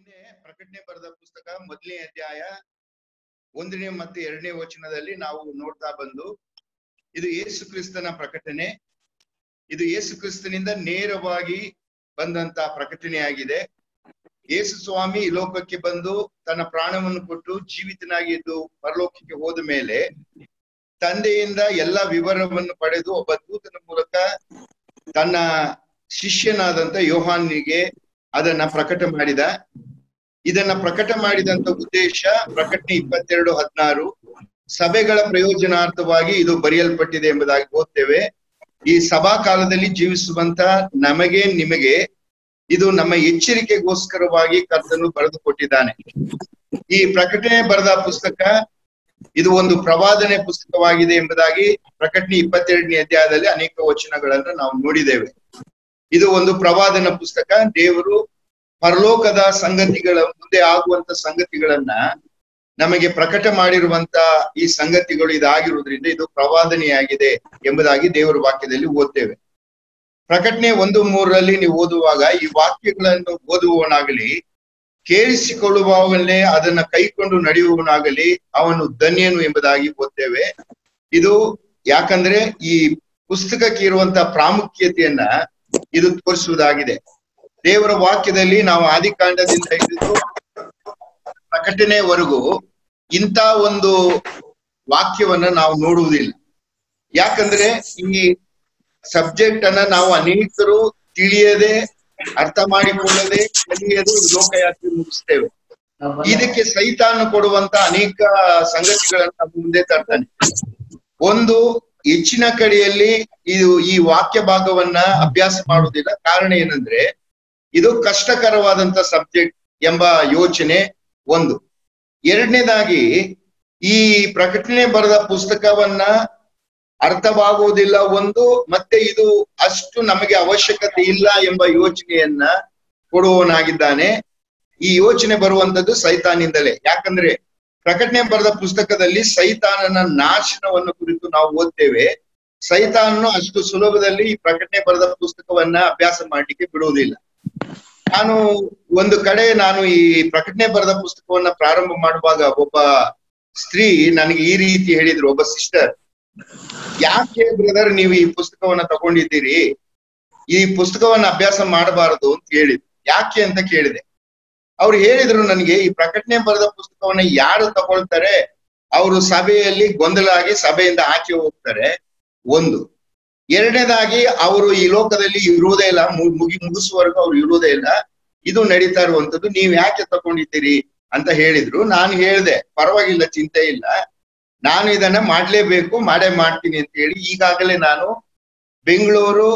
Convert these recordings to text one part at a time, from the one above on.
ನಿನ್ನೆ ಪ್ರಕಟಣೆ ಬರೆದ ಪುಸ್ತಕ ಮೊದಲನೇ ಅಧ್ಯಾಯ ಒಂದನೇ ಮತ್ತು ಎರಡನೇ ವಚನದಲ್ಲಿ ನಾವು ನೋಡ್ತಾ ಬಂದು ಇದು ಯೇಸು ಕ್ರಿಸ್ತನ ಪ್ರಕಟಣೆ ಇದು ಯೇಸು ಕ್ರಿಸ್ತನಿಂದ ನೇರವಾಗಿ ಬಂದಂತ ಪ್ರಕಟಣೆಯಾಗಿದೆ ಯೇಸು ಸ್ವಾಮಿ ಈ ಲೋಕಕ್ಕೆ ಬಂದು ತನ್ನ ಪ್ರಾಣವನ್ನು ಕೊಟ್ಟು ಜೀವಿತನಾಗಿ ಇದ್ದು ಪರಲೋಕಕ್ಕೆ ಹೋದ ಮೇಲೆ ತಂದೆಯಿಂದ ಎಲ್ಲ ವಿವರವನ್ನು ಪಡೆದು ಒಬ್ಬ ದೂತನ ಮೂಲಕ ತನ್ನ ಶಿಷ್ಯನಾದಂತ ಯೋಹಾನಿಗೆ ಅದನ್ನ ಪ್ರಕಟ ಮಾಡಿದ ಇದನ್ನ ಪ್ರಕಟ ಮಾಡಿದಂತ ಉದ್ದೇಶ ಪ್ರಕಟಣೆ ಇಪ್ಪತ್ತೆರಡು ಹದಿನಾರು ಸಭೆಗಳ ಪ್ರಯೋಜನಾರ್ಥವಾಗಿ ಇದು ಬರೆಯಲ್ಪಟ್ಟಿದೆ ಎಂಬುದಾಗಿ ಓದ್ತೇವೆ ಈ ಸಭಾ ಕಾಲದಲ್ಲಿ ಜೀವಿಸುವಂತ ನಮಗೆ ನಿಮಗೆ ಇದು ನಮ್ಮ ಎಚ್ಚರಿಕೆಗೋಸ್ಕರವಾಗಿ ಕರ್ತನು ಬರೆದು ಕೊಟ್ಟಿದ್ದಾನೆ ಈ ಪ್ರಕಟಣೆ ಬರೆದ ಪುಸ್ತಕ ಇದು ಒಂದು ಪ್ರವಾದನೆ ಪುಸ್ತಕವಾಗಿದೆ ಎಂಬುದಾಗಿ ಪ್ರಕಟಣೆ ಇಪ್ಪತ್ತೆರಡನೇ ಅಧ್ಯಾಯದಲ್ಲಿ ಅನೇಕ ವಚನಗಳನ್ನು ನಾವು ನೋಡಿದ್ದೇವೆ ಇದು ಒಂದು ಪ್ರವಾದನ ಪುಸ್ತಕ ದೇವರು ಪರಲೋಕದ ಸಂಗತಿಗಳ ಮುಂದೆ ಆಗುವಂತ ಸಂಗತಿಗಳನ್ನ ನಮಗೆ ಪ್ರಕಟ ಮಾಡಿರುವಂತ ಈ ಸಂಗತಿಗಳು ಇದಾಗಿರುವುದರಿಂದ ಇದು ಪ್ರವಾದನೆಯಾಗಿದೆ ಎಂಬುದಾಗಿ ದೇವರ ವಾಕ್ಯದಲ್ಲಿ ಓದ್ತೇವೆ ಪ್ರಕಟಣೆ ಒಂದು ಮೂರರಲ್ಲಿ ನೀವು ಓದುವಾಗ ಈ ವಾಕ್ಯಗಳನ್ನು ಓದುವವನಾಗಲಿ ಕೇಳಿಸಿಕೊಳ್ಳುವವನ್ನೇ ಅದನ್ನ ಕೈಕೊಂಡು ನಡೆಯುವವನಾಗಲಿ ಅವನು ಧನ್ಯನು ಎಂಬುದಾಗಿ ಓದ್ತೇವೆ ಇದು ಯಾಕಂದ್ರೆ ಈ ಪುಸ್ತಕಕ್ಕೆ ಇರುವಂತ ಪ್ರಾಮುಖ್ಯತೆಯನ್ನ ಇದು ತೋರಿಸುವುದಾಗಿದೆ ದೇವರ ವಾಕ್ಯದಲ್ಲಿ ನಾವು ಆದಿಕಾಂಡದಿಂದ ಹಿಡಿದು ಪ್ರಕಟಣೆವರೆಗೂ ಇಂಥ ಒಂದು ವಾಕ್ಯವನ್ನ ನಾವು ನೋಡುವುದಿಲ್ಲ ಯಾಕಂದ್ರೆ ಈ ಸಬ್ಜೆಕ್ಟ್ ಅನ್ನ ನಾವು ಅನೇಕರು ತಿಳಿಯದೆ ಅರ್ಥ ಮಾಡಿಕೊಳ್ಳದೆ ಕಲಿಯದೆ ಲೋಕಯಾತ್ರೆ ಮುಗಿಸ್ತೇವೆ ಇದಕ್ಕೆ ಸೈತಾನ ಕೊಡುವಂತ ಅನೇಕ ಸಂಗತಿಗಳನ್ನ ನಮ್ಮ ಮುಂದೆ ತರ್ತಾನೆ ಒಂದು ಹೆಚ್ಚಿನ ಕಡೆಯಲ್ಲಿ ಇದು ಈ ವಾಕ್ಯ ಭಾಗವನ್ನ ಅಭ್ಯಾಸ ಮಾಡುವುದಿಲ್ಲ ಕಾರಣ ಏನಂದ್ರೆ ಇದು ಕಷ್ಟಕರವಾದಂತ ಸಬ್ಜೆಕ್ಟ್ ಎಂಬ ಯೋಚನೆ ಒಂದು ಎರಡನೇದಾಗಿ ಈ ಪ್ರಕಟಣೆ ಬರೆದ ಪುಸ್ತಕವನ್ನ ಅರ್ಥವಾಗುವುದಿಲ್ಲ ಒಂದು ಮತ್ತೆ ಇದು ಅಷ್ಟು ನಮಗೆ ಅವಶ್ಯಕತೆ ಇಲ್ಲ ಎಂಬ ಯೋಚನೆಯನ್ನ ಕೊಡುವವನಾಗಿದ್ದಾನೆ ಈ ಯೋಚನೆ ಬರುವಂತದ್ದು ಸೈತಾನಿಂದಲೇ ಯಾಕಂದ್ರೆ ಪ್ರಕಟಣೆ ಬರೆದ ಪುಸ್ತಕದಲ್ಲಿ ಸೈತಾನನ ನಾಶನವನ್ನು ಕುರಿತು ನಾವು ಓದ್ತೇವೆ ಸೈತಾನನು ಅಷ್ಟು ಸುಲಭದಲ್ಲಿ ಈ ಪ್ರಕಟಣೆ ಬರೆದ ಪುಸ್ತಕವನ್ನ ಅಭ್ಯಾಸ ಮಾಡ್ಲಿಕ್ಕೆ ಬಿಡುವುದಿಲ್ಲ ನಾನು ಒಂದು ಕಡೆ ನಾನು ಈ ಪ್ರಕಟಣೆ ಬರೆದ ಪುಸ್ತಕವನ್ನ ಪ್ರಾರಂಭ ಮಾಡುವಾಗ ಒಬ್ಬ ಸ್ತ್ರೀ ನನಗೆ ಈ ರೀತಿ ಹೇಳಿದ್ರು ಒಬ್ಬ ಸಿಸ್ಟರ್ ಯಾಕೆ ಬ್ರದರ್ ನೀವು ಈ ಪುಸ್ತಕವನ್ನ ತಗೊಂಡಿದ್ದೀರಿ ಈ ಪುಸ್ತಕವನ್ನ ಅಭ್ಯಾಸ ಮಾಡಬಾರದು ಅಂತ ಹೇಳಿದ್ರು ಯಾಕೆ ಅಂತ ಕೇಳಿದೆ ಅವ್ರು ಹೇಳಿದ್ರು ನನಗೆ ಈ ಪ್ರಕಟಣೆ ಬರೆದ ಪುಸ್ತಕವನ್ನ ಯಾರು ತಗೊಳ್ತಾರೆ ಅವರು ಸಭೆಯಲ್ಲಿ ಗೊಂದಲ ಆಗಿ ಸಭೆಯಿಂದ ಆಚೆ ಹೋಗ್ತಾರೆ ಒಂದು ಎರಡನೇದಾಗಿ ಅವರು ಈ ಲೋಕದಲ್ಲಿ ಇರುವುದೇ ಇಲ್ಲ ಮುಗಿ ಮುಗಿಸುವವರೆಗೂ ಅವ್ರು ಇರುವುದೇ ಇಲ್ಲ ಇದು ನಡೀತಾ ಇರುವಂತದ್ದು ನೀವ್ ಯಾಕೆ ತಗೊಂಡಿದ್ದೀರಿ ಅಂತ ಹೇಳಿದ್ರು ನಾನು ಹೇಳ್ದೆ ಪರವಾಗಿಲ್ಲ ಚಿಂತೆ ಇಲ್ಲ ನಾನು ಇದನ್ನ ಮಾಡ್ಲೇಬೇಕು ಮಾಡೇ ಮಾಡ್ತೀನಿ ಅಂತ ಹೇಳಿ ಈಗಾಗಲೇ ನಾನು ಬೆಂಗಳೂರು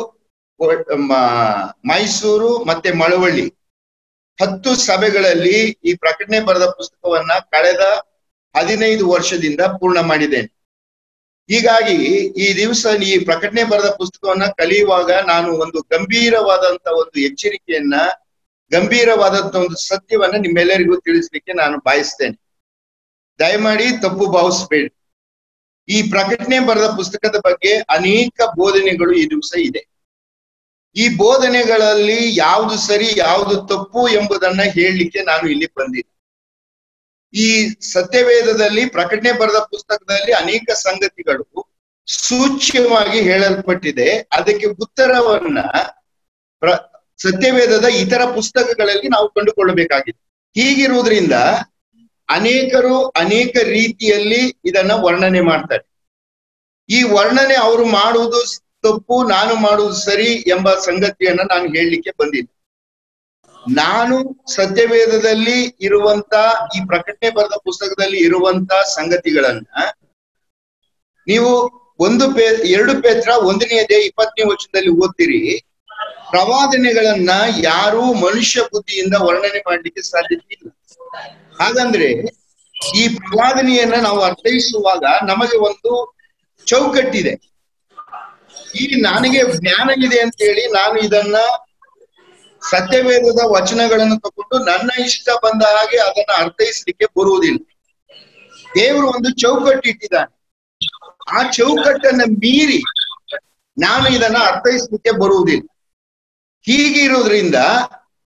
ಮೈಸೂರು ಮತ್ತೆ ಮಳವಳ್ಳಿ ಹತ್ತು ಸಭೆಗಳಲ್ಲಿ ಈ ಪ್ರಕಟಣೆ ಬರೆದ ಪುಸ್ತಕವನ್ನ ಕಳೆದ ಹದಿನೈದು ವರ್ಷದಿಂದ ಪೂರ್ಣ ಮಾಡಿದ್ದೇನೆ ಹೀಗಾಗಿ ಈ ದಿವಸ ಈ ಪ್ರಕಟಣೆ ಬರೆದ ಪುಸ್ತಕವನ್ನ ಕಲಿಯುವಾಗ ನಾನು ಒಂದು ಗಂಭೀರವಾದಂತ ಒಂದು ಎಚ್ಚರಿಕೆಯನ್ನ ಗಂಭೀರವಾದಂತ ಒಂದು ಸತ್ಯವನ್ನ ನಿಮ್ಮೆಲ್ಲರಿಗೂ ತಿಳಿಸ್ಲಿಕ್ಕೆ ನಾನು ಬಯಸ್ತೇನೆ ದಯಮಾಡಿ ತಪ್ಪು ಭಾವಿಸ್ಬೇಡಿ ಈ ಪ್ರಕಟಣೆ ಬರೆದ ಪುಸ್ತಕದ ಬಗ್ಗೆ ಅನೇಕ ಬೋಧನೆಗಳು ಈ ದಿವಸ ಇದೆ ಈ ಬೋಧನೆಗಳಲ್ಲಿ ಯಾವುದು ಸರಿ ಯಾವುದು ತಪ್ಪು ಎಂಬುದನ್ನ ಹೇಳಲಿಕ್ಕೆ ನಾನು ಇಲ್ಲಿ ಬಂದಿದ್ದೆ ಈ ಸತ್ಯವೇದದಲ್ಲಿ ಪ್ರಕಟಣೆ ಬರೆದ ಪುಸ್ತಕದಲ್ಲಿ ಅನೇಕ ಸಂಗತಿಗಳು ಸೂಚ್ಯವಾಗಿ ಹೇಳಲ್ಪಟ್ಟಿದೆ ಅದಕ್ಕೆ ಉತ್ತರವನ್ನ ಪ್ರ ಸತ್ಯವೇದದ ಇತರ ಪುಸ್ತಕಗಳಲ್ಲಿ ನಾವು ಕಂಡುಕೊಳ್ಳಬೇಕಾಗಿದೆ ಹೀಗಿರುವುದರಿಂದ ಅನೇಕರು ಅನೇಕ ರೀತಿಯಲ್ಲಿ ಇದನ್ನ ವರ್ಣನೆ ಮಾಡ್ತಾರೆ ಈ ವರ್ಣನೆ ಅವರು ಮಾಡುವುದು ತಪ್ಪು ನಾನು ಮಾಡುವುದು ಸರಿ ಎಂಬ ಸಂಗತಿಯನ್ನ ನಾನು ಹೇಳಲಿಕ್ಕೆ ಬಂದಿದ್ದೆ ನಾನು ಸತ್ಯವೇದದಲ್ಲಿ ಇರುವಂತ ಈ ಪ್ರಕಟಣೆ ಬರೆದ ಪುಸ್ತಕದಲ್ಲಿ ಇರುವಂತ ಸಂಗತಿಗಳನ್ನ ನೀವು ಒಂದು ಪೇ ಎರಡು ಪೇತ್ರ ಒಂದನೆಯದೇ ಇಪ್ಪತ್ತನೇ ವರ್ಷದಲ್ಲಿ ಓದ್ತೀರಿ ಪ್ರವಾದನೆಗಳನ್ನ ಯಾರೂ ಮನುಷ್ಯ ಬುದ್ಧಿಯಿಂದ ವರ್ಣನೆ ಮಾಡ್ಲಿಕ್ಕೆ ಸಾಧ್ಯತೆ ಇಲ್ಲ ಹಾಗಂದ್ರೆ ಈ ಪ್ರವಾದನೆಯನ್ನ ನಾವು ಅರ್ಥೈಸುವಾಗ ನಮಗೆ ಒಂದು ಚೌಕಟ್ಟಿದೆ ಈ ನನಗೆ ಜ್ಞಾನ ಇದೆ ಅಂತ ಹೇಳಿ ನಾನು ಇದನ್ನ ಸತ್ಯವೇದದ ವಚನಗಳನ್ನು ತಗೊಂಡು ನನ್ನ ಇಷ್ಟ ಬಂದ ಹಾಗೆ ಅದನ್ನ ಅರ್ಥೈಸ್ಲಿಕ್ಕೆ ಬರುವುದಿಲ್ಲ ದೇವರು ಒಂದು ಚೌಕಟ್ಟು ಇಟ್ಟಿದ್ದಾನೆ ಆ ಚೌಕಟ್ಟನ್ನ ಮೀರಿ ನಾನು ಇದನ್ನ ಅರ್ಥೈಸ್ಲಿಕ್ಕೆ ಬರುವುದಿಲ್ಲ ಹೀಗಿರೋದ್ರಿಂದ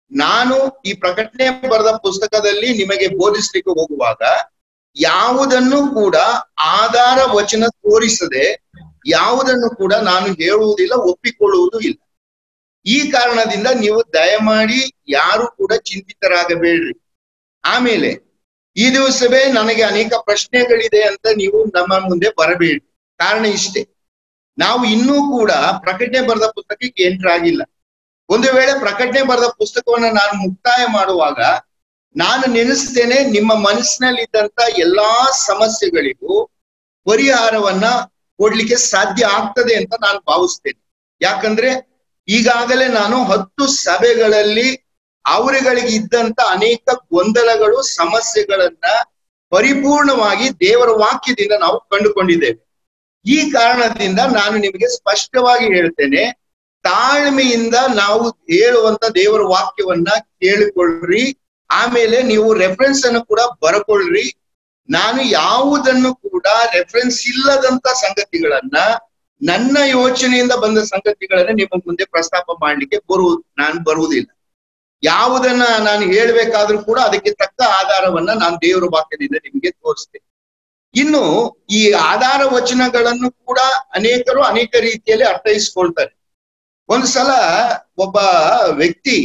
ನಾನು ಈ ಪ್ರಕಟಣೆ ಬರೆದ ಪುಸ್ತಕದಲ್ಲಿ ನಿಮಗೆ ಬೋಧಿಸ್ಲಿಕ್ಕೆ ಹೋಗುವಾಗ ಯಾವುದನ್ನು ಕೂಡ ಆಧಾರ ವಚನ ತೋರಿಸದೆ ಯಾವುದನ್ನು ಕೂಡ ನಾನು ಹೇಳುವುದಿಲ್ಲ ಒಪ್ಪಿಕೊಳ್ಳುವುದು ಇಲ್ಲ ಈ ಕಾರಣದಿಂದ ನೀವು ದಯಮಾಡಿ ಯಾರು ಕೂಡ ಚಿಂತಿತರಾಗಬೇಡ್ರಿ ಆಮೇಲೆ ಈ ದಿವಸವೇ ನನಗೆ ಅನೇಕ ಪ್ರಶ್ನೆಗಳಿದೆ ಅಂತ ನೀವು ನಮ್ಮ ಮುಂದೆ ಬರಬೇಡಿ ಕಾರಣ ಇಷ್ಟೇ ನಾವು ಇನ್ನೂ ಕೂಡ ಪ್ರಕಟಣೆ ಬರೆದ ಪುಸ್ತಕಕ್ಕೆ ಎಂಟರ್ ಆಗಿಲ್ಲ ಒಂದು ವೇಳೆ ಪ್ರಕಟಣೆ ಬರೆದ ಪುಸ್ತಕವನ್ನ ನಾನು ಮುಕ್ತಾಯ ಮಾಡುವಾಗ ನಾನು ನೆನೆಸ್ತೇನೆ ನಿಮ್ಮ ಮನಸ್ಸಿನಲ್ಲಿದ್ದಂತ ಎಲ್ಲಾ ಸಮಸ್ಯೆಗಳಿಗೂ ಪರಿಹಾರವನ್ನ ಕೊಡ್ಲಿಕ್ಕೆ ಸಾಧ್ಯ ಆಗ್ತದೆ ಅಂತ ನಾನು ಭಾವಿಸ್ತೇನೆ ಯಾಕಂದ್ರೆ ಈಗಾಗಲೇ ನಾನು ಹತ್ತು ಸಭೆಗಳಲ್ಲಿ ಅವರುಗಳಿಗೆ ಇದ್ದಂತ ಅನೇಕ ಗೊಂದಲಗಳು ಸಮಸ್ಯೆಗಳನ್ನ ಪರಿಪೂರ್ಣವಾಗಿ ದೇವರ ವಾಕ್ಯದಿಂದ ನಾವು ಕಂಡುಕೊಂಡಿದ್ದೇವೆ ಈ ಕಾರಣದಿಂದ ನಾನು ನಿಮಗೆ ಸ್ಪಷ್ಟವಾಗಿ ಹೇಳ್ತೇನೆ ತಾಳ್ಮೆಯಿಂದ ನಾವು ಹೇಳುವಂತ ದೇವರ ವಾಕ್ಯವನ್ನ ಕೇಳಿಕೊಳ್ಳ್ರಿ ಆಮೇಲೆ ನೀವು ರೆಫರೆನ್ಸ್ ಅನ್ನು ಕೂಡ ಬರ್ಕೊಳ್ರಿ ನಾನು ಯಾವುದನ್ನು ಕೂಡ ರೆಫರೆನ್ಸ್ ಇಲ್ಲದಂತ ಸಂಗತಿಗಳನ್ನ ನನ್ನ ಯೋಚನೆಯಿಂದ ಬಂದ ಸಂಗತಿಗಳನ್ನ ನಿಮ್ಮ ಮುಂದೆ ಪ್ರಸ್ತಾಪ ಮಾಡ್ಲಿಕ್ಕೆ ಬರು ನಾನು ಬರುವುದಿಲ್ಲ ಯಾವುದನ್ನ ನಾನು ಹೇಳ್ಬೇಕಾದ್ರೂ ಕೂಡ ಅದಕ್ಕೆ ತಕ್ಕ ಆಧಾರವನ್ನ ನಾನು ದೇವರ ವಾಕ್ಯದಿಂದ ನಿಮಗೆ ತೋರಿಸ್ತೇನೆ ಇನ್ನು ಈ ಆಧಾರ ವಚನಗಳನ್ನು ಕೂಡ ಅನೇಕರು ಅನೇಕ ರೀತಿಯಲ್ಲಿ ಅರ್ಥೈಸ್ಕೊಳ್ತಾರೆ ಒಂದು ಸಲ ಒಬ್ಬ ವ್ಯಕ್ತಿ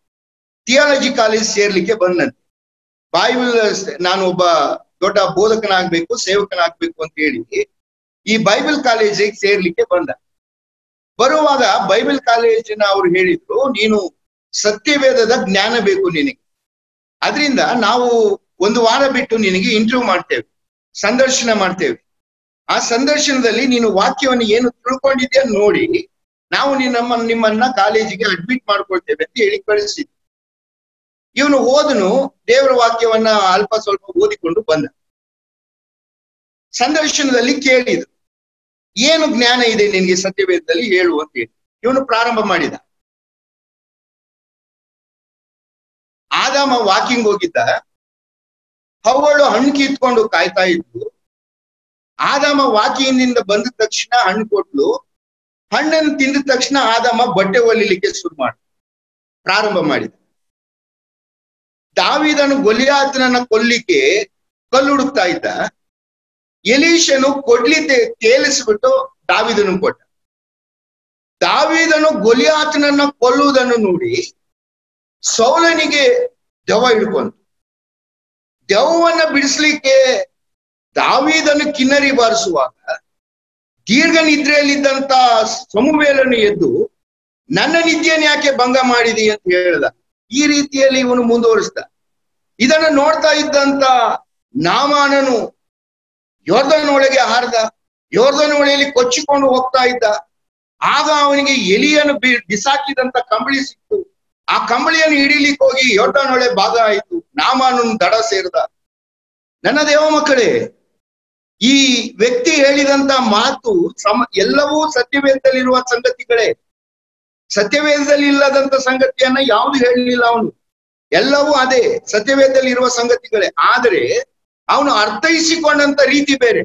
ಥಿಯಾಲಜಿ ಕಾಲೇಜ್ ಸೇರ್ಲಿಕ್ಕೆ ಬಂದಂತೆ ಬೈಬಲ್ ನಾನು ಒಬ್ಬ ದೊಡ್ಡ ಬೋಧಕನಾಗ್ಬೇಕು ಸೇವಕನಾಗ್ಬೇಕು ಅಂತ ಹೇಳಿ ಈ ಬೈಬಲ್ ಕಾಲೇಜಿಗೆ ಸೇರ್ಲಿಕ್ಕೆ ಬಂದ ಬರುವಾಗ ಬೈಬಲ್ ಕಾಲೇಜಿನ ಅವ್ರು ಹೇಳಿದ್ರು ನೀನು ಸತ್ಯವೇದದ ಜ್ಞಾನ ಬೇಕು ನಿನಗೆ ಅದರಿಂದ ನಾವು ಒಂದು ವಾರ ಬಿಟ್ಟು ನಿನಗೆ ಇಂಟರ್ವ್ಯೂ ಮಾಡ್ತೇವೆ ಸಂದರ್ಶನ ಮಾಡ್ತೇವೆ ಆ ಸಂದರ್ಶನದಲ್ಲಿ ನೀನು ವಾಕ್ಯವನ್ನು ಏನು ತಿಳ್ಕೊಂಡಿದ್ಯಾ ನೋಡಿ ನಾವು ನಮ್ಮ ನಿಮ್ಮನ್ನ ಕಾಲೇಜಿಗೆ ಅಡ್ಮಿಟ್ ಮಾಡ್ಕೊಳ್ತೇವೆ ಅಂತ ಹೇಳಿ ಕಳಿಸಿದ್ವಿ ಇವನು ಓದನು ದೇವರ ವಾಕ್ಯವನ್ನ ಅಲ್ಪ ಸ್ವಲ್ಪ ಓದಿಕೊಂಡು ಬಂದ ಸಂದರ್ಶನದಲ್ಲಿ ಕೇಳಿದ್ರು ಏನು ಜ್ಞಾನ ಇದೆ ನಿನ್ಗೆ ಸತ್ಯವೇದದಲ್ಲಿ ಹೇಳು ಅಂತ ಹೇಳಿ ಇವನು ಪ್ರಾರಂಭ ಮಾಡಿದ ಆದಾಮ ವಾಕಿಂಗ್ ಹೋಗಿದ್ದ ಹವ್ವಳು ಹಣ್ಣು ಕಿತ್ಕೊಂಡು ಕಾಯ್ತಾ ಇದ್ಲು ಆದಾಮ ವಾಕಿಂಗ್ನಿಂದ ಬಂದ ತಕ್ಷಣ ಹಣ್ಣು ಕೊಟ್ಲು ಹಣ್ಣನ್ನು ತಿಂದ ತಕ್ಷಣ ಆದಾಮ ಬಟ್ಟೆ ಹೊಲಿಲಿಕ್ಕೆ ಶುರು ಮಾಡ ಪ್ರಾರಂಭ ಮಾಡಿದ ದಾವಿದನು ಗೊಲಿಯಾತನನ್ನ ಕೊಲ್ಲಿಕ್ಕೆ ಕಲ್ಲು ಹುಡುಕ್ತಾ ಇದ್ದ ಎಲೀಶನು ಕೊಡ್ಲಿ ತೇಲಿಸ್ಬಿಟ್ಟು ದಾವಿದನು ಕೊಟ್ಟ ದಾವಿದನು ಗೊಲಿಯಾತನನ್ನ ಕೊಲ್ಲುವುದನ್ನು ನೋಡಿ ಸೌಲನಿಗೆ ದೆವ್ವ ಹಿಡ್ಕೊಂತು ದೆವ್ವನ್ನ ಬಿಡಿಸ್ಲಿಕ್ಕೆ ದಾವಿದನು ಕಿನ್ನರಿ ಬಾರಿಸುವಾಗ ದೀರ್ಘ ನಿದ್ರೆಯಲ್ಲಿದ್ದಂತ ಸಮುವೇಲನು ಎದ್ದು ನನ್ನ ನಿದ್ಯೆಯನ್ನು ಯಾಕೆ ಭಂಗ ಮಾಡಿದಿ ಅಂತ ಹೇಳ್ದ ಈ ರೀತಿಯಲ್ಲಿ ಇವನು ಮುಂದುವರಿಸ್ದ ಇದನ್ನ ನೋಡ್ತಾ ಇದ್ದಂತ ನಾಮಾನನು ಯೋರ್ಧನ ಒಳಗೆ ಹಾರ್ದ ಯೋರ್ಧನ ಒಳೆಯಲ್ಲಿ ಕೊಚ್ಚಿಕೊಂಡು ಹೋಗ್ತಾ ಇದ್ದ ಆಗ ಅವನಿಗೆ ಎಲಿಯನ್ನು ಬಿ ಬಿಸಾಕಿದಂತ ಕಂಬಳಿ ಸಿಕ್ತು ಆ ಕಂಬಳಿಯನ್ನು ಹಿಡಿಲಿಕ್ಕೆ ಹೋಗಿ ಯೋರ್ಧನೊಳೆ ಭಾಗ ಆಯಿತು ನಾಮಾನನು ದಡ ಸೇರ್ದ ನನ್ನ ದೇವ ಮಕ್ಕಳೇ ಈ ವ್ಯಕ್ತಿ ಹೇಳಿದಂತ ಮಾತು ಸಮ ಎಲ್ಲವೂ ಸತ್ಯವೇದದಲ್ಲಿರುವ ಸಂಗತಿಗಳೇ ಸತ್ಯವೇದದಲ್ಲಿ ಇಲ್ಲದಂತ ಸಂಗತಿಯನ್ನ ಯಾವುದು ಹೇಳಲಿಲ್ಲ ಅವನು ಎಲ್ಲವೂ ಅದೇ ಸತ್ಯವೇದದಲ್ಲಿ ಇರುವ ಸಂಗತಿಗಳೇ ಆದರೆ ಅವನು ಅರ್ಥೈಸಿಕೊಂಡಂತ ರೀತಿ ಬೇರೆ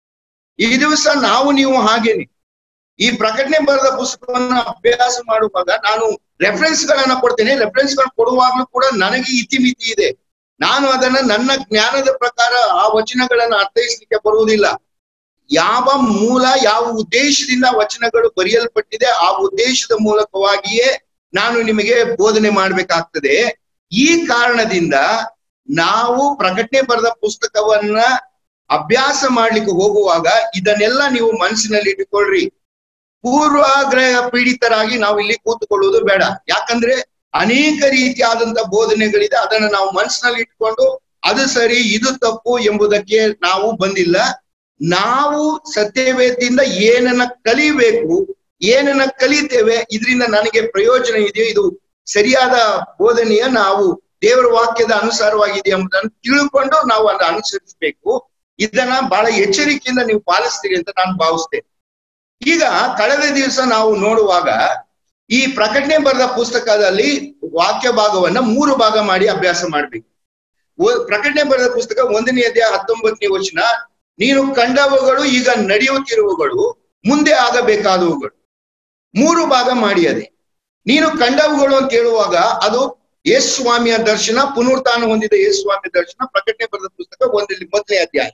ಈ ದಿವಸ ನಾವು ನೀವು ಹಾಗೇನೆ ಈ ಪ್ರಕಟಣೆ ಬರೆದ ಪುಸ್ತಕವನ್ನ ಅಭ್ಯಾಸ ಮಾಡುವಾಗ ನಾನು ರೆಫರೆನ್ಸ್ ಗಳನ್ನ ಕೊಡ್ತೇನೆ ರೆಫರೆನ್ಸ್ ಗಳನ್ನ ಕೊಡುವಾಗ್ಲೂ ಕೂಡ ನನಗೆ ಇತಿಮಿತಿ ಇದೆ ನಾನು ಅದನ್ನ ನನ್ನ ಜ್ಞಾನದ ಪ್ರಕಾರ ಆ ವಚನಗಳನ್ನ ಅರ್ಥೈಸ್ಲಿಕ್ಕೆ ಬರುವುದಿಲ್ಲ ಯಾವ ಮೂಲ ಯಾವ ಉದ್ದೇಶದಿಂದ ವಚನಗಳು ಬರೆಯಲ್ಪಟ್ಟಿದೆ ಆ ಉದ್ದೇಶದ ಮೂಲಕವಾಗಿಯೇ ನಾನು ನಿಮಗೆ ಬೋಧನೆ ಮಾಡ್ಬೇಕಾಗ್ತದೆ ಈ ಕಾರಣದಿಂದ ನಾವು ಪ್ರಕಟಣೆ ಬರೆದ ಪುಸ್ತಕವನ್ನ ಅಭ್ಯಾಸ ಮಾಡ್ಲಿಕ್ಕೆ ಹೋಗುವಾಗ ಇದನ್ನೆಲ್ಲ ನೀವು ಮನಸ್ಸಿನಲ್ಲಿ ಇಟ್ಟುಕೊಳ್ರಿ ಪೂರ್ವಾಗ್ರಹ ಪೀಡಿತರಾಗಿ ನಾವು ಇಲ್ಲಿ ಕೂತುಕೊಳ್ಳುವುದು ಬೇಡ ಯಾಕಂದ್ರೆ ಅನೇಕ ರೀತಿಯಾದಂತ ಬೋಧನೆಗಳಿದೆ ಅದನ್ನ ನಾವು ಮನಸ್ಸಿನಲ್ಲಿ ಇಟ್ಕೊಂಡು ಅದು ಸರಿ ಇದು ತಪ್ಪು ಎಂಬುದಕ್ಕೆ ನಾವು ಬಂದಿಲ್ಲ ನಾವು ಸತ್ಯವೇದದಿಂದ ಏನನ್ನ ಕಲಿಬೇಕು ಏನನ್ನ ಕಲಿತೇವೆ ಇದರಿಂದ ನನಗೆ ಪ್ರಯೋಜನ ಇದೆಯೋ ಇದು ಸರಿಯಾದ ಬೋಧನೆಯ ನಾವು ದೇವರ ವಾಕ್ಯದ ಅನುಸಾರವಾಗಿದೆ ಎಂಬುದನ್ನು ತಿಳ್ಕೊಂಡು ನಾವು ಅದನ್ನ ಅನುಸರಿಸಬೇಕು ಇದನ್ನ ಬಹಳ ಎಚ್ಚರಿಕೆಯಿಂದ ನೀವು ಪಾಲಿಸ್ತೀರಿ ಅಂತ ನಾನು ಭಾವಿಸ್ತೇನೆ ಈಗ ಕಳೆದ ದಿವಸ ನಾವು ನೋಡುವಾಗ ಈ ಪ್ರಕಟಣೆ ಬರೆದ ಪುಸ್ತಕದಲ್ಲಿ ವಾಕ್ಯ ಭಾಗವನ್ನ ಮೂರು ಭಾಗ ಮಾಡಿ ಅಭ್ಯಾಸ ಮಾಡ್ಬೇಕು ಪ್ರಕಟಣೆ ಬರೆದ ಪುಸ್ತಕ ಒಂದನೇ ಅಧ್ಯಾಯ ಹತ್ತೊಂಬತ್ತನೇ ವಚನ ನೀನು ಕಂಡವುಗಳು ಈಗ ನಡೆಯುತ್ತಿರುವಗಳು ಮುಂದೆ ಆಗಬೇಕಾದವುಗಳು ಮೂರು ಭಾಗ ಮಾಡಿ ಅದೇ ನೀನು ಕಂಡವುಗಳು ಅಂತ ಹೇಳುವಾಗ ಅದು ಯೇಸ್ವಾಮಿಯ ದರ್ಶನ ಪುನರುತ್ಥಾನ ಹೊಂದಿದ ಯೇಸ್ವಾಮಿಯ ದರ್ಶನ ಪ್ರಕಟಣೆ ಬರೆದ ಪುಸ್ತಕ ಒಂದಲ್ಲಿ ಮೊದಲನೇ ಅಧ್ಯಾಯ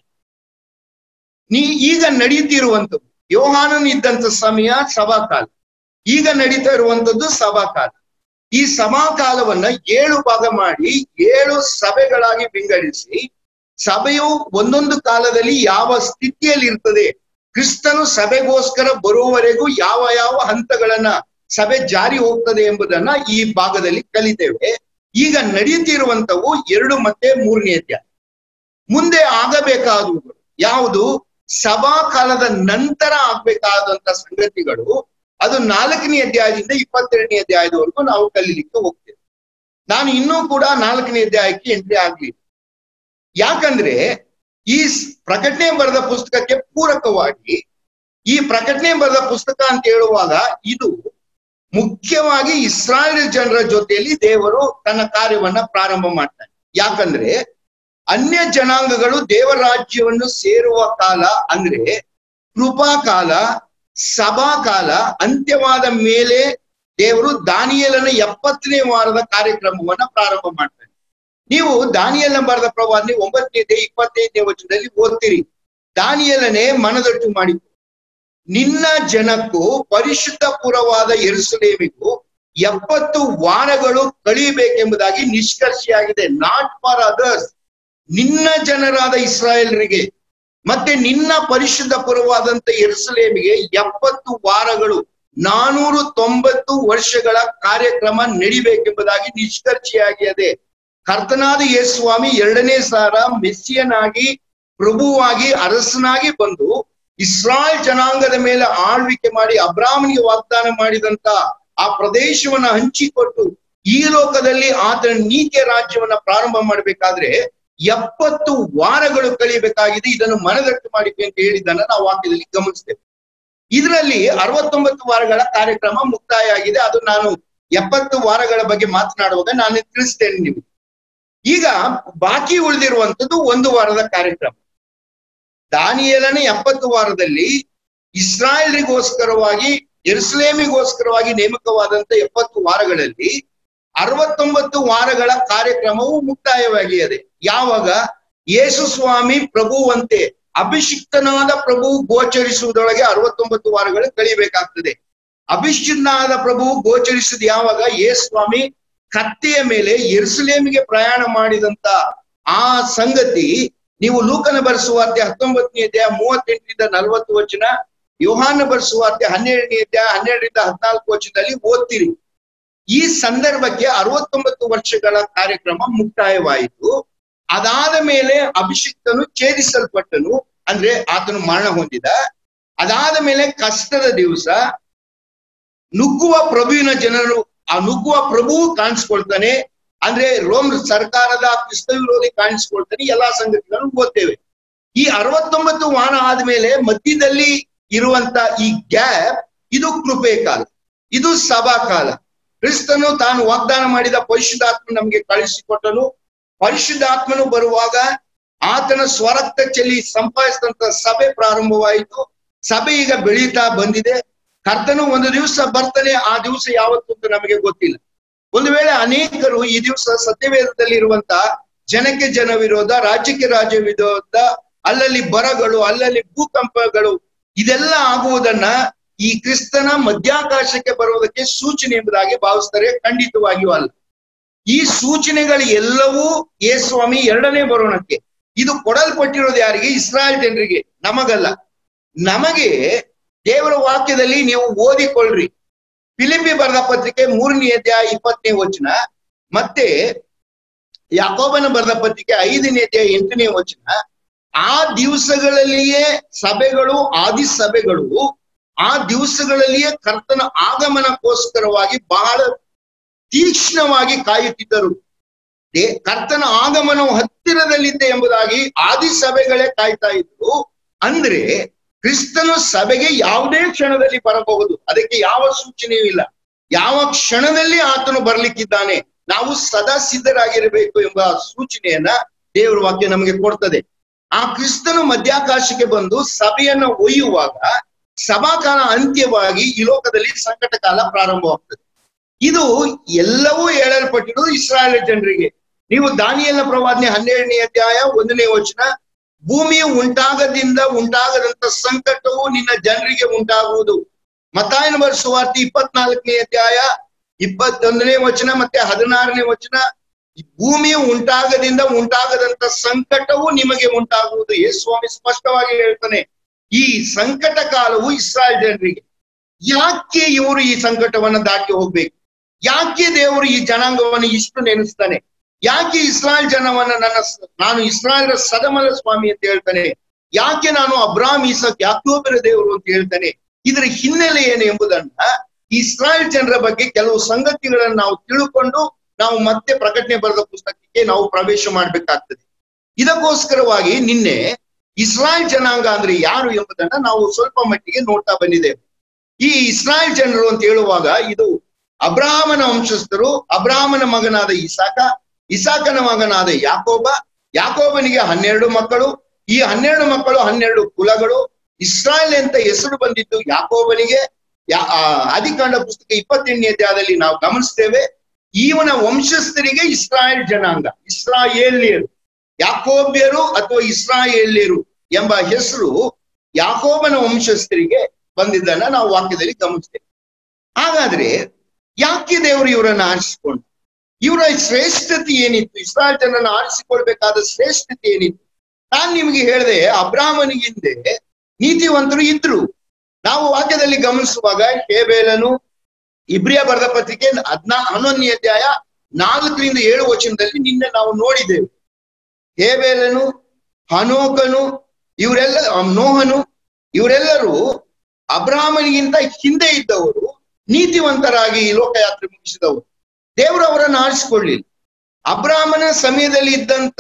ನೀ ಈಗ ನಡೀತಿರುವಂತದ್ದು ಯೋಹಾನನ್ ಇದ್ದಂತ ಸಮಯ ಸಭಾಕಾಲ ಈಗ ನಡೀತಾ ಇರುವಂತದ್ದು ಸಭಾಕಾಲ ಈ ಸಭಾಕಾಲವನ್ನ ಏಳು ಭಾಗ ಮಾಡಿ ಏಳು ಸಭೆಗಳಾಗಿ ವಿಂಗಡಿಸಿ ಸಭೆಯು ಒಂದೊಂದು ಕಾಲದಲ್ಲಿ ಯಾವ ಸ್ಥಿತಿಯಲ್ಲಿ ಇರ್ತದೆ ಕ್ರಿಸ್ತನು ಸಭೆಗೋಸ್ಕರ ಬರುವವರೆಗೂ ಯಾವ ಯಾವ ಹಂತಗಳನ್ನ ಸಭೆ ಜಾರಿ ಹೋಗ್ತದೆ ಎಂಬುದನ್ನ ಈ ಭಾಗದಲ್ಲಿ ಕಲಿತೇವೆ ಈಗ ನಡೀತಿರುವಂತವು ಎರಡು ಮತ್ತೆ ಮೂರನೇ ಅಧ್ಯಾಯ ಮುಂದೆ ಆಗಬೇಕಾದವುಗಳು ಯಾವುದು ಸಭಾ ಕಾಲದ ನಂತರ ಆಗ್ಬೇಕಾದಂತ ಸಂಗತಿಗಳು ಅದು ನಾಲ್ಕನೇ ಅಧ್ಯಾಯದಿಂದ ಇಪ್ಪತ್ತೆರಡನೇ ಅಧ್ಯಾಯದವರೆಗೂ ನಾವು ಕಲೀಲಿಕ್ಕೆ ಹೋಗ್ತೇವೆ ನಾನು ಇನ್ನೂ ಕೂಡ ನಾಲ್ಕನೇ ಅಧ್ಯಾಯಕ್ಕೆ ಎಂಟ್ರಿ ಆಗ್ಲಿಲ್ಲ ಯಾಕಂದ್ರೆ ಈ ಪ್ರಕಟಣೆ ಬರೆದ ಪುಸ್ತಕಕ್ಕೆ ಪೂರಕವಾಗಿ ಈ ಪ್ರಕಟಣೆ ಬರೆದ ಪುಸ್ತಕ ಅಂತ ಹೇಳುವಾಗ ಇದು ಮುಖ್ಯವಾಗಿ ಇಸ್ರಾಯೇಲ್ ಜನರ ಜೊತೆಯಲ್ಲಿ ದೇವರು ತನ್ನ ಕಾರ್ಯವನ್ನ ಪ್ರಾರಂಭ ಮಾಡ್ತಾನೆ ಯಾಕಂದ್ರೆ ಅನ್ಯ ಜನಾಂಗಗಳು ದೇವರಾಜ್ಯವನ್ನು ಸೇರುವ ಕಾಲ ಅಂದ್ರೆ ಕೃಪಾ ಕಾಲ ಸಭಾ ಕಾಲ ಅಂತ್ಯವಾದ ಮೇಲೆ ದೇವರು ದಾನಿಯಲನ ಎಪ್ಪತ್ತನೇ ವಾರದ ಕಾರ್ಯಕ್ರಮವನ್ನ ಪ್ರಾರಂಭ ಮಾಡ್ತಾನೆ ನೀವು ದಾನಿಯಲ್ನ ಬರೆದ ಪ್ರವಾದನೆ ಒಂಬತ್ತನೇ ಇಪ್ಪತ್ತೈದನೇ ವಚನದಲ್ಲಿ ಓದ್ತೀರಿ ದಾನಿಯಲನೆ ಮನದಟ್ಟು ಮಾಡಿ ನಿನ್ನ ಜನಕ್ಕೂ ಪರಿಶುದ್ಧ ಪುರವಾದ ಎರುಸಲೇಮಿಗೂ ಎಪ್ಪತ್ತು ವಾರಗಳು ಕಳಿಬೇಕೆಂಬುದಾಗಿ ನಿಷ್ಕರ್ಷೆಯಾಗಿದೆ ನಾಟ್ ಫಾರ್ ಅದರ್ಸ್ ನಿನ್ನ ಜನರಾದ ಇಸ್ರಾಯೇಲರಿಗೆ ಮತ್ತೆ ನಿನ್ನ ಪರಿಶುದ್ಧ ಪುರವಾದಂತ ಎರುಸಲೇಮಿಗೆ ಎಪ್ಪತ್ತು ವಾರಗಳು ನಾನೂರು ತೊಂಬತ್ತು ವರ್ಷಗಳ ಕಾರ್ಯಕ್ರಮ ನಡಿಬೇಕೆಂಬುದಾಗಿ ನಿಷ್ಕರ್ಷೆಯಾಗಿದೆ ಕರ್ತನಾದ ಯೇಸ್ವಾಮಿ ಎರಡನೇ ಸಾರ ಮೆಸ್ಸಿಯನಾಗಿ ಪ್ರಭುವಾಗಿ ಅರಸನಾಗಿ ಬಂದು ಇಸ್ರಾಯೇಲ್ ಜನಾಂಗದ ಮೇಲೆ ಆಳ್ವಿಕೆ ಮಾಡಿ ಅಬ್ರಾಹ್ಮನಿಗೆ ವಾಗ್ದಾನ ಮಾಡಿದಂತ ಆ ಪ್ರದೇಶವನ್ನ ಹಂಚಿಕೊಟ್ಟು ಈ ಲೋಕದಲ್ಲಿ ಆತನ ನೀತಿಯ ರಾಜ್ಯವನ್ನ ಪ್ರಾರಂಭ ಮಾಡಬೇಕಾದ್ರೆ ಎಪ್ಪತ್ತು ವಾರಗಳು ಕಳಿಬೇಕಾಗಿದೆ ಇದನ್ನು ಮನದಟ್ಟು ಮಾಡಿಕೆ ಅಂತ ಹೇಳಿದ್ದನ್ನ ನಾವು ವಾಕ್ಯದಲ್ಲಿ ಗಮನಿಸ್ತೇವೆ ಇದರಲ್ಲಿ ಅರವತ್ತೊಂಬತ್ತು ವಾರಗಳ ಕಾರ್ಯಕ್ರಮ ಮುಕ್ತಾಯ ಆಗಿದೆ ಅದು ನಾನು ಎಪ್ಪತ್ತು ವಾರಗಳ ಬಗ್ಗೆ ಮಾತನಾಡುವಾಗ ನಾನು ತಿಳಿಸ್ತೇನೆ ನಿಮಗೆ ಈಗ ಬಾಕಿ ಉಳಿದಿರುವಂತದ್ದು ಒಂದು ವಾರದ ಕಾರ್ಯಕ್ರಮ ದಾನಿಯಲನೇ ಎಪ್ಪತ್ತು ವಾರದಲ್ಲಿ ಇಸ್ರಾಯೇಲಿಗೋಸ್ಕರವಾಗಿ ಎರುಸಲೇಮಿಗೋಸ್ಕರವಾಗಿ ನೇಮಕವಾದಂತ ಎಪ್ಪತ್ತು ವಾರಗಳಲ್ಲಿ ಅರವತ್ತೊಂಬತ್ತು ವಾರಗಳ ಕಾರ್ಯಕ್ರಮವು ಮುಕ್ತಾಯವಾಗಿದೆ ಯಾವಾಗ ಯೇಸು ಸ್ವಾಮಿ ಪ್ರಭುವಂತೆ ಅಭಿಷಿಕ್ತನಾದ ಪ್ರಭು ಗೋಚರಿಸುವುದರೊಳಗೆ ಅರವತ್ತೊಂಬತ್ತು ವಾರಗಳು ಕಳಿಬೇಕಾಗ್ತದೆ ಅಭಿಷಿಕ್ತನಾದ ಪ್ರಭು ಗೋಚರಿಸಿದ ಯಾವಾಗ ಯೇಸು ಸ್ವಾಮಿ ಕತ್ತೆಯ ಮೇಲೆ ಎರುಸಲೇಮಿಗೆ ಪ್ರಯಾಣ ಮಾಡಿದಂತ ಆ ಸಂಗತಿ ನೀವು ಲೂಕನ ಬರೆಸುವಾರ್ತೆ ಹತ್ತೊಂಬತ್ತನೇ ಅಧ್ಯಾಯ ಮೂವತ್ತೆಂಟರಿಂದ ನಲವತ್ತು ವಚನ ಯೋಹಾನ ಬರೆಸುವಾರ್ತೆ ಹನ್ನೆರಡನೇ ಅಧ್ಯಾಯ ಹನ್ನೆರಡರಿಂದ ಹದಿನಾಲ್ಕು ವಚನದಲ್ಲಿ ಓದ್ತೀರಿ ಈ ಸಂದರ್ಭಕ್ಕೆ ಅರವತ್ತೊಂಬತ್ತು ವರ್ಷಗಳ ಕಾರ್ಯಕ್ರಮ ಮುಕ್ತಾಯವಾಯಿತು ಅದಾದ ಮೇಲೆ ಅಭಿಷಿಕ್ತನು ಛೇದಿಸಲ್ಪಟ್ಟನು ಅಂದ್ರೆ ಆತನು ಮರಣ ಹೊಂದಿದ ಅದಾದ ಮೇಲೆ ಕಷ್ಟದ ದಿವಸ ನುಗ್ಗುವ ಪ್ರಭುವಿನ ಜನರು ಆ ನುಗ್ಗುವ ಪ್ರಭು ಕಾಣಿಸ್ಕೊಳ್ತಾನೆ ಅಂದ್ರೆ ರೋಮ್ ಸರ್ಕಾರದ ಕ್ರಿಸ್ತ ವಿರೋಧಿ ಕಾಣಿಸ್ಕೊಳ್ತಾನೆ ಎಲ್ಲಾ ಸಂಗತಿಗಳನ್ನು ಓದ್ತೇವೆ ಈ ಅರವತ್ತೊಂಬತ್ತು ವಾರ ಆದ್ಮೇಲೆ ಮಧ್ಯದಲ್ಲಿ ಇರುವಂತ ಈ ಗ್ಯಾಪ್ ಇದು ಕೃಪೆ ಕಾಲ ಇದು ಸಭಾ ಕಾಲ ಕ್ರಿಸ್ತನು ತಾನು ವಾಗ್ದಾನ ಮಾಡಿದ ಪರಿಶುದ್ಧಾತ್ಮ ನಮಗೆ ಕಳಿಸಿಕೊಟ್ಟನು ಪರಿಶುದ್ಧಾತ್ಮನು ಬರುವಾಗ ಆತನ ಸ್ವರಕ್ತ ಚೆಲ್ಲಿ ಸಂಪಾದಿಸಿದಂತ ಸಭೆ ಪ್ರಾರಂಭವಾಯಿತು ಸಭೆ ಈಗ ಬೆಳೀತಾ ಬಂದಿದೆ ಕರ್ತನು ಒಂದು ದಿವಸ ಬರ್ತಾನೆ ಆ ದಿವಸ ಯಾವತ್ತು ಅಂತ ನಮಗೆ ಗೊತ್ತಿಲ್ಲ ಒಂದು ವೇಳೆ ಅನೇಕರು ಈ ದಿವಸ ಸತ್ಯವೇದದಲ್ಲಿ ಇರುವಂತ ಜನಕ್ಕೆ ಜನ ವಿರೋಧ ರಾಜ್ಯಕ್ಕೆ ರಾಜ್ಯ ವಿರೋಧ ಅಲ್ಲಲ್ಲಿ ಬರಗಳು ಅಲ್ಲಲ್ಲಿ ಭೂಕಂಪಗಳು ಇದೆಲ್ಲ ಆಗುವುದನ್ನ ಈ ಕ್ರಿಸ್ತನ ಮಧ್ಯಾಕಾಶಕ್ಕೆ ಬರುವುದಕ್ಕೆ ಸೂಚನೆ ಎಂಬುದಾಗಿ ಭಾವಿಸ್ತಾರೆ ಖಂಡಿತವಾಗಿಯೂ ಅಲ್ಲ ಈ ಸೂಚನೆಗಳು ಎಲ್ಲವೂ ಯೇಸ್ವಾಮಿ ಎರಡನೇ ಬರೋಣಕ್ಕೆ ಇದು ಕೊಡಲ್ಪಟ್ಟಿರೋದು ಯಾರಿಗೆ ಇಸ್ರಾಯೇಲ್ ಜನರಿಗೆ ನಮಗಲ್ಲ ನಮಗೆ ದೇವರ ವಾಕ್ಯದಲ್ಲಿ ನೀವು ಓದಿಕೊಳ್ಳ್ರಿ ಫಿಲಿಪಿ ಬರೆದ ಪತ್ರಿಕೆ ಮೂರನೇ ಅಧ್ಯಾಯ ಇಪ್ಪತ್ತನೇ ವಚನ ಮತ್ತೆ ಯಾಕೋಬನ ಬರೆದ ಪತ್ರಿಕೆ ಐದನೇ ಅಧ್ಯಾಯ ಎಂಟನೇ ವಚನ ಆ ದಿವಸಗಳಲ್ಲಿಯೇ ಸಭೆಗಳು ಆದಿ ಸಭೆಗಳು ಆ ದಿವಸಗಳಲ್ಲಿಯೇ ಕರ್ತನ ಆಗಮನಕ್ಕೋಸ್ಕರವಾಗಿ ಬಹಳ ತೀಕ್ಷ್ಣವಾಗಿ ಕಾಯುತ್ತಿದ್ದರು ಕರ್ತನ ಆಗಮನವು ಹತ್ತಿರದಲ್ಲಿದ್ದೆ ಎಂಬುದಾಗಿ ಆದಿ ಸಭೆಗಳೇ ಕಾಯ್ತಾ ಇದ್ರು ಅಂದ್ರೆ ಕ್ರಿಸ್ತನು ಸಭೆಗೆ ಯಾವುದೇ ಕ್ಷಣದಲ್ಲಿ ಬರಬಹುದು ಅದಕ್ಕೆ ಯಾವ ಸೂಚನೆಯೂ ಇಲ್ಲ ಯಾವ ಕ್ಷಣದಲ್ಲಿ ಆತನು ಬರ್ಲಿಕ್ಕಿದ್ದಾನೆ ನಾವು ಸದಾ ಸಿದ್ಧರಾಗಿರಬೇಕು ಎಂಬ ಸೂಚನೆಯನ್ನ ದೇವರ ವಾಕ್ಯ ನಮಗೆ ಕೊಡ್ತದೆ ಆ ಕ್ರಿಸ್ತನು ಮಧ್ಯಾಕಾಶಕ್ಕೆ ಬಂದು ಸಭೆಯನ್ನ ಒಯ್ಯುವಾಗ ಸಭಾಕಾಲ ಅಂತ್ಯವಾಗಿ ಈ ಲೋಕದಲ್ಲಿ ಸಂಕಟ ಕಾಲ ಪ್ರಾರಂಭವಾಗ್ತದೆ ಇದು ಎಲ್ಲವೂ ಹೇಳಲ್ಪಟ್ಟಿರುವುದು ಇಸ್ರಾಯೇಲ್ ಜನರಿಗೆ ನೀವು ದಾನಿಯಲ್ನ ಪ್ರವಾದನೆ ಹನ್ನೆರಡನೇ ಅಧ್ಯಾಯ ಒಂದನೇ ವಚನ ಭೂಮಿಯು ಉಂಟಾಗದಿಂದ ಉಂಟಾಗದಂತ ಸಂಕಟವು ನಿನ್ನ ಜನರಿಗೆ ಉಂಟಾಗುವುದು ಮತಾಯನ ಸುವಾರ್ತಿ ಇಪ್ಪತ್ನಾಲ್ಕನೇ ಅಧ್ಯಾಯ ಇಪ್ಪತ್ತೊಂದನೇ ವಚನ ಮತ್ತೆ ಹದಿನಾರನೇ ವಚನ ಭೂಮಿಯು ಉಂಟಾಗದಿಂದ ಉಂಟಾಗದಂತ ಸಂಕಟವು ನಿಮಗೆ ಉಂಟಾಗುವುದು ಯೇಸು ಸ್ವಾಮಿ ಸ್ಪಷ್ಟವಾಗಿ ಹೇಳ್ತಾನೆ ಈ ಸಂಕಟ ಕಾಲವು ಇಸ್ರಾಯೇಲ್ ಜನರಿಗೆ ಯಾಕೆ ಇವರು ಈ ಸಂಕಟವನ್ನ ದಾಟಿ ಹೋಗ್ಬೇಕು ಯಾಕೆ ದೇವರು ಈ ಜನಾಂಗವನ್ನು ಇಷ್ಟು ನೆನೆಸ್ತಾನೆ ಯಾಕೆ ಇಸ್ರಾಯೇಲ್ ಜನವನ್ನ ನನ್ನ ಸ- ನಾನು ಇಸ್ರಾಯೇಲ್ ಸದಮಲ ಸ್ವಾಮಿ ಅಂತ ಹೇಳ್ತಾನೆ ಯಾಕೆ ನಾನು ಅಬ್ರಾಮ್ ಈಸಕ್ ಯಾಕೋಬರ ದೇವರು ಅಂತ ಹೇಳ್ತಾನೆ ಇದರ ಹಿನ್ನೆಲೆ ಏನು ಎಂಬುದನ್ನ ಈ ಇಸ್ರಾಯೇಲ್ ಜನರ ಬಗ್ಗೆ ಕೆಲವು ಸಂಗತಿಗಳನ್ನು ನಾವು ತಿಳ್ಕೊಂಡು ನಾವು ಮತ್ತೆ ಪ್ರಕಟಣೆ ಬರೆದ ಪುಸ್ತಕಕ್ಕೆ ನಾವು ಪ್ರವೇಶ ಮಾಡ್ಬೇಕಾಗ್ತದೆ ಇದಕ್ಕೋಸ್ಕರವಾಗಿ ನಿನ್ನೆ ಇಸ್ರಾಯೇಲ್ ಜನಾಂಗ ಅಂದ್ರೆ ಯಾರು ಎಂಬುದನ್ನ ನಾವು ಸ್ವಲ್ಪ ಮಟ್ಟಿಗೆ ನೋಡ್ತಾ ಬಂದಿದ್ದೇವೆ ಈ ಇಸ್ರಾಯೇಲ್ ಜನರು ಅಂತ ಹೇಳುವಾಗ ಇದು ಅಬ್ರಾಹ್ಮನ ವಂಶಸ್ಥರು ಅಬ್ರಾಹ್ಮನ ಮಗನಾದ ಇಸಾಕ ಇಸಾಕನ ಮಗನಾದ ಯಾಕೋಬ ಯಾಕೋಬನಿಗೆ ಹನ್ನೆರಡು ಮಕ್ಕಳು ಈ ಹನ್ನೆರಡು ಮಕ್ಕಳು ಹನ್ನೆರಡು ಕುಲಗಳು ಇಸ್ರಾಯೇಲ್ ಅಂತ ಹೆಸರು ಬಂದಿದ್ದು ಯಾಕೋಬನಿಗೆ ಯಾ- ಆ, ಆದಿಕಾಂಡ ಪುಸ್ತಕ ಇಪ್ಪತ್ತೆಂಟನೇ ಅಧ್ಯಾಯದಲ್ಲಿ ನಾವು ಗಮನಿಸ್ತೇವೆ ಇವನ ವಂಶಸ್ಥರಿಗೆ ಇಸ್ರಾಯೇಲ್ ಜನಾಂಗ ಇಸ್ರಾಯೇಲಿಯರು ಯಾಕೋಬ್ಯರು ಅಥವಾ ಇಸ್ರಾಯೇಲಿಯರು ಎಂಬ ಹೆಸರು ಯಾಕೋಬನ ವಂಶಸ್ಥರಿಗೆ ಬಂದಿದ್ದನ್ನ ನಾವು ವಾಕ್ಯದಲ್ಲಿ ಗಮನಿಸ್ತೇವೆ ಹಾಗಾದ್ರೆ ಯಾಕೆ ದೇವರು ಇವರನ್ನ ಆರಿಸಿಕೊಂಡು ಇವರ ಶ್ರೇಷ್ಠತೆ ಏನಿತ್ತು ಇಸ್ರಾಯೇಲ್ ಜನರನ್ನ ಆರಿಸಿಕೊಳ್ಬೇಕಾದ ಶ್ರೇಷ್ಠತೆ ಏನಿತ್ತು ನಾನ್ ನಿಮಗೆ ಹೇಳಿದೆ ಅಬ್ರಾಹ್ಮನಿಗಿಂದೆ ನೀತಿವಂತರು ಇದ್ರು ನಾವು ವಾಕ್ಯದಲ್ಲಿ ಗಮನಿಸುವಾಗ ಹೇಬೇಲನು ಇಬ್ರಿಯ ಬರೆದ ಪತ್ರಿಕೆ ಹದ್ನಾ ಹನ್ನೊಂದನೇ ಅಧ್ಯಾಯ ನಾಲ್ಕರಿಂದ ಏಳು ವಚನದಲ್ಲಿ ನಿನ್ನೆ ನಾವು ನೋಡಿದ್ದೇವೆ ಹೇಬೇಲನು ಹನೋಕನು ಇವರೆಲ್ಲ ನೋಹನು ಇವರೆಲ್ಲರೂ ಅಬ್ರಾಹ್ಮನಿಗಿಂತ ಹಿಂದೆ ಇದ್ದವರು ನೀತಿವಂತರಾಗಿ ಈ ಲೋಕಯಾತ್ರೆ ಮುಗಿಸಿದವರು ದೇವರು ಅವರನ್ನು ಆರಿಸಿಕೊಳ್ಳಿಲ್ಲ ಅಬ್ರಾಹ್ಮನ ಸಮಯದಲ್ಲಿ ಇದ್ದಂತ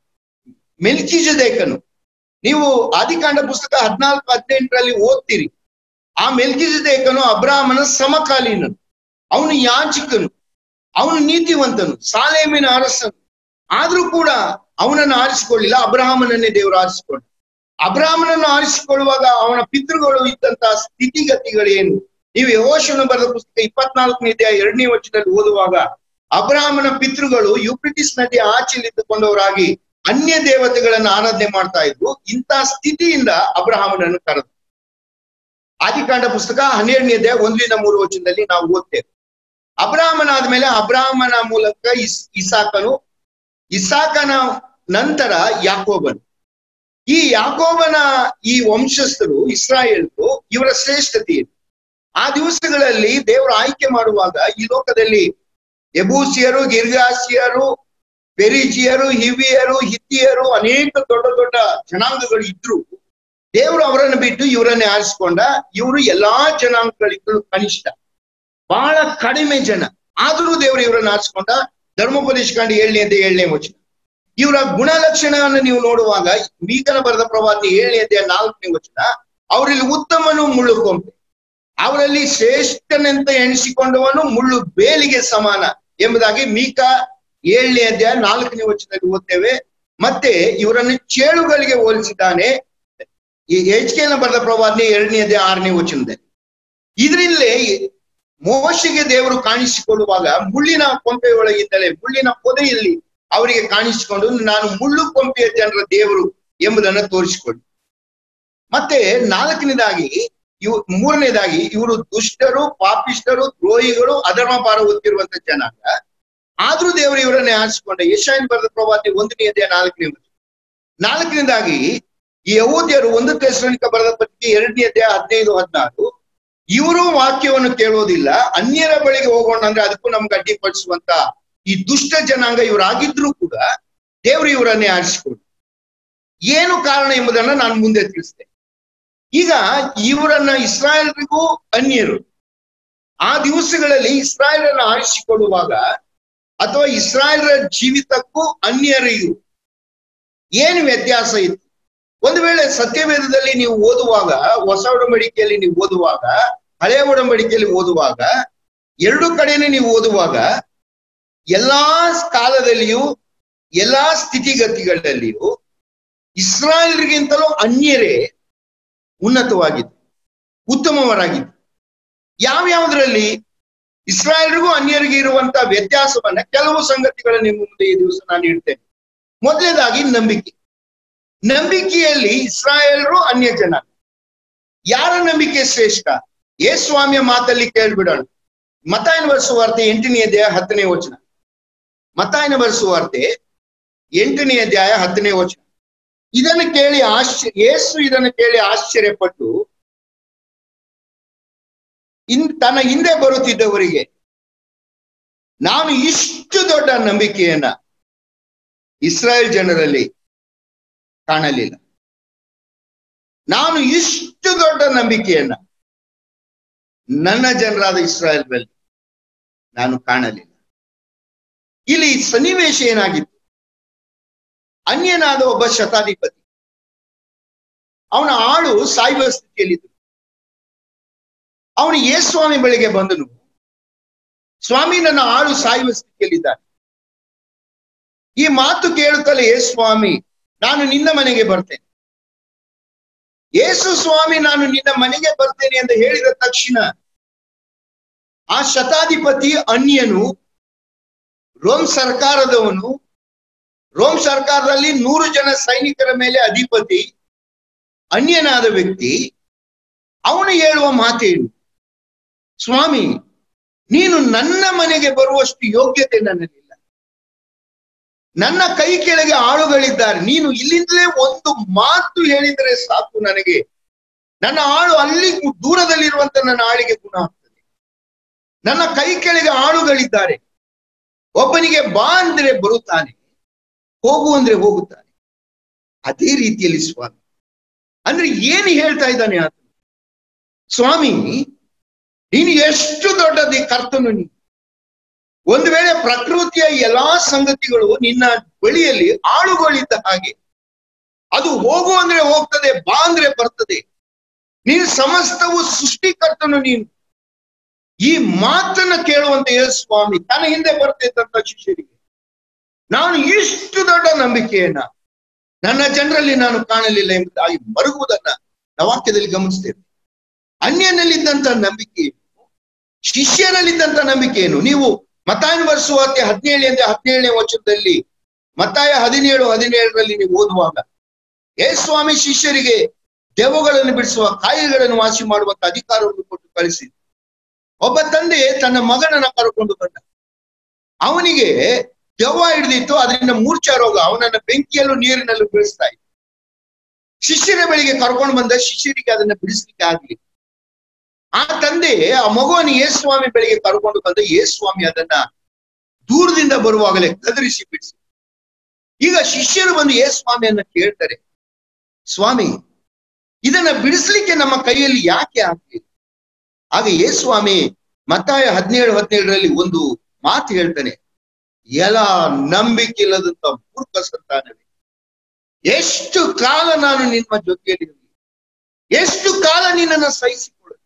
ಮೆಲ್ಕಿಜದೇಕನು ನೀವು ಆದಿಕಾಂಡ ಪುಸ್ತಕ ಹದಿನಾಲ್ಕು ಹದಿನೆಂಟರಲ್ಲಿ ಓದ್ತೀರಿ ಆ ಮೆಲ್ಕಿಜದೇಕನು ಅಬ್ರಾಹ್ಮನ ಸಮಕಾಲೀನನು ಅವನು ಯಾಚಿಕನು ಅವನು ನೀತಿವಂತನು ಸಾಲೇಮಿನ ಅರಸನು ಆದ್ರೂ ಕೂಡ ಅವನನ್ನು ಆರಿಸಿಕೊಳ್ಳಿಲ್ಲ ಅಬ್ರಾಹ್ಮನನ್ನೇ ದೇವರು ಆರಿಸಿಕೊಂಡ ಅಬ್ರಾಹ್ಮನನ್ನು ಆರಿಸಿಕೊಳ್ಳುವಾಗ ಅವನ ಪಿತೃಗಳು ಇದ್ದಂತಹ ಸ್ಥಿತಿಗತಿಗಳೇನು ನೀವು ಯಹೋಶನ ಬರೆದ ಪುಸ್ತಕ ಇಪ್ಪತ್ನಾಲ್ಕನೇ ಅಧ್ಯಾಯ ಎರಡನೇ ವರ್ಷದಲ್ಲಿ ಓದುವಾಗ ಅಬ್ರಾಹ್ಮನ ಪಿತೃಗಳು ಯುಪ್ರಿಟಿಸ್ ನದಿಯ ಆಚೆಲಿದ್ದುಕೊಂಡವರಾಗಿ ಅನ್ಯ ದೇವತೆಗಳನ್ನು ಆರಾಧನೆ ಮಾಡ್ತಾ ಇದ್ರು ಇಂಥ ಸ್ಥಿತಿಯಿಂದ ಅಬ್ರಹಾಮನನ್ನು ಕರೆದು ಆದಿಕಾಂಡ ಪುಸ್ತಕ ಹನ್ನೆರಡನೇ ಅಧ್ಯಾಯ ಒಂದರಿಂದ ಮೂರು ವಚನದಲ್ಲಿ ನಾವು ಓದ್ತೇವೆ ಅಬ್ರಾಹ್ಮನ ಆದ್ಮೇಲೆ ಅಬ್ರಾಹ್ಮನ ಮೂಲಕ ಇಸ್ ಇಸಾಕನು ಇಸಾಕನ ನಂತರ ಯಾಕೋಬನು ಈ ಯಾಕೋಬನ ಈ ವಂಶಸ್ಥರು ಇಸ್ರಾಯೇಲ್ರು ಇವರ ಶ್ರೇಷ್ಠತೆ ಏನು ಆ ದಿವಸಗಳಲ್ಲಿ ದೇವರು ಆಯ್ಕೆ ಮಾಡುವಾಗ ಈ ಲೋಕದಲ್ಲಿ ಎಬೂಸಿಯರು ಗಿರ್ಗಾಸಿಯರು ಪೆರಿಜಿಯರು ಹಿವಿಯರು ಹಿತ್ತಿಯರು ಅನೇಕ ದೊಡ್ಡ ದೊಡ್ಡ ಜನಾಂಗಗಳು ಇದ್ರು ದೇವರು ಅವರನ್ನು ಬಿಟ್ಟು ಇವರನ್ನೇ ಆರಿಸಿಕೊಂಡ ಇವರು ಎಲ್ಲಾ ಜನಾಂಗಗಳಿಗೂ ಕನಿಷ್ಠ ಬಹಳ ಕಡಿಮೆ ಜನ ಆದರೂ ದೇವರು ಇವರನ್ನು ಆರಿಸಿಕೊಂಡ ಧರ್ಮೋಪದೇಶ ಕಾಂಡ ಏಳನೇ ಅಧ್ಯಾಯ ಏಳನೇ ವಚನ ಇವರ ಗುಣಲಕ್ಷಣವನ್ನು ನೀವು ನೋಡುವಾಗ ಮೀಕನ ಬರೆದ ಪ್ರವಾದಿ ಏಳನೇ ಅಧ್ಯಾಯ ನಾಲ್ಕನೇ ವಚನ ಅವರಲ್ಲಿ ಉತ್ತಮನು ಮುಳ್ಳು ಕೊಂಪೆ ಅವರಲ್ಲಿ ಶ್ರೇಷ್ಠನೆಂತ ಎಣಿಸಿಕೊಂಡವನು ಮುಳ್ಳು ಬೇಲಿಗೆ ಸಮಾನ ಎಂಬುದಾಗಿ ಮೀಕ ಏಳನೇ ಅಧ್ಯಾಯ ನಾಲ್ಕನೇ ವಚನದಲ್ಲಿ ಓದ್ತೇವೆ ಮತ್ತೆ ಇವರನ್ನು ಚೇಳುಗಳಿಗೆ ಹೋಲಿಸಿದ್ದಾನೆ ಈ ಎಚ್ಕೆನ ಬರೆದ ಪ್ರವಾದನೆ ಎರಡನೇ ಅಧ್ಯಾಯ ಆರನೇ ವಚನದಲ್ಲಿ ಇದರಲ್ಲೇ ಮೋಶಿಗೆ ದೇವರು ಕಾಣಿಸಿಕೊಳ್ಳುವಾಗ ಮುಳ್ಳಿನ ಕೊಂಪೆಯೊಳಗಿದ್ದಲೇ ಮುಳ್ಳಿನ ಪೊದೆಯಲ್ಲಿ ಅವರಿಗೆ ಕಾಣಿಸಿಕೊಂಡು ನಾನು ಮುಳ್ಳು ಕೊಂಪೆಯ ಜನರ ದೇವರು ಎಂಬುದನ್ನು ತೋರಿಸಿಕೊಳ್ಳಿ ಮತ್ತೆ ನಾಲ್ಕನೇದಾಗಿ ಇವ್ ಮೂರನೇದಾಗಿ ಇವರು ದುಷ್ಟರು ಪಾಪಿಷ್ಟರು ದ್ರೋಹಿಗಳು ಅಧರ್ಮ ಪಾರ ಹೊತ್ತಿರುವಂತ ಜನಾಂಗ ಆದ್ರೂ ದೇವರು ಇವರನ್ನೇ ಆರಿಸಿಕೊಂಡ ಯಶಾಯನ್ ಬರೆದ ಪ್ರವಾದಿ ಒಂದನೇ ಅಧ್ಯಾಯ ನಾಲ್ಕನೇ ವಚನ ನಾಲ್ಕನೇದಾಗಿ ಈ ಯಹೂದ್ಯರು ಒಂದು ತೆಸಲೋನಿಕ ಬರೆದ ಪತ್ರಿಕೆ ಎರಡನೇ ಅಧ್ಯಾಯ ಹದಿನೈದು ಹದಿನಾರು ಇವರು ವಾಕ್ಯವನ್ನು ಕೇಳೋದಿಲ್ಲ ಅನ್ಯರ ಬಳಿಗೆ ಹೋಗೋಣ ಅಂದ್ರೆ ಅದಕ್ಕೂ ನಮ್ಗೆ ಅಡ್ಡಿಪಡಿಸುವಂತ ಈ ದುಷ್ಟ ಜನಾಂಗ ಇವರಾಗಿದ್ರು ಕೂಡ ದೇವರು ಇವರನ್ನೇ ಆರಿಸಿಕೊಂಡು ಏನು ಕಾರಣ ಎಂಬುದನ್ನ ನಾನು ಮುಂದೆ ತಿಳಿಸ್ತೇನೆ ಈಗ ಇವರನ್ನ ಇಸ್ರಾಯೇಲ್ರಿಗೂ ಅನ್ಯರು ಆ ದಿವಸಗಳಲ್ಲಿ ಇಸ್ರಾಯೇಲನ್ನ ಆರಿಸಿಕೊಳ್ಳುವಾಗ ಅಥವಾ ಇಸ್ರಾಯೇಲರ ಜೀವಿತಕ್ಕೂ ಅನ್ಯರಿಗೂ ಏನು ವ್ಯತ್ಯಾಸ ಇತ್ತು ಒಂದು ವೇಳೆ ಸತ್ಯವೇದದಲ್ಲಿ ನೀವು ಓದುವಾಗ ಹೊಸ ಒಡಂಬಡಿಕೆಯಲ್ಲಿ ನೀವು ಓದುವಾಗ ಹಳೆಯ ಒಡಂಬಡಿಕೆಯಲ್ಲಿ ಓದುವಾಗ ಎರಡು ಕಡೆನೇ ನೀವು ಓದುವಾಗ ಎಲ್ಲಾ ಕಾಲದಲ್ಲಿಯೂ ಎಲ್ಲಾ ಸ್ಥಿತಿಗತಿಗಳಲ್ಲಿಯೂ ಇಸ್ರಾಯೇಲ್ರಿಗಿಂತಲೂ ಅನ್ಯರೇ ಉನ್ನತವಾಗಿದ್ದು ಉತ್ತಮವರಾಗಿದ್ದು ಯಾವ್ಯಾವುದ್ರಲ್ಲಿ ಇಸ್ರಾಯೇಲ್ರಿಗೂ ಅನ್ಯರಿಗೂ ಇರುವಂತ ವ್ಯತ್ಯಾಸವನ್ನ ಕೆಲವು ಸಂಗತಿಗಳ ನಿಮ್ಮ ಮುಂದೆ ಈ ದಿವಸ ನಾನು ಇಡ್ತೇನೆ ಮೊದಲನೇದಾಗಿ ನಂಬಿಕೆ ನಂಬಿಕೆಯಲ್ಲಿ ಇಸ್ರಾಯೇಲ್ರು ಅನ್ಯ ಜನ ಯಾರ ನಂಬಿಕೆ ಶ್ರೇಷ್ಠ ಏ ಸ್ವಾಮಿಯ ಮಾತಲ್ಲಿ ಕೇಳ್ಬಿಡೋಣ ಮತಾಯನ ವಾರ್ತೆ ಎಂಟನೇ ಅಧ್ಯಾಯ ಹತ್ತನೇ ವಚನ ಮತಾಯನ ವಾರ್ತೆ ಎಂಟನೇ ಅಧ್ಯಾಯ ಹತ್ತನೇ ವಚನ ಇದನ್ನು ಕೇಳಿ ಆಶ್ಚರ್ಯ ಯೇಸು ಇದನ್ನು ಕೇಳಿ ಆಶ್ಚರ್ಯಪಟ್ಟು ಇನ್ ತನ್ನ ಹಿಂದೆ ಬರುತ್ತಿದ್ದವರಿಗೆ ನಾನು ಇಷ್ಟು ದೊಡ್ಡ ನಂಬಿಕೆಯನ್ನ ಇಸ್ರಾಯೇಲ್ ಜನರಲ್ಲಿ ಕಾಣಲಿಲ್ಲ ನಾನು ಇಷ್ಟು ದೊಡ್ಡ ನಂಬಿಕೆಯನ್ನ ನನ್ನ ಜನರಾದ ಇಸ್ರಾಯೇಲ್ ಮೇಲೆ ನಾನು ಕಾಣಲಿಲ್ಲ ಇಲ್ಲಿ ಸನ್ನಿವೇಶ ಏನಾಗಿತ್ತು ಅನ್ಯನಾದ ಒಬ್ಬ ಶತಾಧಿಪತಿ ಅವನ ಆಳು ಸಾಯುವ ಸ್ಥಿತಿಯಲ್ಲಿದ್ದು ಅವನು ಯೇಸು ಸ್ವಾಮಿ ಬಳಿಗೆ ಬಂದನು ಸ್ವಾಮಿ ನನ್ನ ಆಳು ಸಾಯುವ ಸ್ಥಿತಿಯಲ್ಲಿದ್ದಾನೆ ಈ ಮಾತು ಕೇಳುತ್ತಲೇ ಯೇಸು ಸ್ವಾಮಿ ನಾನು ನಿನ್ನ ಮನೆಗೆ ಬರ್ತೇನೆ ಯೇಸು ಸ್ವಾಮಿ ನಾನು ನಿನ್ನ ಮನೆಗೆ ಬರ್ತೇನೆ ಅಂತ ಹೇಳಿದ ತಕ್ಷಣ ಆ ಶತಾಧಿಪತಿ ಅನ್ಯನು ರೋಮ್ ಸರ್ಕಾರದವನು ರೋಮ್ ಸರ್ಕಾರದಲ್ಲಿ ನೂರು ಜನ ಸೈನಿಕರ ಮೇಲೆ ಅಧಿಪತಿ ಅನ್ಯನಾದ ವ್ಯಕ್ತಿ ಅವನು ಹೇಳುವ ಮಾತೇನು ಸ್ವಾಮಿ ನೀನು ನನ್ನ ಮನೆಗೆ ಬರುವಷ್ಟು ಯೋಗ್ಯತೆ ನನ್ನಲ್ಲಿಲ್ಲ ನನ್ನ ಕೈ ಕೆಳಗೆ ಆಳುಗಳಿದ್ದಾರೆ ನೀನು ಇಲ್ಲಿಂದಲೇ ಒಂದು ಮಾತು ಹೇಳಿದರೆ ಸಾಕು ನನಗೆ ನನ್ನ ಆಳು ಅಲ್ಲಿ ದೂರದಲ್ಲಿರುವಂತ ನನ್ನ ಆಳಿಗೆ ಗುಣ ಆಗ್ತದೆ ನನ್ನ ಕೈ ಕೆಳಗೆ ಆಳುಗಳಿದ್ದಾರೆ ಒಬ್ಬನಿಗೆ ಬಾ ಅಂದ್ರೆ ಬರುತ್ತಾನೆ ಹೋಗು ಅಂದ್ರೆ ಹೋಗುತ್ತಾನೆ ಅದೇ ರೀತಿಯಲ್ಲಿ ಸ್ವಾಮಿ ಅಂದ್ರೆ ಏನು ಹೇಳ್ತಾ ಇದ್ದಾನೆ ಆತ ಸ್ವಾಮಿ ನೀನು ಎಷ್ಟು ದೊಡ್ಡದಿ ಕರ್ತನು ನೀನು ಒಂದು ವೇಳೆ ಪ್ರಕೃತಿಯ ಎಲ್ಲಾ ಸಂಗತಿಗಳು ನಿನ್ನ ಬಳಿಯಲ್ಲಿ ಆಳುಗಳಿದ್ದ ಹಾಗೆ ಅದು ಹೋಗು ಅಂದ್ರೆ ಹೋಗ್ತದೆ ಬಾ ಅಂದ್ರೆ ಬರ್ತದೆ ನೀನು ಸಮಸ್ತವು ಸೃಷ್ಟಿಕರ್ತನು ನೀನು ಈ ಮಾತನ್ನ ಕೇಳುವಂತ ಯೇಸು ಸ್ವಾಮಿ ತನ್ನ ಹಿಂದೆ ಬರ್ತಿದ್ದಂತ ಶಿಷ್ಯರಿಗೆ ನಾನು ಇಷ್ಟು ದೊಡ್ಡ ನಂಬಿಕೆಯನ್ನ ನನ್ನ ಜನರಲ್ಲಿ ನಾನು ಕಾಣಲಿಲ್ಲ ಎಂಬುದಾಗಿ ಮರುಗುವುದನ್ನ ನಾವು ವಾಕ್ಯದಲ್ಲಿ ಗಮನಿಸ್ತೇವೆ ಅನ್ಯನಲ್ಲಿದ್ದಂತ ನಂಬಿಕೆ ಶಿಷ್ಯನಲ್ಲಿದ್ದಂತ ನಂಬಿಕೆ ಏನು ನೀವು ಮತಾಯನ ಬರ್ಸುವಾರ್ತೆ ಹದಿನೇಳು ಅಂದ್ರೆ ಹದಿನೇಳನೇ ವಚನದಲ್ಲಿ ಮತಾಯ ಹದಿನೇಳು ಹದಿನೇಳರಲ್ಲಿ ನೀವು ಓದುವಾಗ ಏ ಸ್ವಾಮಿ ಶಿಷ್ಯರಿಗೆ ದೆವ್ವಗಳನ್ನು ಬಿಡಿಸುವ ಕಾಯಿಲೆಗಳನ್ನು ವಾಸಿ ಮಾಡುವಂತ ಅಧಿಕಾರವನ್ನು ಕೊಟ್ಟು ಕಳಿಸಿ ಒಬ್ಬ ತಂದೆ ತನ್ನ ಮಗನನ್ನ ಕರ್ಕೊಂಡು ಬಂದ ಅವನಿಗೆ ದೆವ್ವ ಹಿಡಿದಿತ್ತು ಅದರಿಂದ ಮೂರ್ಛಾ ರೋಗ ಅವನನ್ನ ಬೆಂಕಿಯಲ್ಲೂ ನೀರಿನಲ್ಲೂ ಬೀಳಿಸ್ತಾ ಇತ್ತು ಶಿಷ್ಯರ ಬಳಿಗೆ ಕರ್ಕೊಂಡು ಬಂದ ಶಿಷ್ಯರಿಗೆ ಅದನ್ನ ಬಿಡಿಸ್ಲಿಕ್ಕೆ ಆಗ್ಲಿ ಆ ತಂದೆ ಆ ಮಗುವನ್ನು ಯೇಸು ಸ್ವಾಮಿ ಬೆಳಿಗ್ಗೆ ಕರ್ಕೊಂಡು ಬಂದ ಯೇಸು ಸ್ವಾಮಿ ಅದನ್ನ ದೂರದಿಂದ ಬರುವಾಗಲೇ ಕದರಿಸಿ ಬಿಡಿಸಿ ಈಗ ಶಿಷ್ಯರು ಬಂದು ಯೇಸು ಸ್ವಾಮಿಯನ್ನ ಕೇಳ್ತಾರೆ ಸ್ವಾಮಿ ಇದನ್ನ ಬಿಡಿಸ್ಲಿಕ್ಕೆ ನಮ್ಮ ಕೈಯಲ್ಲಿ ಯಾಕೆ ಆಗ್ಲಿಲ್ಲ ಆಗ ಯೇಸು ಸ್ವಾಮಿ ಮತ್ತಾಯ ಹದಿನೇಳು ಹದಿನೇಳರಲ್ಲಿ ಒಂದು ಮಾತು ಹೇಳ್ತಾನೆ ಎಲ ನಂಬಿಕೆ ಇಲ್ಲದಂತ ಮೂರ್ಖ ಸಂತಾನವೇ ಎಷ್ಟು ಕಾಲ ನಾನು ನಿಮ್ಮ ಜೊತೆಯಲ್ಲಿ ಎಷ್ಟು ಕಾಲ ನಿನ್ನನ್ನು ಸಹಿಸಿಕೊಳ್ಳ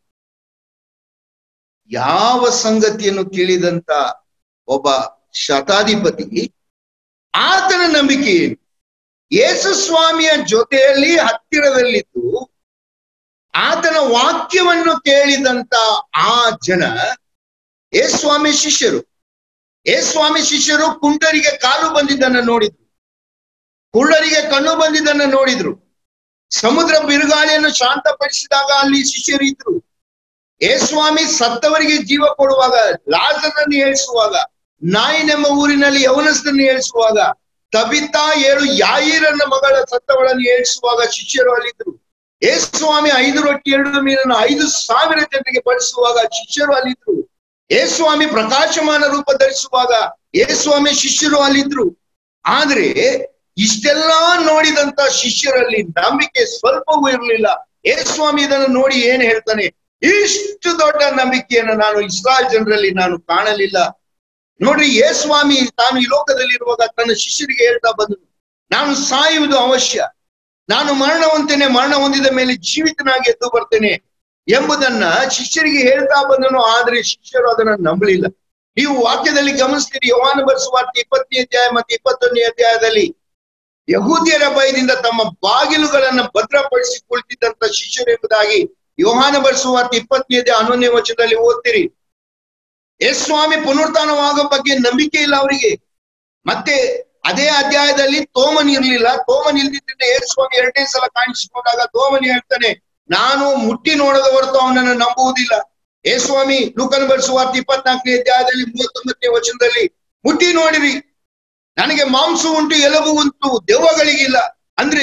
ಯಾವ ಸಂಗತಿಯನ್ನು ತಿಳಿದಂತ ಒಬ್ಬ ಶತಾಧಿಪತಿ ಆತನ ನಂಬಿಕೆ ಏನು ಯೇಸು ಸ್ವಾಮಿಯ ಜೊತೆಯಲ್ಲಿ ಹತ್ತಿರದಲ್ಲಿದ್ದು ಆತನ ವಾಕ್ಯವನ್ನು ಕೇಳಿದಂತ ಆ ಜನ ಏ ಸ್ವಾಮಿ ಶಿಷ್ಯರು ಏ ಸ್ವಾಮಿ ಶಿಷ್ಯರು ಕುಂಟರಿಗೆ ಕಾಲು ಬಂದಿದ್ದನ್ನ ನೋಡಿದ್ರು ಕುಳ್ಳರಿಗೆ ಕಣ್ಣು ಬಂದಿದ್ದನ್ನ ನೋಡಿದ್ರು ಸಮುದ್ರ ಬಿರುಗಾಳಿಯನ್ನು ಶಾಂತಪಡಿಸಿದಾಗ ಅಲ್ಲಿ ಶಿಷ್ಯರು ಇದ್ರು ಏ ಸ್ವಾಮಿ ಸತ್ತವರಿಗೆ ಜೀವ ಕೊಡುವಾಗ ಲಾಜರನ್ನು ಏಳಿಸುವಾಗ ನಾಯಿನೆಂಬ ಊರಿನಲ್ಲಿ ಯವನಸ್ಥನ್ನು ಏಳಿಸುವಾಗ ತಬಿತಾ ಏಳು ಯಾಯಿರನ್ನ ಮಗಳ ಸತ್ತವಳನ್ನು ಏಳಿಸುವಾಗ ಶಿಷ್ಯರು ಅಲ್ಲಿದ್ರು ಏ ಸ್ವಾಮಿ ಐದು ರೊಟ್ಟಿ ಎರಡು ಮೀನನ್ನು ಐದು ಸಾವಿರ ಜನರಿಗೆ ಬಡಿಸುವಾಗ ಶಿಷ್ಯರು ಅಲ್ಲಿದ್ರು ಏ ಸ್ವಾಮಿ ಪ್ರಕಾಶಮಾನ ರೂಪ ಧರಿಸುವಾಗ ಏ ಸ್ವಾಮಿ ಶಿಷ್ಯರು ಅಲ್ಲಿದ್ರು ಆದ್ರೆ ಇಷ್ಟೆಲ್ಲಾ ನೋಡಿದಂತ ಶಿಷ್ಯರಲ್ಲಿ ನಂಬಿಕೆ ಸ್ವಲ್ಪವೂ ಇರಲಿಲ್ಲ ಏ ಸ್ವಾಮಿ ಇದನ್ನು ನೋಡಿ ಏನ್ ಹೇಳ್ತಾನೆ ಇಷ್ಟು ದೊಡ್ಡ ನಂಬಿಕೆಯನ್ನು ನಾನು ಇಸ್ರಾಯಲ್ ಜನರಲ್ಲಿ ನಾನು ಕಾಣಲಿಲ್ಲ ನೋಡ್ರಿ ಏ ಸ್ವಾಮಿ ತಾನು ಈ ಲೋಕದಲ್ಲಿರುವಾಗ ತನ್ನ ಶಿಷ್ಯರಿಗೆ ಹೇಳ್ತಾ ಬಂದನು ನಾನು ಸಾಯುವುದು ಅವಶ್ಯ ನಾನು ಮರಣ ಹೊಂತೇನೆ ಮರಣ ಹೊಂದಿದ ಮೇಲೆ ಜೀವಿತನಾಗಿ ಎದ್ದು ಬರ್ತೇನೆ ಎಂಬುದನ್ನ ಶಿಷ್ಯರಿಗೆ ಹೇಳ್ತಾ ಬಂದನು ಆದ್ರೆ ಶಿಷ್ಯರು ಅದನ್ನ ನಂಬಲಿಲ್ಲ ನೀವು ವಾಕ್ಯದಲ್ಲಿ ಗಮನಿಸ್ತೀರಿ ಯೋಹಾನ ಬರೆಸುವಾರ್ತೆ ಇಪ್ಪತ್ತನೇ ಅಧ್ಯಾಯ ಮತ್ತೆ ಇಪ್ಪತ್ತೊಂದನೇ ಅಧ್ಯಾಯದಲ್ಲಿ ಯಹೂದ್ಯರ ಭಯದಿಂದ ತಮ್ಮ ಬಾಗಿಲುಗಳನ್ನ ಭದ್ರಪಡಿಸಿ ಕುಳಿತಿದ್ದಂತ ಶಿಷ್ಯರು ಎಂಬುದಾಗಿ ಯೋಹಾನ ಬರೆಸುವಾರ್ತೆ ಇಪ್ಪತ್ತನೇ ಅಧ್ಯಾಯ ಹನ್ನೊಂದನೇ ವಚನದಲ್ಲಿ ಓದ್ತೀರಿ ಯೇಸ್ವಾಮಿ ಪುನರುತ್ಥಾನವಾಗೋ ಬಗ್ಗೆ ನಂಬಿಕೆ ಇಲ್ಲ ಅವರಿಗೆ ಮತ್ತೆ ಅದೇ ಅಧ್ಯಾಯದಲ್ಲಿ ತೋಮನ್ ಇರ್ಲಿಲ್ಲ ತೋಮನ್ ಇಲ್ದಿದ್ರಿಂದ ಯೇಸ್ವಾಮಿ ಎರಡನೇ ಸಲ ಕಾಣಿಸಿಕೊಂಡಾಗ ತೋಮನ್ ಹೇಳ್ತಾನೆ ನಾನು ಮುಟ್ಟಿ ನೋಡದ ಹೊರತು ಅವನನ್ನು ನಂಬುವುದಿಲ್ಲ ಯೇಸ್ವಾಮಿ ಲೂಕನ್ ಬರೆಸುವಾರ್ಥ ಇಪ್ಪತ್ನಾಲ್ಕನೇ ಅಧ್ಯಾಯದಲ್ಲಿ ಮೂವತ್ತೊಂಬತ್ತನೇ ವಚನದಲ್ಲಿ ಮುಟ್ಟಿ ನೋಡಿರಿ ನನಗೆ ಮಾಂಸ ಉಂಟು ಎಲಬು ಉಂಟು ದೆವ್ವಗಳಿಗಿಲ್ಲ ಅಂದ್ರೆ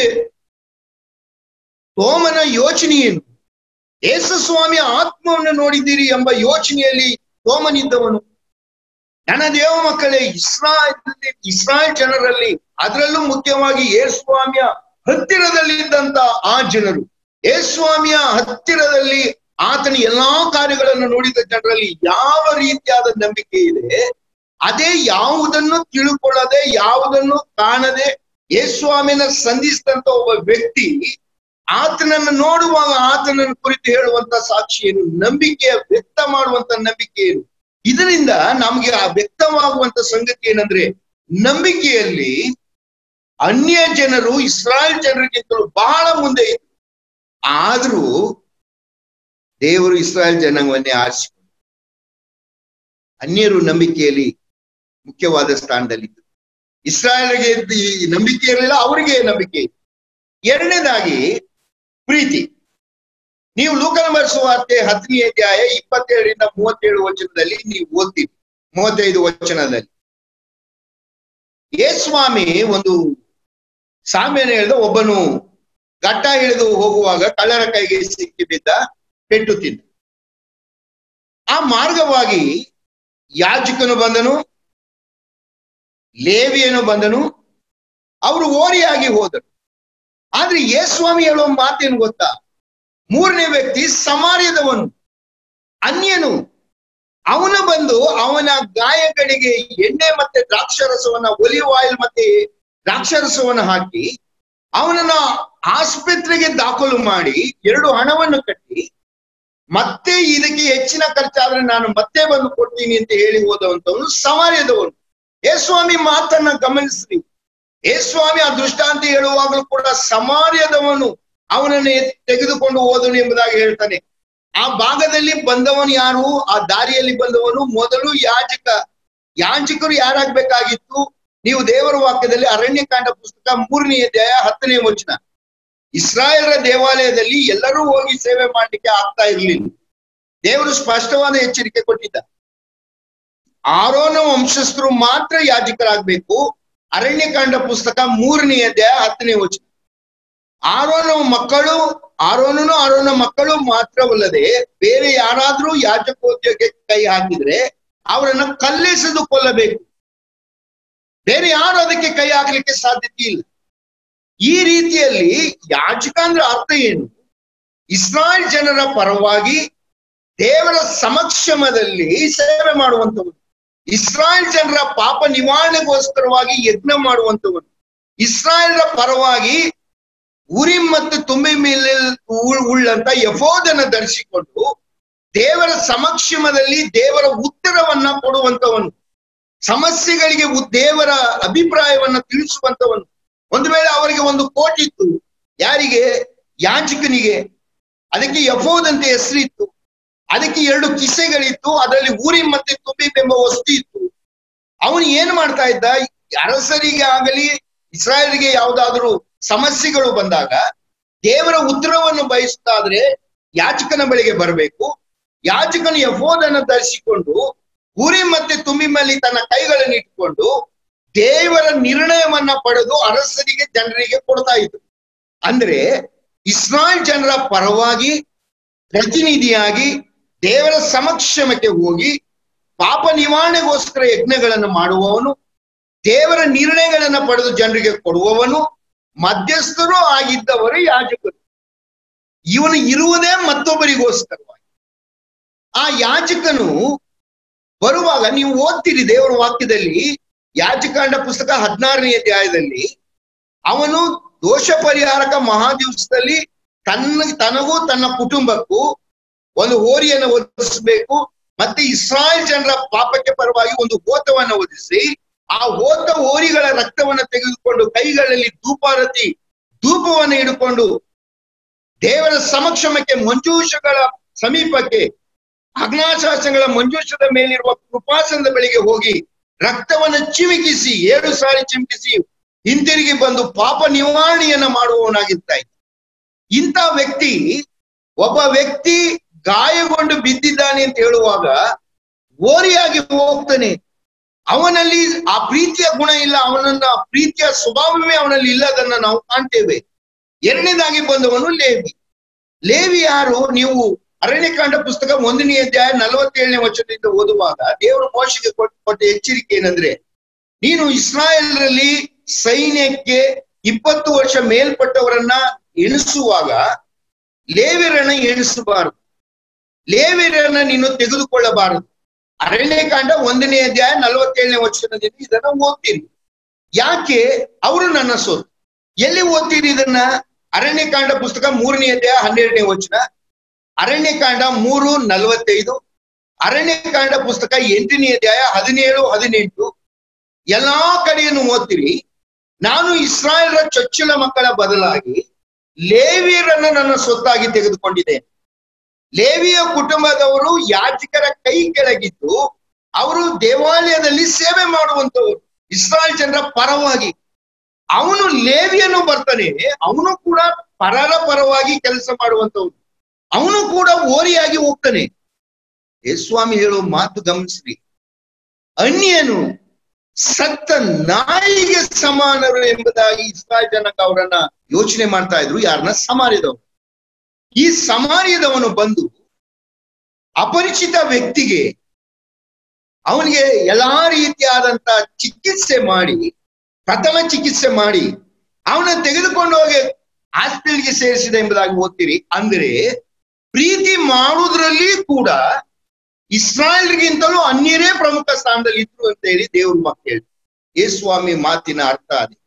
ತೋಮನ ಯೋಚನೆ ಏನು ಯೇಸು ಸ್ವಾಮಿಯ ಆತ್ಮವನ್ನು ನೋಡಿದ್ದೀರಿ ಎಂಬ ಯೋಚನೆಯಲ್ಲಿ ತೋಮನಿದ್ದವನು ನನ್ನ ದೇವ ಮಕ್ಕಳೇ ಇಸ್ರಾಯಲ್ ಇಸ್ರಾಯೇಲ್ ಜನರಲ್ಲಿ ಅದರಲ್ಲೂ ಮುಖ್ಯವಾಗಿ ಯೇಸ್ವಾಮಿಯ ಹತ್ತಿರದಲ್ಲಿದ್ದಂತ ಆ ಜನರು ಯೇಸ್ವಾಮಿಯ ಹತ್ತಿರದಲ್ಲಿ ಆತನ ಎಲ್ಲಾ ಕಾರ್ಯಗಳನ್ನು ನೋಡಿದ ಜನರಲ್ಲಿ ಯಾವ ರೀತಿಯಾದ ನಂಬಿಕೆ ಇದೆ ಅದೇ ಯಾವುದನ್ನು ತಿಳ್ಕೊಳ್ಳದೆ ಯಾವುದನ್ನು ಕಾಣದೆ ಯೇಸ್ವಾಮಿನ ಸಂಧಿಸಿದಂತ ಒಬ್ಬ ವ್ಯಕ್ತಿ ಆತನನ್ನು ನೋಡುವಾಗ ಆತನನ್ನು ಕುರಿತು ಹೇಳುವಂತ ಸಾಕ್ಷಿ ಏನು ನಂಬಿಕೆಯ ವ್ಯಕ್ತ ಮಾಡುವಂತ ನಂಬಿಕೆ ಏನು ಇದರಿಂದ ನಮ್ಗೆ ಆ ವ್ಯಕ್ತವಾಗುವಂತ ಸಂಗತಿ ಏನಂದ್ರೆ ನಂಬಿಕೆಯಲ್ಲಿ ಅನ್ಯ ಜನರು ಇಸ್ರಾಯೇಲ್ ಜನರಿಗಿಂತಲೂ ಬಹಳ ಮುಂದೆ ಇದ್ರು ಆದ್ರೂ ದೇವರು ಇಸ್ರಾಯೇಲ್ ಜನಾಂಗವನ್ನೇ ಆರಿಸಿಕೊಂಡು ಅನ್ಯರು ನಂಬಿಕೆಯಲ್ಲಿ ಮುಖ್ಯವಾದ ಸ್ಥಾನದಲ್ಲಿದ್ದರು ಇಸ್ರಾಯೇಲ್ಗೆ ಈ ನಂಬಿಕೆ ಇರಲಿಲ್ಲ ಅವರಿಗೆ ನಂಬಿಕೆ ಇತ್ತು ಎರಡನೇದಾಗಿ ಪ್ರೀತಿ ನೀವು ಲೂಕನ ವಾರ್ತೆ ಹತ್ತನೇ ಅಧ್ಯಾಯ ಇಪ್ಪತ್ತೇಳರಿಂದ ಮೂವತ್ತೇಳು ವಚನದಲ್ಲಿ ನೀವು ಓದ್ತೀವಿ ಮೂವತ್ತೈದು ವಚನದಲ್ಲಿ ಯೇಸ್ವಾಮಿ ಒಂದು ಸಾಮ್ಯನ ಹೇಳಿದ ಒಬ್ಬನು ಘಟ್ಟ ಹಿಡಿದು ಹೋಗುವಾಗ ಕಳ್ಳರ ಕೈಗೆ ಸಿಕ್ಕಿ ಬಿದ್ದ ಪೆಟ್ಟು ತಿಂದ ಆ ಮಾರ್ಗವಾಗಿ ಯಾಜಕನು ಬಂದನು ಲೇವಿಯನು ಬಂದನು ಅವರು ಓರಿಯಾಗಿ ಹೋದರು ಆದ್ರೆ ಯೇಸ್ವಾಮಿ ಹೇಳುವ ಮಾತೇನು ಗೊತ್ತಾ ಮೂರನೇ ವ್ಯಕ್ತಿ ಸಮಾರ್ಯದವನು ಅನ್ಯನು ಅವನು ಬಂದು ಅವನ ಗಾಯಗಳಿಗೆ ಎಣ್ಣೆ ಮತ್ತೆ ದ್ರಾಕ್ಷರಸವನ್ನ ಒಲಿವ್ ಆಯಿಲ್ ಮತ್ತೆ ದ್ರಾಕ್ಷರಸವನ್ನ ಹಾಕಿ ಅವನನ್ನ ಆಸ್ಪತ್ರೆಗೆ ದಾಖಲು ಮಾಡಿ ಎರಡು ಹಣವನ್ನು ಕಟ್ಟಿ ಮತ್ತೆ ಇದಕ್ಕೆ ಹೆಚ್ಚಿನ ಖರ್ಚಾದ್ರೆ ನಾನು ಮತ್ತೆ ಬಂದು ಕೊಡ್ತೀನಿ ಅಂತ ಹೇಳಿ ಹೋದವಂತವನು ಸಮಾರ್ಯದವನು ಯೇಸ್ವಾಮಿ ಮಾತನ್ನ ಗಮನಿಸ್ರಿ ಯೇಸ್ವಾಮಿ ಆ ದೃಷ್ಟಾಂತ ಹೇಳುವಾಗಲೂ ಕೂಡ ಸಮಾರ್ಯದವನು ಅವನನ್ನು ತೆಗೆದುಕೊಂಡು ಹೋದನು ಎಂಬುದಾಗಿ ಹೇಳ್ತಾನೆ ಆ ಭಾಗದಲ್ಲಿ ಬಂದವನು ಯಾರು ಆ ದಾರಿಯಲ್ಲಿ ಬಂದವನು ಮೊದಲು ಯಾಜಕ ಯಾಜಕರು ಯಾರಾಗ್ಬೇಕಾಗಿತ್ತು ನೀವು ದೇವರ ವಾಕ್ಯದಲ್ಲಿ ಅರಣ್ಯಕಾಂಡ ಪುಸ್ತಕ ಮೂರನೇ ಅಧ್ಯಾಯ ಹತ್ತನೇ ವಚನ ಇಸ್ರಾಯೇಲರ ದೇವಾಲಯದಲ್ಲಿ ಎಲ್ಲರೂ ಹೋಗಿ ಸೇವೆ ಮಾಡ್ಲಿಕ್ಕೆ ಆಗ್ತಾ ಇರ್ಲಿಲ್ಲ ದೇವರು ಸ್ಪಷ್ಟವಾದ ಎಚ್ಚರಿಕೆ ಕೊಟ್ಟಿದ್ದ ಆರೋನ ವಂಶಸ್ಥರು ಮಾತ್ರ ಯಾಜಕರಾಗ್ಬೇಕು ಅರಣ್ಯಕಾಂಡ ಪುಸ್ತಕ ಮೂರನೇ ಅಧ್ಯಾಯ ಹತ್ತನೇ ವಚನ ಆರೋನ ಮಕ್ಕಳು ಆರೋನನು ಆರೋನ ಮಕ್ಕಳು ಮಾತ್ರವಲ್ಲದೆ ಬೇರೆ ಯಾರಾದ್ರೂ ಯಾಜಕೋದ್ಯೋಗಕ್ಕೆ ಕೈ ಹಾಕಿದ್ರೆ ಅವರನ್ನ ಕಲ್ಲೆಸೆದು ಕೊಲ್ಲಬೇಕು ಬೇರೆ ಯಾರು ಅದಕ್ಕೆ ಕೈ ಹಾಕ್ಲಿಕ್ಕೆ ಸಾಧ್ಯತೆ ಇಲ್ಲ ಈ ರೀತಿಯಲ್ಲಿ ಯಾಜಕ ಅಂದ್ರೆ ಅರ್ಥ ಏನು ಇಸ್ರಾಯೇಲ್ ಜನರ ಪರವಾಗಿ ದೇವರ ಸಮಕ್ಷಮದಲ್ಲಿ ಸೇವೆ ಮಾಡುವಂತವನು ಇಸ್ರಾಯೇಲ್ ಜನರ ಪಾಪ ನಿವಾರಣೆಗೋಸ್ಕರವಾಗಿ ಯಜ್ಞ ಮಾಡುವಂತವನು ಇಸ್ರಾಯೇಲ್ರ ಪರವಾಗಿ ಉರಿ ಮತ್ತು ತುಂಬಿ ಮೇಲೆ ಉಳ್ಳಂತ ಯಫೋದನ್ನ ಧರಿಸಿಕೊಂಡು ದೇವರ ಸಮಕ್ಷಮದಲ್ಲಿ ದೇವರ ಉತ್ತರವನ್ನ ಕೊಡುವಂತವನು ಸಮಸ್ಯೆಗಳಿಗೆ ದೇವರ ಅಭಿಪ್ರಾಯವನ್ನ ತಿಳಿಸುವಂತವನು ಒಂದು ವೇಳೆ ಅವರಿಗೆ ಒಂದು ಕೋಟಿತ್ತು ಯಾರಿಗೆ ಯಾಜಕನಿಗೆ ಅದಕ್ಕೆ ಯಫೋದ್ ಅಂತ ಹೆಸರಿತ್ತು ಅದಕ್ಕೆ ಎರಡು ಕಿಸೆಗಳಿತ್ತು ಅದರಲ್ಲಿ ಊರಿ ಮತ್ತೆ ತುಂಬಿ ಎಂಬ ವಸ್ತು ಇತ್ತು ಅವನು ಏನ್ ಮಾಡ್ತಾ ಇದ್ದ ಅರಸರಿಗೆ ಆಗಲಿ ಇಸ್ರಾಯೇಲ್ಗೆ ಯಾವುದಾದ್ರೂ ಸಮಸ್ಯೆಗಳು ಬಂದಾಗ ದೇವರ ಉತ್ತರವನ್ನು ಬಯಸುತ್ತಾದ್ರೆ ಯಾಚಕನ ಬಳಿಗೆ ಬರಬೇಕು ಯಾಚಕನು ಯಫೋದನ್ನು ಧರಿಸಿಕೊಂಡು ಉರಿ ಮತ್ತೆ ತುಂಬಿ ಮೇಲೆ ತನ್ನ ಕೈಗಳನ್ನು ಇಟ್ಕೊಂಡು ದೇವರ ನಿರ್ಣಯವನ್ನ ಪಡೆದು ಅರಸರಿಗೆ ಜನರಿಗೆ ಕೊಡ್ತಾ ಇದ್ರು ಅಂದ್ರೆ ಇಸ್ರಾಯೇಲ್ ಜನರ ಪರವಾಗಿ ಪ್ರತಿನಿಧಿಯಾಗಿ ದೇವರ ಸಮಕ್ಷಮಕ್ಕೆ ಹೋಗಿ ಪಾಪ ನಿವಾರಣೆಗೋಸ್ಕರ ಯಜ್ಞಗಳನ್ನು ಮಾಡುವವನು ದೇವರ ನಿರ್ಣಯಗಳನ್ನ ಪಡೆದು ಜನರಿಗೆ ಕೊಡುವವನು ಮಧ್ಯಸ್ಥರು ಆಗಿದ್ದವರು ಯಾಜಕರು ಇವನು ಇರುವುದೇ ಮತ್ತೊಬ್ಬರಿಗೋಸ್ಕರವಾಗಿ ಆ ಯಾಜಕನು ಬರುವಾಗ ನೀವು ಓದ್ತೀರಿ ದೇವರ ವಾಕ್ಯದಲ್ಲಿ ಯಾಜಕಾಂಡ ಪುಸ್ತಕ ಹದಿನಾರನೇ ಅಧ್ಯಾಯದಲ್ಲಿ ಅವನು ದೋಷ ಪರಿಹಾರಕ ಮಹಾದಿವಸದಲ್ಲಿ ತನ್ನ ತನಗೂ ತನ್ನ ಕುಟುಂಬಕ್ಕೂ ಒಂದು ಹೋರಿಯನ್ನು ಒದಿಸಬೇಕು ಮತ್ತೆ ಇಸ್ರಾಯೇಲ್ ಜನರ ಪಾಪಕ್ಕೆ ಪರವಾಗಿ ಒಂದು ಹೋತವನ್ನ ಒದಿಸಿ ಆ ಹೋತ ಹೋರಿಗಳ ರಕ್ತವನ್ನ ತೆಗೆದುಕೊಂಡು ಕೈಗಳಲ್ಲಿ ಧೂಪಾರತಿ ಧೂಪವನ್ನು ಹಿಡ್ಕೊಂಡು ದೇವರ ಸಮಕ್ಷಮಕ್ಕೆ ಮಂಜೂಷಗಳ ಸಮೀಪಕ್ಕೆ ಅಗ್ನಾಶಾಸನಗಳ ಮಂಜೂಷದ ಮೇಲಿರುವ ಕೃಪಾಸನದ ಬಳಿಗೆ ಹೋಗಿ ರಕ್ತವನ್ನು ಚಿಮುಕಿಸಿ ಏಳು ಸಾರಿ ಚಿಮುಕಿಸಿ ಹಿಂತಿರುಗಿ ಬಂದು ಪಾಪ ನಿವಾರಣೆಯನ್ನ ಮಾಡುವವನಾಗಿರ್ತ ಇದ್ದ ಇಂಥ ವ್ಯಕ್ತಿ ಒಬ್ಬ ವ್ಯಕ್ತಿ ಗಾಯಗೊಂಡು ಬಿದ್ದಿದ್ದಾನೆ ಅಂತ ಹೇಳುವಾಗ ಓರಿಯಾಗಿ ಹೋಗ್ತಾನೆ ಅವನಲ್ಲಿ ಆ ಪ್ರೀತಿಯ ಗುಣ ಇಲ್ಲ ಅವನನ್ನ ಪ್ರೀತಿಯ ಸ್ವಭಾವವೇ ಅವನಲ್ಲಿ ಇಲ್ಲದನ್ನ ನಾವು ಕಾಣ್ತೇವೆ ಎರಡನೇದಾಗಿ ಬಂದವನು ಲೇವಿ ಲೇವಿ ಯಾರು ನೀವು ಅರಣ್ಯಕಾಂಡ ಪುಸ್ತಕ ಒಂದನೇ ಅಧ್ಯಾಯ ನಲವತ್ತೇಳನೇ ವಚನದಿಂದ ಓದುವಾಗ ದೇವರು ಮೋಶಿಗೆ ಕೊಟ್ಟ ಕೊಟ್ಟ ಎಚ್ಚರಿಕೆ ಏನಂದ್ರೆ ನೀನು ಇಸ್ರಾಯೇಲ್ರಲ್ಲಿ ಸೈನ್ಯಕ್ಕೆ ಇಪ್ಪತ್ತು ವರ್ಷ ಮೇಲ್ಪಟ್ಟವರನ್ನ ಎಣಿಸುವಾಗ ಲೇವಿರನ್ನ ಎಣಿಸಬಾರದು ಲೇವಿರನ್ನ ನೀನು ತೆಗೆದುಕೊಳ್ಳಬಾರದು ಅರಣ್ಯಕಾಂಡ ಒಂದನೇ ಅಧ್ಯಾಯ ನಲವತ್ತೇಳನೇ ವಚನದಿಂದ ಇದನ್ನ ಓದ್ತೀನಿ ಯಾಕೆ ಅವರು ನನ್ನ ಸೋತು ಎಲ್ಲಿ ಓದ್ತೀರಿ ಇದನ್ನ ಅರಣ್ಯಕಾಂಡ ಪುಸ್ತಕ ಮೂರನೇ ಅಧ್ಯಾಯ ಹನ್ನೆರಡನೇ ವಚನ ಅರಣ್ಯಕಾಂಡ ಮೂರು ನಲವತ್ತೈದು ಅರಣ್ಯಕಾಂಡ ಪುಸ್ತಕ ಎಂಟನೇ ಅಧ್ಯಾಯ ಹದಿನೇಳು ಹದಿನೆಂಟು ಎಲ್ಲಾ ಕಡೆಯನ್ನು ಓದ್ತೀರಿ ನಾನು ಇಸ್ರಾಯೇಲ್ರ ಚೊಚ್ಚಲ ಮಕ್ಕಳ ಬದಲಾಗಿ ಲೇವಿಯರನ್ನ ನನ್ನ ಸ್ವತ್ತಾಗಿ ತೆಗೆದುಕೊಂಡಿದ್ದೇನೆ ಲೇವಿಯ ಕುಟುಂಬದವರು ಯಾಜಕರ ಕೈ ಕೆಳಗಿದ್ದು ಅವರು ದೇವಾಲಯದಲ್ಲಿ ಸೇವೆ ಮಾಡುವಂತವರು ಇಸ್ರಾಯೇಲ್ ಜನರ ಪರವಾಗಿ ಅವನು ಲೇವಿಯನ್ನು ಬರ್ತಾನೆ ಅವನು ಕೂಡ ಪರರ ಪರವಾಗಿ ಕೆಲಸ ಮಾಡುವಂತವನು ಅವನು ಕೂಡ ಓರಿಯಾಗಿ ಹೋಗ್ತಾನೆ ಯೇಸ್ವಾಮಿ ಹೇಳೋ ಮಾತು ಗಮನಿಸ್ರಿ ಅನ್ಯನು ಸತ್ತ ನಾಯಿಗೆ ಸಮಾನರು ಎಂಬುದಾಗಿ ಇಸ್ರಾಯೇಲ್ ಜನಕ ಅವರನ್ನ ಯೋಚನೆ ಮಾಡ್ತಾ ಇದ್ರು ಯಾರನ್ನ ಸಮಾರ್ಯದವರು ಈ ಸಮಾರ್ಯದವನು ಬಂದು ಅಪರಿಚಿತ ವ್ಯಕ್ತಿಗೆ ಅವನಿಗೆ ಎಲ್ಲಾ ರೀತಿಯಾದಂತ ಚಿಕಿತ್ಸೆ ಮಾಡಿ ಪ್ರಥಮ ಚಿಕಿತ್ಸೆ ಮಾಡಿ ಅವನ ತೆಗೆದುಕೊಂಡು ಹೋಗಿ ಹಾಸ್ಪಿಟಲ್ಗೆ ಸೇರಿಸಿದ ಎಂಬುದಾಗಿ ಓದ್ತೀರಿ ಅಂದ್ರೆ ಪ್ರೀತಿ ಮಾಡುವುದರಲ್ಲಿ ಕೂಡ ಇಸ್ರಾಯಲ್ಗಿಂತಲೂ ಅನ್ಯರೇ ಪ್ರಮುಖ ಸ್ಥಾನದಲ್ಲಿ ಇದ್ರು ಅಂತ ಹೇಳಿ ದೇವ್ರ ಮಕ್ಕಳು ಹೇಳಿ ಯೇಸ್ವಾಮಿ ಮಾತಿನ ಅರ್ಥ ಅದೇ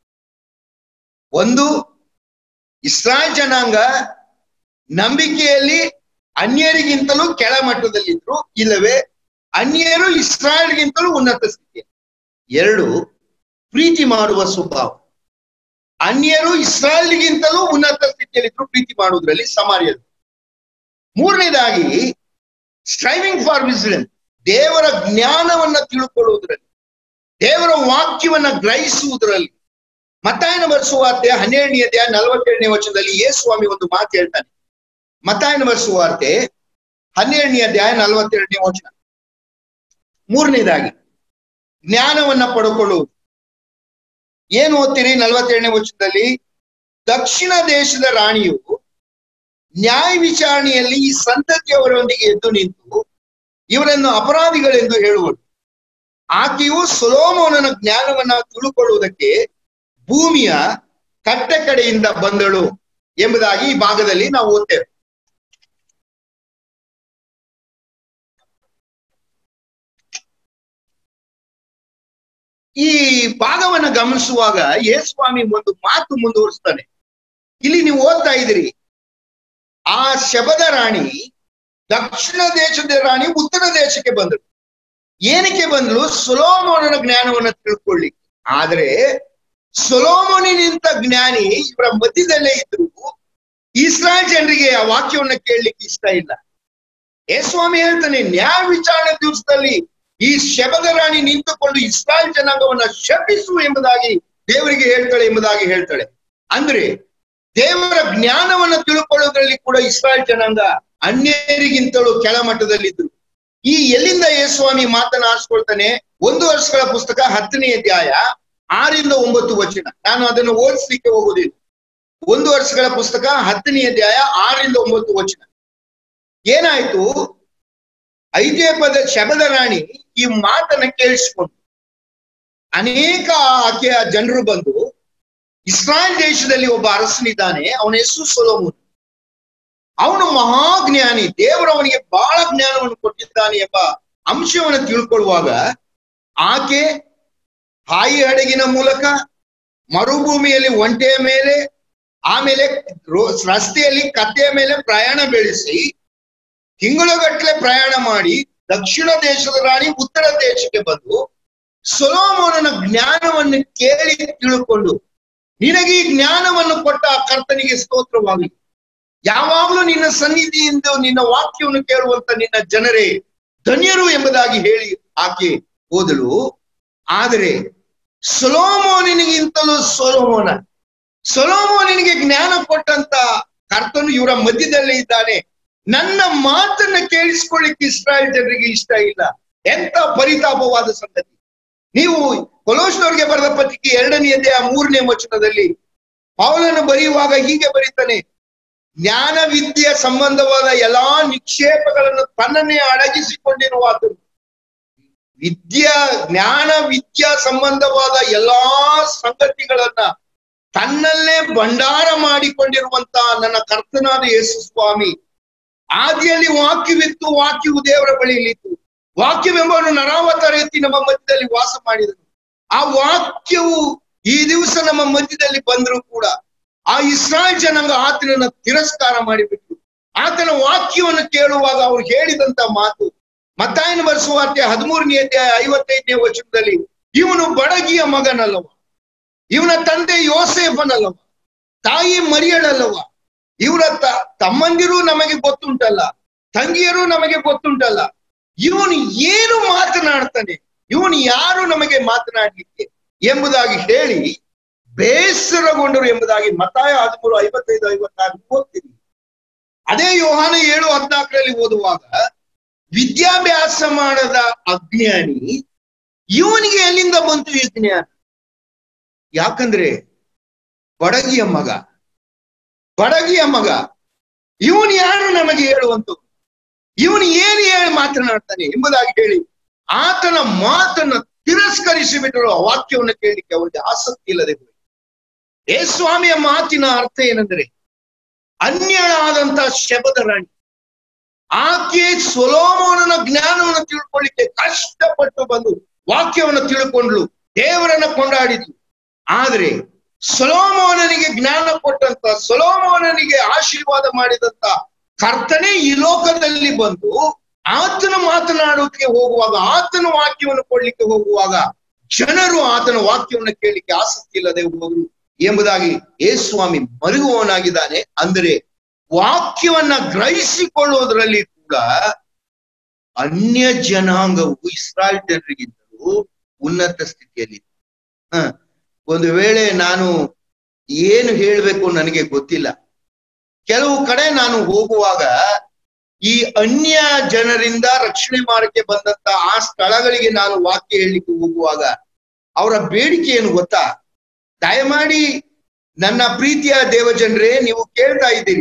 ಒಂದು ಇಸ್ರಾಯಲ್ ಜನಾಂಗ ನಂಬಿಕೆಯಲ್ಲಿ ಅನ್ಯರಿಗಿಂತಲೂ ಕೆಳ ಮಟ್ಟದಲ್ಲಿದ್ರು ಇಲ್ಲವೇ ಅನ್ಯರು ಇಸ್ರಾಯಲ್ಗಿಂತಲೂ ಉನ್ನತ ಸ್ಥಿತಿ ಎರಡು ಪ್ರೀತಿ ಮಾಡುವ ಸ್ವಭಾವ ಅನ್ಯರು ಇಸ್ರಾಯಲ್ಗಿಂತಲೂ ಉನ್ನತ ಸ್ಥಿತಿಯಲ್ಲಿದ್ರು ಪ್ರೀತಿ ಮಾಡುವುದರಲ್ಲಿ ಸಮಾರ್ಯರು ಮೂರನೇದಾಗಿ ಸ್ಟ್ರೈವಿಂಗ್ ಫಾರ್ ವಿಸ್ಡಮ್ ದೇವರ ಜ್ಞಾನವನ್ನ ತಿಳ್ಕೊಳ್ಳುವುದರಲ್ಲಿ ದೇವರ ವಾಕ್ಯವನ್ನ ಗ್ರಹಿಸುವುದರಲ್ಲಿ ಮತಾಯನ ಬರ್ಸುವಾರ್ತೆ ಹನ್ನೆರಡನೇ ಅಧ್ಯಾಯ ನಲವತ್ತೆರಡನೇ ವಚನದಲ್ಲಿ ಯೇಸ್ವಾಮಿ ಒಂದು ಮಾತು ಹೇಳ್ತಾನೆ ಮತಾಯನ ಬರ್ಸುವಾರ್ತೆ ಹನ್ನೆರಡನೇ ಅಧ್ಯಾಯ ನಲವತ್ತೆರಡನೇ ವಚನ ಮೂರನೇದಾಗಿ ಜ್ಞಾನವನ್ನ ಪಡ್ಕೊಳ್ಳುವುದು ಏನು ಓದ್ತೀರಿ ನಲವತ್ತೆರಡನೇ ವಚನದಲ್ಲಿ ದಕ್ಷಿಣ ದೇಶದ ರಾಣಿಯು ನ್ಯಾಯ ವಿಚಾರಣೆಯಲ್ಲಿ ಈ ಸಂತತಿಯವರೊಂದಿಗೆ ಎದ್ದು ನಿಂತು ಇವರನ್ನು ಅಪರಾಧಿಗಳೆಂದು ಹೇಳುವಳು ಆಕೆಯು ಸೊಲೋಮೋನನ ಜ್ಞಾನವನ್ನ ತಿಳುಕೊಳ್ಳುವುದಕ್ಕೆ ಭೂಮಿಯ ಕಟ್ಟ ಕಡೆಯಿಂದ ಬಂದಳು ಎಂಬುದಾಗಿ ಈ ಭಾಗದಲ್ಲಿ ನಾವು ಓದ್ತೇವೆ ಈ ಭಾಗವನ್ನ ಗಮನಿಸುವಾಗ ಯೇಸ್ವಾಮಿ ಒಂದು ಮಾತು ಮುಂದುವರಿಸ್ತಾನೆ ಇಲ್ಲಿ ನೀವು ಓದ್ತಾ ಇದ್ದೀರಿ ಆ ಶಬದ ರಾಣಿ ದಕ್ಷಿಣ ದೇಶದ ರಾಣಿ ಉತ್ತರ ದೇಶಕ್ಕೆ ಬಂದಳು ಏನಕ್ಕೆ ಬಂದಳು ಸೊಲೋಮೋನನ ಜ್ಞಾನವನ್ನ ತಿಳ್ಕೊಳ್ಳಿ ಆದ್ರೆ ಸೊಲೋಮೋನಿನಿಂತ ಜ್ಞಾನಿ ಇವರ ಮಧ್ಯದಲ್ಲೇ ಇದ್ರು ಇಸ್ರಾಯೇಲ್ ಜನರಿಗೆ ಆ ವಾಕ್ಯವನ್ನ ಕೇಳಲಿಕ್ಕೆ ಇಷ್ಟ ಇಲ್ಲ ಯೇಸ್ವಾಮಿ ಹೇಳ್ತಾನೆ ನ್ಯಾಯ ವಿಚಾರಣೆ ದಿವಸದಲ್ಲಿ ಈ ಶಬದ ರಾಣಿ ನಿಂತುಕೊಂಡು ಇಸ್ರಾಯೇಲ್ ಜನಾಂಗವನ್ನ ಶಪಿಸು ಎಂಬುದಾಗಿ ದೇವರಿಗೆ ಹೇಳ್ತಾಳೆ ಎಂಬುದಾಗಿ ಹೇಳ್ತಾಳೆ ಅಂದ್ರೆ ದೇವರ ಜ್ಞಾನವನ್ನ ತಿಳ್ಕೊಳ್ಳೋದ್ರಲ್ಲಿ ಕೂಡ ಇಸ್ರಾಯೇಲ್ ಜನಾಂಗ ಅನ್ಯರಿಗಿಂತಲೂ ಕೆಳಮಟ್ಟದಲ್ಲಿದ್ರು ಈ ಎಲ್ಲಿಂದ ಯೇಸ್ವಾಮಿ ಮಾತನ್ನ ಆರಿಸ್ಕೊಳ್ತಾನೆ ಒಂದು ವರ್ಷಗಳ ಪುಸ್ತಕ ಹತ್ತನೇ ಅಧ್ಯಾಯ ಆರಿಂದ ಒಂಬತ್ತು ವಚನ ನಾನು ಅದನ್ನು ಓದಿಸ್ಲಿಕ್ಕೆ ಹೋಗುದಿಲ್ಲ ಒಂದು ವರ್ಷಗಳ ಪುಸ್ತಕ ಹತ್ತನೇ ಅಧ್ಯಾಯ ಆರಿಂದ ಒಂಬತ್ತು ವಚನ ಏನಾಯ್ತು ಐದೇ ಪದ ಶಬದ ರಾಣಿ ಈ ಮಾತನ್ನ ಕೇಳಿಸ್ಕೊಂಡು ಅನೇಕ ಆಕೆಯ ಜನರು ಬಂದು ಇಸ್ರಾಯೇಲ್ ದೇಶದಲ್ಲಿ ಒಬ್ಬ ಅರಸನಿದ್ದಾನೆ ಅವನ ಹೆಸರು ಸೊಲೋಮೋನ್ ಅವನು ಮಹಾಜ್ಞಾನಿ ದೇವರು ಅವನಿಗೆ ಬಹಳ ಜ್ಞಾನವನ್ನು ಕೊಟ್ಟಿದ್ದಾನೆ ಎಂಬ ಅಂಶವನ್ನು ತಿಳ್ಕೊಳ್ಳುವಾಗ ಆಕೆ ಹಾಯಿ ಹಡಗಿನ ಮೂಲಕ ಮರುಭೂಮಿಯಲ್ಲಿ ಒಂಟೆಯ ಮೇಲೆ ಆಮೇಲೆ ರಸ್ತೆಯಲ್ಲಿ ಕತ್ತೆಯ ಮೇಲೆ ಪ್ರಯಾಣ ಬೆಳೆಸಿ ತಿಂಗಳುಗಟ್ಟಲೆ ಪ್ರಯಾಣ ಮಾಡಿ ದಕ್ಷಿಣ ದೇಶದ ರಾಣಿ ಉತ್ತರ ದೇಶಕ್ಕೆ ಬಂದು ಸೊಲೋಮೋನನ ಜ್ಞಾನವನ್ನು ಕೇಳಿ ತಿಳ್ಕೊಂಡು ನಿನಗೆ ಈ ಜ್ಞಾನವನ್ನು ಕೊಟ್ಟ ಆ ಕರ್ತನಿಗೆ ಸ್ತೋತ್ರವಾಗಲಿ ಯಾವಾಗಲೂ ನಿನ್ನ ಸನ್ನಿಧಿಯಿಂದ ನಿನ್ನ ವಾಕ್ಯವನ್ನು ಕೇಳುವಂತ ನಿನ್ನ ಜನರೇ ಧನ್ಯರು ಎಂಬುದಾಗಿ ಹೇಳಿ ಆಕೆ ಓದಲು ಆದರೆ ಸೊಲೋಮೋನಿಗಿಂತಲೂ ಸೊಲೋಮೋನ ಸೊಲೋಮೋನಿಗೆ ಜ್ಞಾನ ಕೊಟ್ಟಂತ ಕರ್ತನು ಇವರ ಮಧ್ಯದಲ್ಲೇ ಇದ್ದಾನೆ ನನ್ನ ಮಾತನ್ನ ಕೇಳಿಸ್ಕೊಳ್ಳಿಕ್ಕೆ ಇಸ್ರಾಯೇಲ್ ಜನರಿಗೆ ಇಷ್ಟ ಇಲ್ಲ ಎಂತ ಪರಿತಾಪವಾದ ಸಂಗತಿ ನೀವು ಕೊಲೋಸ್ನವ್ರಿಗೆ ಬರೆದ ಪತ್ರಿಕೆ ಎರಡನೆಯದೇ ಆ ಮೂರನೇ ವಚನದಲ್ಲಿ ಪೌಲನು ಬರೆಯುವಾಗ ಹೀಗೆ ಬರೀತಾನೆ ಜ್ಞಾನ ವಿದ್ಯೆ ಸಂಬಂಧವಾದ ಎಲ್ಲಾ ನಿಕ್ಷೇಪಗಳನ್ನು ತನ್ನನ್ನೇ ಅಡಗಿಸಿಕೊಂಡಿರುವಾತನು ವಿದ್ಯಾ ಜ್ಞಾನ ವಿದ್ಯಾ ಸಂಬಂಧವಾದ ಎಲ್ಲಾ ಸಂಗತಿಗಳನ್ನ ತನ್ನಲ್ಲೇ ಭಂಡಾರ ಮಾಡಿಕೊಂಡಿರುವಂತ ನನ್ನ ಕರ್ತನಾದ ಯೇಸು ಸ್ವಾಮಿ ಆದಿಯಲ್ಲಿ ವಾಕ್ಯವಿತ್ತು ವಾಕ್ಯವು ದೇವರ ಬಳಿಯಲ್ಲಿತ್ತು ವಾಕ್ಯವೆಂಬವನು ನರಾವತಾರ ಎತ್ತಿ ನಮ್ಮ ಮಧ್ಯದಲ್ಲಿ ವಾಸ ಮಾಡಿದನು ಆ ವಾಕ್ಯವು ಈ ದಿವಸ ನಮ್ಮ ಮಧ್ಯದಲ್ಲಿ ಬಂದರೂ ಕೂಡ ಆ ಇಸ್ರಾಯೇಲ್ ಜನಾಂಗ ಆತನನ್ನ ತಿರಸ್ಕಾರ ಮಾಡಿಬಿಟ್ರು ಆತನ ವಾಕ್ಯವನ್ನು ಕೇಳುವಾಗ ಅವ್ರು ಹೇಳಿದಂತ ಮಾತು ಮತ್ತಾಯನ ಬರೆಸುವಾರ್ತೆ ಹದಿಮೂರನೇ ಅಧ್ಯಾಯ ಐವತ್ತೈದನೇ ವಚನದಲ್ಲಿ ಇವನು ಬಡಗಿಯ ಮಗನಲ್ಲವ ಇವನ ತಂದೆ ಯೋಸೇಫನಲ್ಲವ ತಾಯಿ ಮರಿಯಳಲ್ಲವ ಇವರ ತ ತಮ್ಮಂದಿರು ನಮಗೆ ಗೊತ್ತುಂಟಲ್ಲ ತಂಗಿಯರು ನಮಗೆ ಗೊತ್ತುಂಟಲ್ಲ ಇವನು ಏನು ಮಾತನಾಡ್ತಾನೆ ಇವನು ಯಾರು ನಮಗೆ ಮಾತನಾಡ್ಲಿಕ್ಕೆ ಎಂಬುದಾಗಿ ಹೇಳಿ ಬೇಸರಗೊಂಡರು ಎಂಬುದಾಗಿ ಮತಾಯ ಹದಿಮೂರು ಐವತ್ತೈದು ಐವತ್ತಾರು ಓದ್ತೀನಿ ಅದೇ ಯೋಹಾನ ಏಳು ಹದಿನಾಲ್ಕರಲ್ಲಿ ಓದುವಾಗ ವಿದ್ಯಾಭ್ಯಾಸ ಮಾಡದ ಅಜ್ಞಾನಿ ಇವನಿಗೆ ಎಲ್ಲಿಂದ ಬಂತು ಈ ಜ್ಞಾನ ಯಾಕಂದ್ರೆ ಬಡಗಿಯ ಮಗ ಬಡಗಿಯ ಮಗ ಇವನು ಯಾರು ನಮಗೆ ಹೇಳುವಂತ ಇವನು ಏನು ಹೇಳಿ ಮಾತನಾಡ್ತಾನೆ ಎಂಬುದಾಗಿ ಹೇಳಿ ಆತನ ಮಾತನ್ನ ತಿರಸ್ಕರಿಸಿ ಬಿಟ್ಟರು ಆ ವಾಕ್ಯವನ್ನು ಕೇಳಲಿಕ್ಕೆ ಅವರಿಗೆ ಆಸಕ್ತಿ ಇಲ್ಲದೆ ಹೋಯಿತು ಏ ಸ್ವಾಮಿಯ ಮಾತಿನ ಅರ್ಥ ಏನಂದ್ರೆ ಅನ್ಯಳಾದಂತ ಶಬದ ರಾಣಿ ಆಕೆ ಸೊಲೋಮೋನನ ಜ್ಞಾನವನ್ನು ತಿಳ್ಕೊಳ್ಳಿಕ್ಕೆ ಕಷ್ಟಪಟ್ಟು ಬಂದು ವಾಕ್ಯವನ್ನು ತಿಳ್ಕೊಂಡ್ಲು ದೇವರನ್ನ ಕೊಂಡಾಡಿದ್ಲು ಆದ್ರೆ ಸೊಲೋಮೋನನಿಗೆ ಜ್ಞಾನ ಕೊಟ್ಟಂತ ಸೊಲೋಮೋನನಿಗೆ ಆಶೀರ್ವಾದ ಮಾಡಿದಂತ ಕರ್ತನೇ ಈ ಲೋಕದಲ್ಲಿ ಬಂದು ಆತನ ಮಾತನಾಡೋಕೆ ಹೋಗುವಾಗ ಆತನ ವಾಕ್ಯವನ್ನು ಕೊಡ್ಲಿಕ್ಕೆ ಹೋಗುವಾಗ ಜನರು ಆತನ ವಾಕ್ಯವನ್ನು ಕೇಳಲಿಕ್ಕೆ ಆಸಕ್ತಿ ಇಲ್ಲದೆ ಹೋದ್ರು ಎಂಬುದಾಗಿ ಯೇಸ್ವಾಮಿ ಮರುಗುವವನಾಗಿದ್ದಾನೆ ಅಂದರೆ ವಾಕ್ಯವನ್ನ ಗ್ರಹಿಸಿಕೊಳ್ಳುವುದರಲ್ಲಿ ಕೂಡ ಅನ್ಯ ಜನಾಂಗವು ಇಸ್ರಾಯಲ್ ಜನರಿಗಿಂತಲೂ ಉನ್ನತ ಸ್ಥಿತಿಯಲ್ಲಿ ಹ ಒಂದು ವೇಳೆ ನಾನು ಏನು ಹೇಳಬೇಕು ನನಗೆ ಗೊತ್ತಿಲ್ಲ ಕೆಲವು ಕಡೆ ನಾನು ಹೋಗುವಾಗ ಈ ಅನ್ಯ ಜನರಿಂದ ರಕ್ಷಣೆ ಮಾಡಕ್ಕೆ ಬಂದಂತ ಆ ಸ್ಥಳಗಳಿಗೆ ನಾನು ವಾಕ್ಯ ಹೇಳಲಿಕ್ಕೆ ಹೋಗುವಾಗ ಅವರ ಬೇಡಿಕೆ ಏನು ಗೊತ್ತಾ ದಯಮಾಡಿ ನನ್ನ ಪ್ರೀತಿಯ ದೇವಜನರೇ ನೀವು ಕೇಳ್ತಾ ಇದ್ದೀರಿ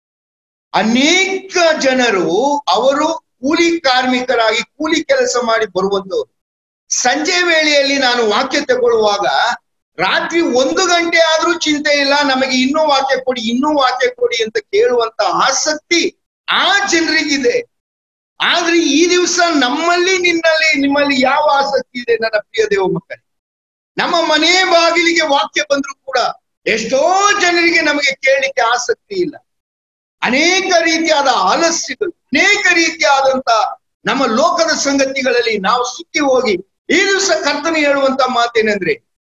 ಅನೇಕ ಜನರು ಅವರು ಕೂಲಿ ಕಾರ್ಮಿಕರಾಗಿ ಕೂಲಿ ಕೆಲಸ ಮಾಡಿ ಬರುವಂತವ್ರು ಸಂಜೆ ವೇಳೆಯಲ್ಲಿ ನಾನು ವಾಕ್ಯ ತಗೊಳ್ಳುವಾಗ ರಾತ್ರಿ ಒಂದು ಗಂಟೆ ಆದ್ರೂ ಚಿಂತೆ ಇಲ್ಲ ನಮಗೆ ಇನ್ನೂ ವಾಕ್ಯ ಕೊಡಿ ಇನ್ನೂ ವಾಕ್ಯ ಕೊಡಿ ಅಂತ ಕೇಳುವಂತ ಆಸಕ್ತಿ ಆ ಜನರಿಗಿದೆ ಆದ್ರೆ ಈ ದಿವಸ ನಮ್ಮಲ್ಲಿ ನಿನ್ನಲ್ಲಿ ನಿಮ್ಮಲ್ಲಿ ಯಾವ ಆಸಕ್ತಿ ಇದೆ ನನ್ನ ಪ್ರಿಯ ದೇವ ಮಕ್ಕಳೇ ನಮ್ಮ ಮನೆ ಬಾಗಿಲಿಗೆ ವಾಕ್ಯ ಬಂದ್ರು ಕೂಡ ಎಷ್ಟೋ ಜನರಿಗೆ ನಮಗೆ ಕೇಳಲಿಕ್ಕೆ ಆಸಕ್ತಿ ಇಲ್ಲ ಅನೇಕ ರೀತಿಯಾದ ಆಲಸ್ಯಗಳು ಅನೇಕ ರೀತಿಯಾದಂತ ನಮ್ಮ ಲೋಕದ ಸಂಗತಿಗಳಲ್ಲಿ ನಾವು ಸಿಕ್ಕಿ ಹೋಗಿ ಈ ದಿವಸ ಕರ್ತನ ಹೇಳುವಂತ ಮಾತೇನೆಂದ್ರೆ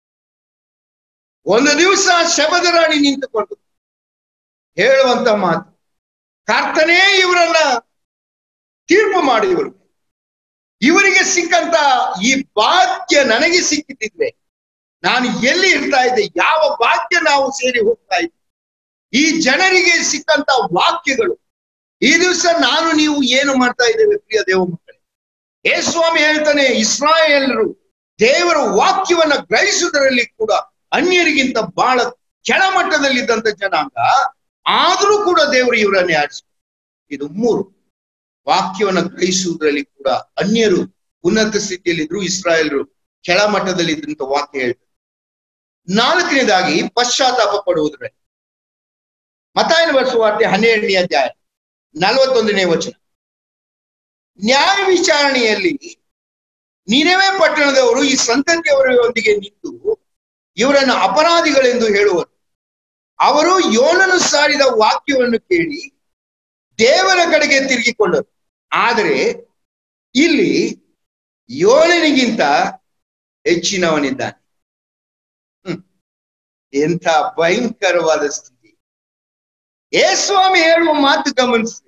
ಒಂದು ದಿವಸ ಶಬದ ರಾಣಿ ನಿಂತುಕೊಂಡು ಹೇಳುವಂತ ಮಾತು ಕರ್ತನೇ ಇವರನ್ನ ತೀರ್ಪು ಮಾಡಿದರು ಇವರಿಗೆ ಸಿಕ್ಕಂತ ಈ ಭಾಗ್ಯ ನನಗೆ ಸಿಕ್ಕಿದ್ರೆ ನಾನು ಎಲ್ಲಿ ಇರ್ತಾ ಇದ್ದೆ ಯಾವ ಭಾಗ್ಯ ನಾವು ಸೇರಿ ಹೋಗ್ತಾ ಇದ್ದೆ ಈ ಜನರಿಗೆ ಸಿಕ್ಕಂತ ವಾಕ್ಯಗಳು ಈ ದಿವಸ ನಾನು ನೀವು ಏನು ಮಾಡ್ತಾ ಇದ್ದೇವೆ ಪ್ರಿಯ ದೇವ ಮಕ್ಕಳೇ ಏ ಸ್ವಾಮಿ ಹೇಳ್ತಾನೆ ಇಸ್ರಾಯೇಲರು ದೇವರ ವಾಕ್ಯವನ್ನ ಗ್ರಹಿಸುವುದರಲ್ಲಿ ಕೂಡ ಅನ್ಯರಿಗಿಂತ ಬಹಳ ಕೆಳಮಟ್ಟದಲ್ಲಿದ್ದಂತ ಜನಾಂಗ ಆದ್ರೂ ಕೂಡ ದೇವರು ಇವರನ್ನೇ ಆಡಿಸ ಇದು ಮೂರು ವಾಕ್ಯವನ್ನ ಗ್ರಹಿಸುವುದರಲ್ಲಿ ಕೂಡ ಅನ್ಯರು ಉನ್ನತ ಸ್ಥಿತಿಯಲ್ಲಿದ್ರು ಇಸ್ರಾಯೇಲರು ಕೆಳಮಟ್ಟದಲ್ಲಿ ಇದ್ದಂತ ವಾಕ್ಯ ಹೇಳ್ತಾರೆ ನಾಲ್ಕನೇದಾಗಿ ಪಶ್ಚಾತ್ತಾಪ ಪಡುವುದರಲ್ಲಿ ಮತಾಯನ ವರ್ಷವಾರ್ತೆ ಹನ್ನೆರಡನೇ ಅಧ್ಯಾಯ ನಲವತ್ತೊಂದನೇ ವಚನ ನ್ಯಾಯ ವಿಚಾರಣೆಯಲ್ಲಿ ನಿನವೆ ಪಟ್ಟಣದವರು ಈ ಸಂತತಿಯವರೊಂದಿಗೆ ನಿಂತು ಇವರನ್ನು ಅಪರಾಧಿಗಳೆಂದು ಹೇಳುವರು ಅವರು ಯೋನನು ಸಾರಿದ ವಾಕ್ಯವನ್ನು ಕೇಳಿ ದೇವರ ಕಡೆಗೆ ತಿರುಗಿಕೊಂಡರು ಆದರೆ ಇಲ್ಲಿ ಯೋನನಿಗಿಂತ ಹೆಚ್ಚಿನವನಿದ್ದಾನೆ ಹ್ಮ್ ಎಂಥ ಭಯಂಕರವಾದ ಸ್ಥಿತಿ ಯೇಸ್ವಾಮಿ ಹೇಳುವ ಮಾತು ಗಮನಿಸಿ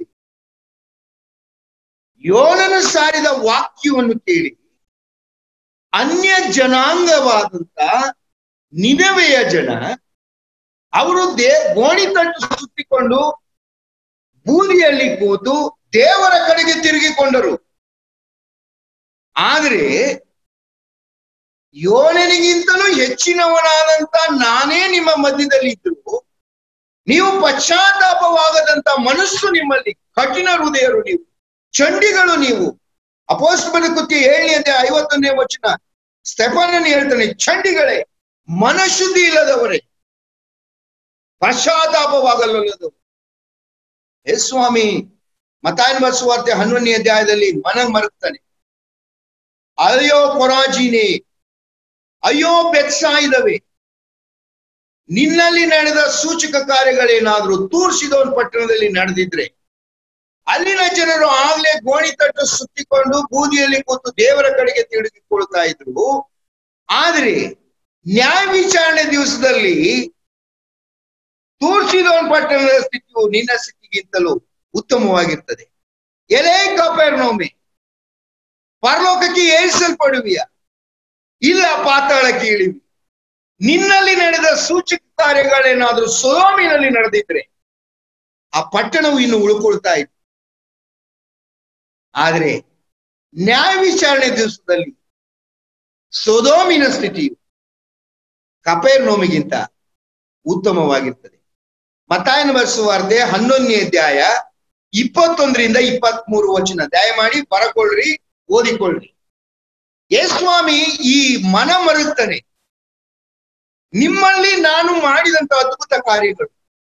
ಯೋನನು ಸಾರಿದ ವಾಕ್ಯವನ್ನು ಕೇಳಿ ಅನ್ಯ ಜನಾಂಗವಾದಂತ ನಿನವೆಯ ಜನ ಅವರು ದೇ ಗೋಣಿ ತಟ್ಟು ಸುತ್ತಿಕೊಂಡು ಬೂದಿಯಲ್ಲಿ ಕೂತು ದೇವರ ಕಡೆಗೆ ತಿರುಗಿಕೊಂಡರು ಆದ್ರೆ ಯೋನನಿಗಿಂತಲೂ ಹೆಚ್ಚಿನವನಾದಂತ ನಾನೇ ನಿಮ್ಮ ಮಧ್ಯದಲ್ಲಿ ಇದ್ರು ನೀವು ಪಶ್ಚಾತ್ತಾಪವಾಗದಂತ ಮನಸ್ಸು ನಿಮ್ಮಲ್ಲಿ ಕಠಿಣ ಹೃದಯರು ನೀವು ಚಂಡಿಗಳು ನೀವು ಅಪೋಸ್ತಲ ಕೃತ್ಯ ಏಳನೇ ಐವತ್ತೊಂದನೇ ವಚನ ಸ್ಟೆಫನನ್ ಹೇಳ್ತಾನೆ ಚಂಡಿಗಳೇ ಮನಶುದ್ಧಿ ಇಲ್ಲದವರೇ ಪಶ್ಚಾತ್ತಾಪವಾಗಲ್ಲದು ಹೇ ಸ್ವಾಮಿ ಮತಾಯನ ಬಸುವಾರ್ತೆ ಹನ್ನೊಂದನೇ ಅಧ್ಯಾಯದಲ್ಲಿ ಮನ ಮರುತ್ತಾನೆ ಅಯ್ಯೋ ಕೊರಾಜಿನೇ ಅಯ್ಯೋ ಬೆತ್ಸಾಯಿದವೆ ನಿನ್ನಲ್ಲಿ ನಡೆದ ಸೂಚಕ ಕಾರ್ಯಗಳೇನಾದ್ರೂ ತೂರ್ಸಿದವನ್ ಪಟ್ಟಣದಲ್ಲಿ ನಡೆದಿದ್ರೆ ಅಲ್ಲಿನ ಜನರು ಆಗ್ಲೇ ಗೋಣಿ ತಟ್ಟು ಸುತ್ತಿಕೊಂಡು ಬೂದಿಯಲ್ಲಿ ಕೂತು ದೇವರ ಕಡೆಗೆ ತಿರುಗಿಕೊಳ್ತಾ ಇದ್ರು ಆದ್ರೆ ನ್ಯಾಯ ವಿಚಾರಣೆ ದಿವಸದಲ್ಲಿ ತೂರ್ಸಿದವನ್ ಪಟ್ಟಣದ ಸ್ಥಿತಿಯು ನಿನ್ನ ಸ್ಥಿತಿಗಿಂತಲೂ ಉತ್ತಮವಾಗಿರ್ತದೆ ಎಲೆ ಕಪೆರ್ನೋಮೆ ಪರಲೋಕಕ್ಕೆ ಏರಿಸಲ್ಪಡುವಿಯ ಇಲ್ಲ ಪಾತಾಳಕ್ಕೆ ಇಳಿವಿ ನಿನ್ನಲ್ಲಿ ನಡೆದ ಸೂಚಕ ಕಾರ್ಯಗಳೇನಾದ್ರೂ ಸೊಲೋಮಿನಲ್ಲಿ ನಡೆದಿದ್ರೆ ಆ ಪಟ್ಟಣವು ಇನ್ನು ಉಳ್ಕೊಳ್ತಾ ಇತ್ತು ಆದ್ರೆ ನ್ಯಾಯ ವಿಚಾರಣೆ ದಿವಸದಲ್ಲಿ ಸೊದೋಮಿನ ಸ್ಥಿತಿಯು ಕಪೇರ್ ನೋಮಿಗಿಂತ ಉತ್ತಮವಾಗಿರ್ತದೆ ಮತಾಯನ ಬರೆಸುವಾರ್ತೆ ಹನ್ನೊಂದನೇ ಅಧ್ಯಾಯ ಇಪ್ಪತ್ತೊಂದರಿಂದ ಇಪ್ಪತ್ತ್ ಮೂರು ವಚನ ದಯಮಾಡಿ ಬರಕೊಳ್ರಿ ಓದಿಕೊಳ್ಳ್ರಿ ಯೇಸ್ವಾಮಿ ಈ ಮನ ಮರುತ್ತಾನೆ ನಿಮ್ಮಲ್ಲಿ ನಾನು ಮಾಡಿದಂತ ಅದ್ಭುತ ಕಾರ್ಯಗಳು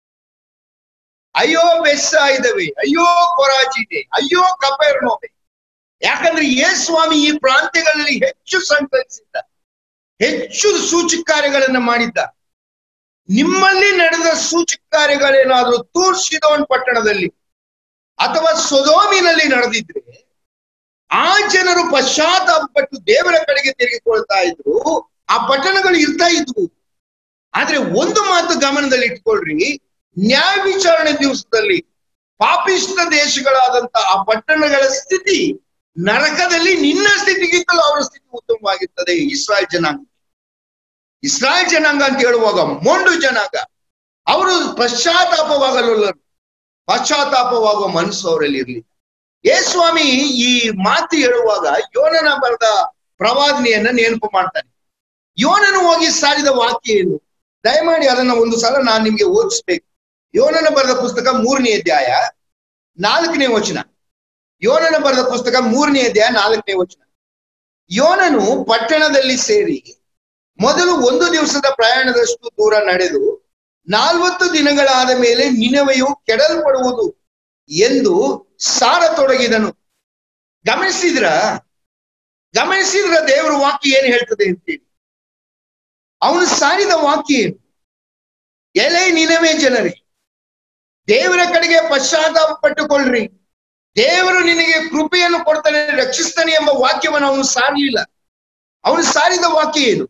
ಅಯ್ಯೋ ಬೆಸ್ಸ ಇದಾವೆ ಅಯ್ಯೋ ಕೊರಾಜಿದೆ ಅಯ್ಯೋ ಕಪೇರ್ನೋವೆ ಯಾಕಂದ್ರೆ ಯೇಸ್ವಾಮಿ ಈ ಪ್ರಾಂತ್ಯಗಳಲ್ಲಿ ಹೆಚ್ಚು ಸಂಕಲಿಸಿದ್ದ ಹೆಚ್ಚು ಸೂಚಕ ಕಾರ್ಯಗಳನ್ನ ಮಾಡಿದ್ದ ನಿಮ್ಮಲ್ಲಿ ನಡೆದ ಸೂಚಕ ಕಾರ್ಯಗಳೇನಾದ್ರೂ ತೂರ್ಸಿದವನ್ ಪಟ್ಟಣದಲ್ಲಿ ಅಥವಾ ಸೊದೋಮಿನಲ್ಲಿ ನಡೆದಿದ್ರೆ ಆ ಜನರು ಪಶ್ಚಾತ್ತಾಪಪಟ್ಟು ದೇವರ ಕಡೆಗೆ ತಿರುಗಿಕೊಳ್ತಾ ಇದ್ರು ಆ ಪಟ್ಟಣಗಳು ಇರ್ತಾ ಇದ್ವು ಆದ್ರೆ ಒಂದು ಮಾತು ಗಮನದಲ್ಲಿ ಇಟ್ಕೊಳ್ರಿ ನ್ಯಾಯ ವಿಚಾರಣೆ ದಿವಸದಲ್ಲಿ ಪಾಪಿಷ್ಟ ದೇಶಗಳಾದಂತ ಆ ಪಟ್ಟಣಗಳ ಸ್ಥಿತಿ ನರಕದಲ್ಲಿ ನಿನ್ನ ಸ್ಥಿತಿಗಿಂತಲೂ ಅವರ ಸ್ಥಿತಿ ಉತ್ತಮವಾಗಿರ್ತದೆ ಇಸ್ರಾಯಲ್ ಜನಾಂಗ ಇಸ್ರಾಯಲ್ ಜನಾಂಗ ಅಂತ ಹೇಳುವಾಗ ಮೊಂಡು ಜನಾಂಗ ಅವರು ಪಶ್ಚಾತ್ತಾಪವಾಗಲು ಪಶ್ಚಾತ್ತಾಪವಾಗುವ ಮನಸ್ಸು ಅವರಲ್ಲಿ ಇರಲಿಲ್ಲ ಏ ಸ್ವಾಮಿ ಈ ಮಾತು ಹೇಳುವಾಗ ಯೋನನ ಬರೆದ ಪ್ರವಾದನೆಯನ್ನ ನೆನಪು ಮಾಡ್ತಾನೆ ಯೋನನು ಹೋಗಿ ಸಾರಿದ ವಾಕ್ಯ ಏನು ದಯಮಾಡಿ ಅದನ್ನ ಒಂದು ಸಲ ನಾನು ನಿಮ್ಗೆ ಓದಿಸ್ಬೇಕು ಯೋನನ ಬರೆದ ಪುಸ್ತಕ ಮೂರನೇ ಅಧ್ಯಾಯ ನಾಲ್ಕನೇ ವಚನ ಯೋನನ ಬರೆದ ಪುಸ್ತಕ ಮೂರನೇ ಅಧ್ಯಾಯ ನಾಲ್ಕನೇ ವಚನ ಯೋನನು ಪಟ್ಟಣದಲ್ಲಿ ಸೇರಿ ಮೊದಲು ಒಂದು ದಿವಸದ ಪ್ರಯಾಣದಷ್ಟು ದೂರ ನಡೆದು ನಾಲ್ವತ್ತು ದಿನಗಳಾದ ಮೇಲೆ ನಿನವೆಯು ಕೆಡಲ್ಪಡುವುದು ಎಂದು ಸಾರತೊಡಗಿದನು ಗಮನಿಸಿದ್ರ ಗಮನಿಸಿದ್ರ ದೇವರ ವಾಕ್ಯ ಏನ್ ಹೇಳ್ತದೆ ಅಂತೇಳಿ ಅವನು ಸಾರಿದ ವಾಕ್ಯ ಏನು ಎಲೆ ನಿನವೇ ಜನರೇ ದೇವರ ಕಡೆಗೆ ಪಶ್ಚಾತ್ತಾಪ ಪಟ್ಟುಕೊಳ್ಳ್ರಿ ದೇವರು ನಿನಗೆ ಕೃಪೆಯನ್ನು ಕೊಡ್ತಾನೆ ರಕ್ಷಿಸ್ತಾನೆ ಎಂಬ ವಾಕ್ಯವನ್ನು ಅವನು ಸಾರಲಿಲ್ಲ ಅವನು ಸಾರಿದ ವಾಕ್ಯ ಏನು